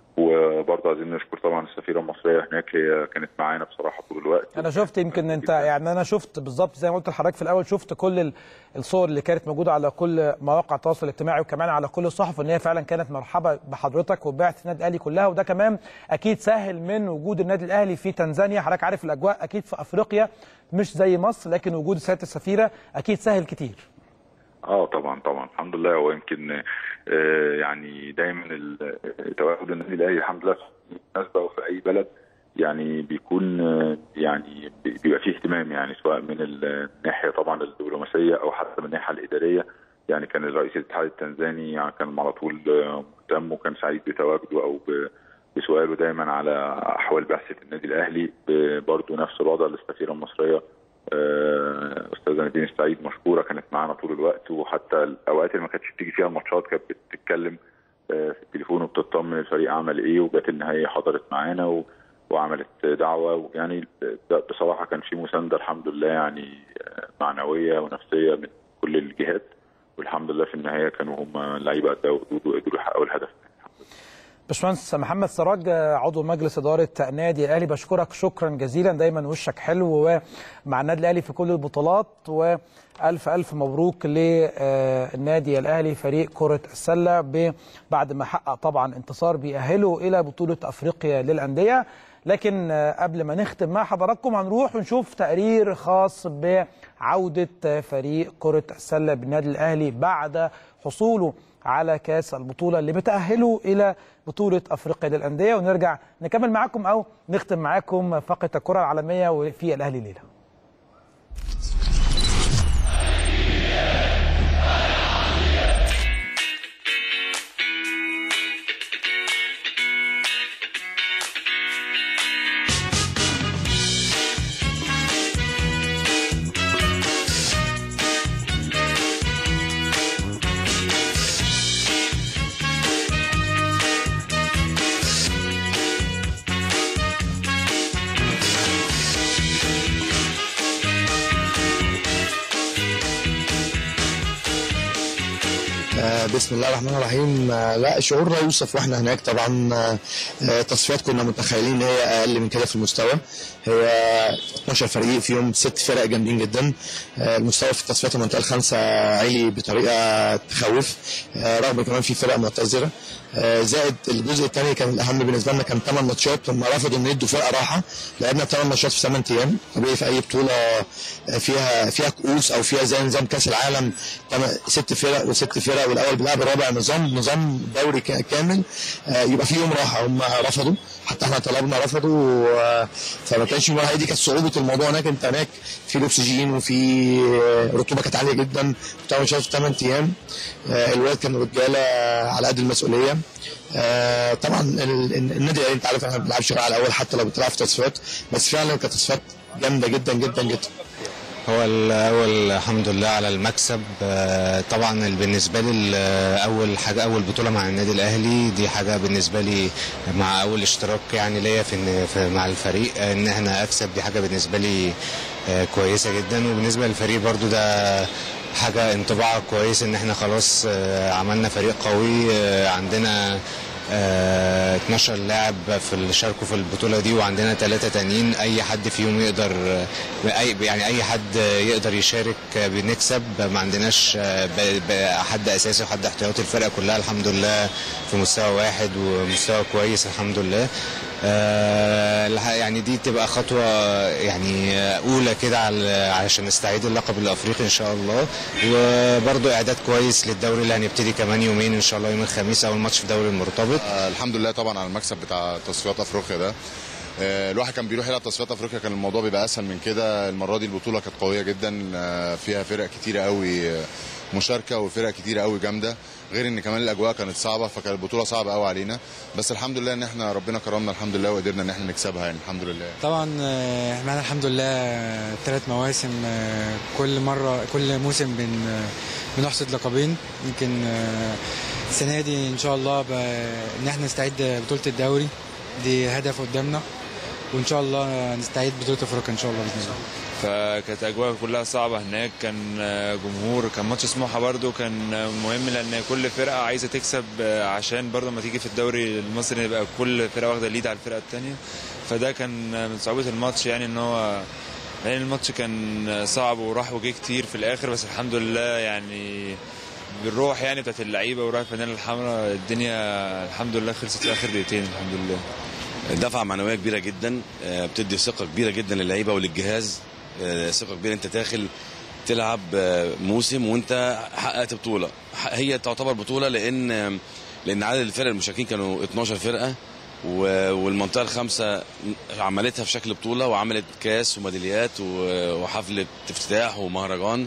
وبرضه عايزين نشكر طبعا السفيره المصريه هناك هي كانت معانا بصراحه طول الوقت انا شفت يمكن انت يعني انا شفت بالظبط زي ما قلت لحضرتك في الاول شفت كل ال- الصور اللي كانت موجوده على كل مواقع التواصل الاجتماعي وكمان على كل الصحف ان هي فعلا كانت مرحبا بحضرتك وبعثه النادي الاهلي كلها وده كمان اكيد سهل من وجود النادي الاهلي في تنزانيا حضرتك عارف الاجواء اكيد في افريقيا مش زي مصر لكن وجود سياده السفيره اكيد سهل كتير اه طبعا طبعا الحمد لله هو يمكن آه، يعني دايما ال- تواجد النادي الاهلي الحمد لله في مناسبه او في اي بلد يعني بيكون آه، يعني بي- بيبقى فيه اهتمام يعني سواء من الناحيه طبعا الدبلوماسيه او حتى من الناحيه الاداريه يعني كان الرئيس الاتحاد التنزاني يعني كان على طول آه، مهتم وكان سعيد بتواجده او ب- بسؤاله دايما على احوال بعثه النادي الاهلي برضه نفس الوضع للسفيره المصريه آه، استاذه نادين السعيد مشكوره كانت معانا طول الوقت وحتى الاوقات اللي ما كانتش بتيجي فيها الماتشات كانت بتتكلم آه، في التليفون وبتطمن الفريق عمل ايه وجت النهائيه حضرت معانا و... وعملت دعوه ويعني ده بصراحه كان في مسانده الحمد لله يعني آه، معنويه ونفسيه من كل الجهات والحمد لله في النهايه كانوا هم لعيبه اداء وقدروا يحققوا الهدف باشمهندس محمد سراج عضو مجلس اداره النادي الاهلي بشكرك شكرا جزيلا دايما وشك حلو ومع النادي الاهلي في كل البطولات والف الف مبروك للنادي الاهلي فريق كره السله ب- بعد ما حقق طبعا انتصار بيأهله الى بطوله افريقيا للانديه لكن آه، قبل ما نختم مع حضراتكم هنروح ونشوف تقرير خاص بعوده آه، فريق كره السله بالنادي الاهلي بعد حصوله على كاس البطوله اللي بتاهله الى بطوله افريقيا للانديه ونرجع نكمل معاكم او نختم معاكم فقره الكره العالميه وفي الاهلي ليله آه، بسم الله الرحمن الرحيم آه، لا شعور لا يوصف واحنا هناك طبعا آه، آه، تصفيات كنا متخيلين ان هي اقل من كده في المستوى هي 12 فريق فيهم ست فرق جامدين جدا آه، المستوى في تصفيات المنطقه الخامسه عالي بطريقه تخوف آه، رغم كمان في فرق معتذره آه، زائد الجزء الثاني كان الاهم بالنسبه لنا كان 8 ماتشات هم رفضوا ان يدوا فرقه راحه لعبنا 8 ماتشات في 8 ايام طبيعي في اي بطوله آه، فيها فيها كؤوس او فيها زي نظام كاس العالم تم- ست فرق وست فرق والاول بيلعب الرابع نظام نظام دوري كا- كامل آه، يبقى في يوم راحه هم رفضوا حتى احنا طلبنا رفضوا آه، فما كانش يوم راحه دي كانت صعوبه الموضوع هناك انت هناك في الاكسجين وفي آه، رطوبه كانت عاليه جدا بتاع ماتشات في 8 ايام آه، الولاد كانوا رجاله على قد المسؤوليه آه، طبعا ال- ال- النادي الاهلي انت عارف احنا ما بنلعبش غير على الاول حتى لو بتلعب في تصفيات بس فعلا كانت تصفيات جامده جدا جدا جدا هو الأول الحمد لله على المكسب آه، طبعا بالنسبة لي ال- أول حاجة أول بطولة مع النادي الأهلي دي حاجة بالنسبة لي مع أول اشتراك يعني ليا في, إن- في مع الفريق آه، إن إحنا أكسب دي حاجة بالنسبة لي آه، كويسة جدا وبالنسبة للفريق برضو ده حاجة انطباع كويس إن إحنا خلاص آه، عملنا فريق قوي آه، عندنا آه، 12 لاعب في اللي شاركوا في البطولة دي وعندنا ثلاثة تانيين أي حد فيهم يقدر آه، أي يعني أي حد يقدر يشارك آه، بنكسب ما عندناش آه، ب- ب- حد أساسي وحد احتياطي الفرقة كلها الحمد لله في مستوى واحد ومستوى كويس الحمد لله آه، الح- يعني دي تبقى خطوة يعني آه، أولى كده على- علشان نستعيد اللقب الأفريقي إن شاء الله وبرضه إعداد كويس للدوري اللي هنبتدي كمان يومين إن شاء الله يوم الخميس أول ماتش في دوري المرتبط آه، الحمد لله طبعا على المكسب بتاع تصفيات افريقيا ده آه، الواحد كان بيروح يلعب تصفيات افريقيا كان الموضوع بيبقى اسهل من كده المره دي البطوله كانت قويه جدا آه، فيها فرق كتيره قوي آه، مشاركه وفرق كتيره قوي جامده غير ان كمان الاجواء كانت صعبه فكانت البطوله صعبه قوي علينا بس الحمد لله ان احنا ربنا كرمنا الحمد لله وقدرنا ان احنا نكسبها يعني الحمد لله طبعا آه، احنا الحمد لله ثلاث مواسم آه، كل مره كل موسم بن آه، بنحصد لقبين يمكن آه، السنه دي ان شاء الله ب- ان احنا نستعيد بطوله الدوري دي هدف قدامنا وان شاء الله نستعيد بطوله افريقيا ان شاء الله باذن الله فكانت اجواء كلها صعبه هناك كان جمهور كان ماتش سموحه برده كان مهم لان كل فرقه عايزه تكسب عشان برده لما تيجي في الدوري المصري يبقى كل فرقه واخده ليد على الفرقه الثانيه فده كان من صعوبه الماتش يعني ان هو يعني الماتش كان صعب وراح وجه كتير في الاخر بس الحمد لله يعني بالروح يعني بتاعت اللعيبه وروح الفانيلا الحمراء الدنيا الحمد لله خلصت في اخر دقيقتين الحمد لله دفعه معنويه كبيره جدا آه، بتدي ثقه كبيره جدا للعيبه وللجهاز آه، ثقه كبيره انت داخل تلعب آه، موسم وانت حققت بطوله ح- هي تعتبر بطوله لان آه، لان عدد الفرق المشاركين كانوا 12 فرقه و- والمنطقه الخامسه عملتها في شكل بطوله وعملت كاس وميداليات و- وحفله افتتاح ومهرجان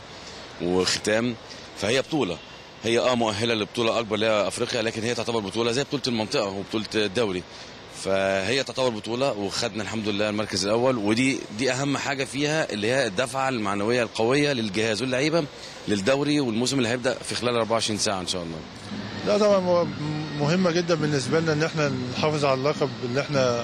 وختام فهي بطوله هي اه مؤهله لبطوله اكبر اللي هي افريقيا لكن هي تعتبر بطوله زي بطوله المنطقه وبطوله الدوري فهي تعتبر بطوله وخدنا الحمد لله المركز الاول ودي دي اهم حاجه فيها اللي هي الدفعه المعنويه القويه للجهاز واللعيبه للدوري والموسم اللي هيبدا في خلال 24 ساعه ان شاء الله لا طبعا مه- مهمة جدا بالنسبة لنا ان احنا نحافظ على اللقب اللي احنا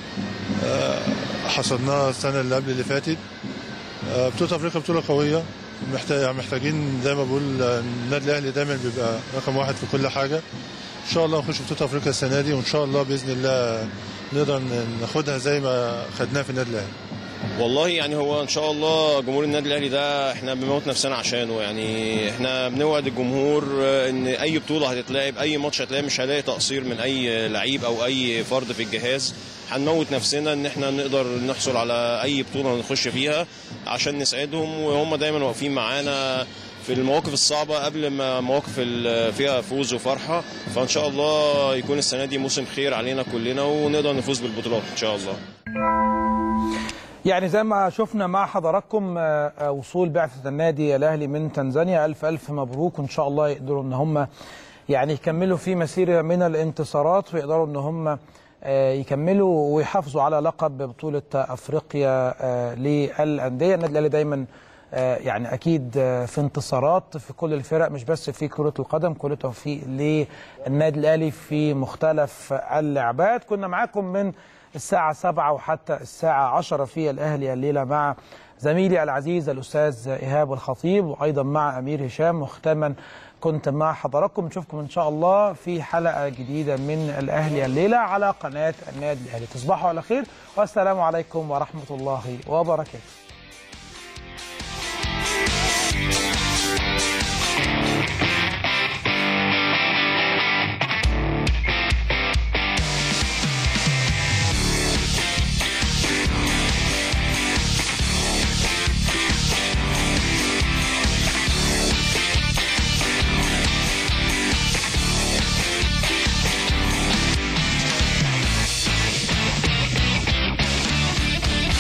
آه، حصدناه السنة اللي قبل اللي فاتت آه، بطولة افريقيا بطولة قوية محتاج محتاجين زي ما بقول آه، النادي الاهلي دايما بيبقى رقم واحد في كل حاجة ان شاء الله نخش بطوله افريقيا السنه دي وان شاء الله باذن الله نقدر ناخدها زي ما خدناها في النادي الاهلي والله يعني هو ان شاء الله جمهور النادي الاهلي ده احنا بنموت نفسنا عشانه يعني احنا بنوعد الجمهور ان اي بطوله هتتلعب اي ماتش هتلعب مش هلاقي تقصير من اي لعيب او اي فرد في الجهاز هنموت نفسنا ان احنا نقدر نحصل على اي بطوله نخش فيها عشان نساعدهم وهم دايما واقفين معانا في المواقف الصعبة قبل ما مواقف ال- فيها فوز وفرحة فإن شاء الله يكون السنة دي موسم خير علينا كلنا ونقدر نفوز بالبطولات إن شاء الله يعني زي ما شفنا مع حضراتكم آه، آه، وصول بعثة النادي الأهلي من تنزانيا ألف ألف مبروك وإن شاء الله يقدروا إن هم يعني يكملوا في مسيرة من الانتصارات ويقدروا إن هم آه، يكملوا ويحافظوا على لقب بطولة أفريقيا آه، للأندية النادي الأهلي دايما آه، يعني أكيد آه، في انتصارات في كل الفرق مش بس في كرة القدم كل توفيق للنادي الأهلي في مختلف اللعبات كنا معاكم من الساعة 7 وحتى الساعة 10 في الأهلي الليلة مع زميلي العزيز الأستاذ إيهاب الخطيب وأيضا مع أمير هشام مختما كنت مع حضراتكم نشوفكم إن شاء الله في حلقة جديدة من الأهلي الليلة على قناة النادي الأهلي تصبحوا على خير والسلام عليكم ورحمة الله وبركاته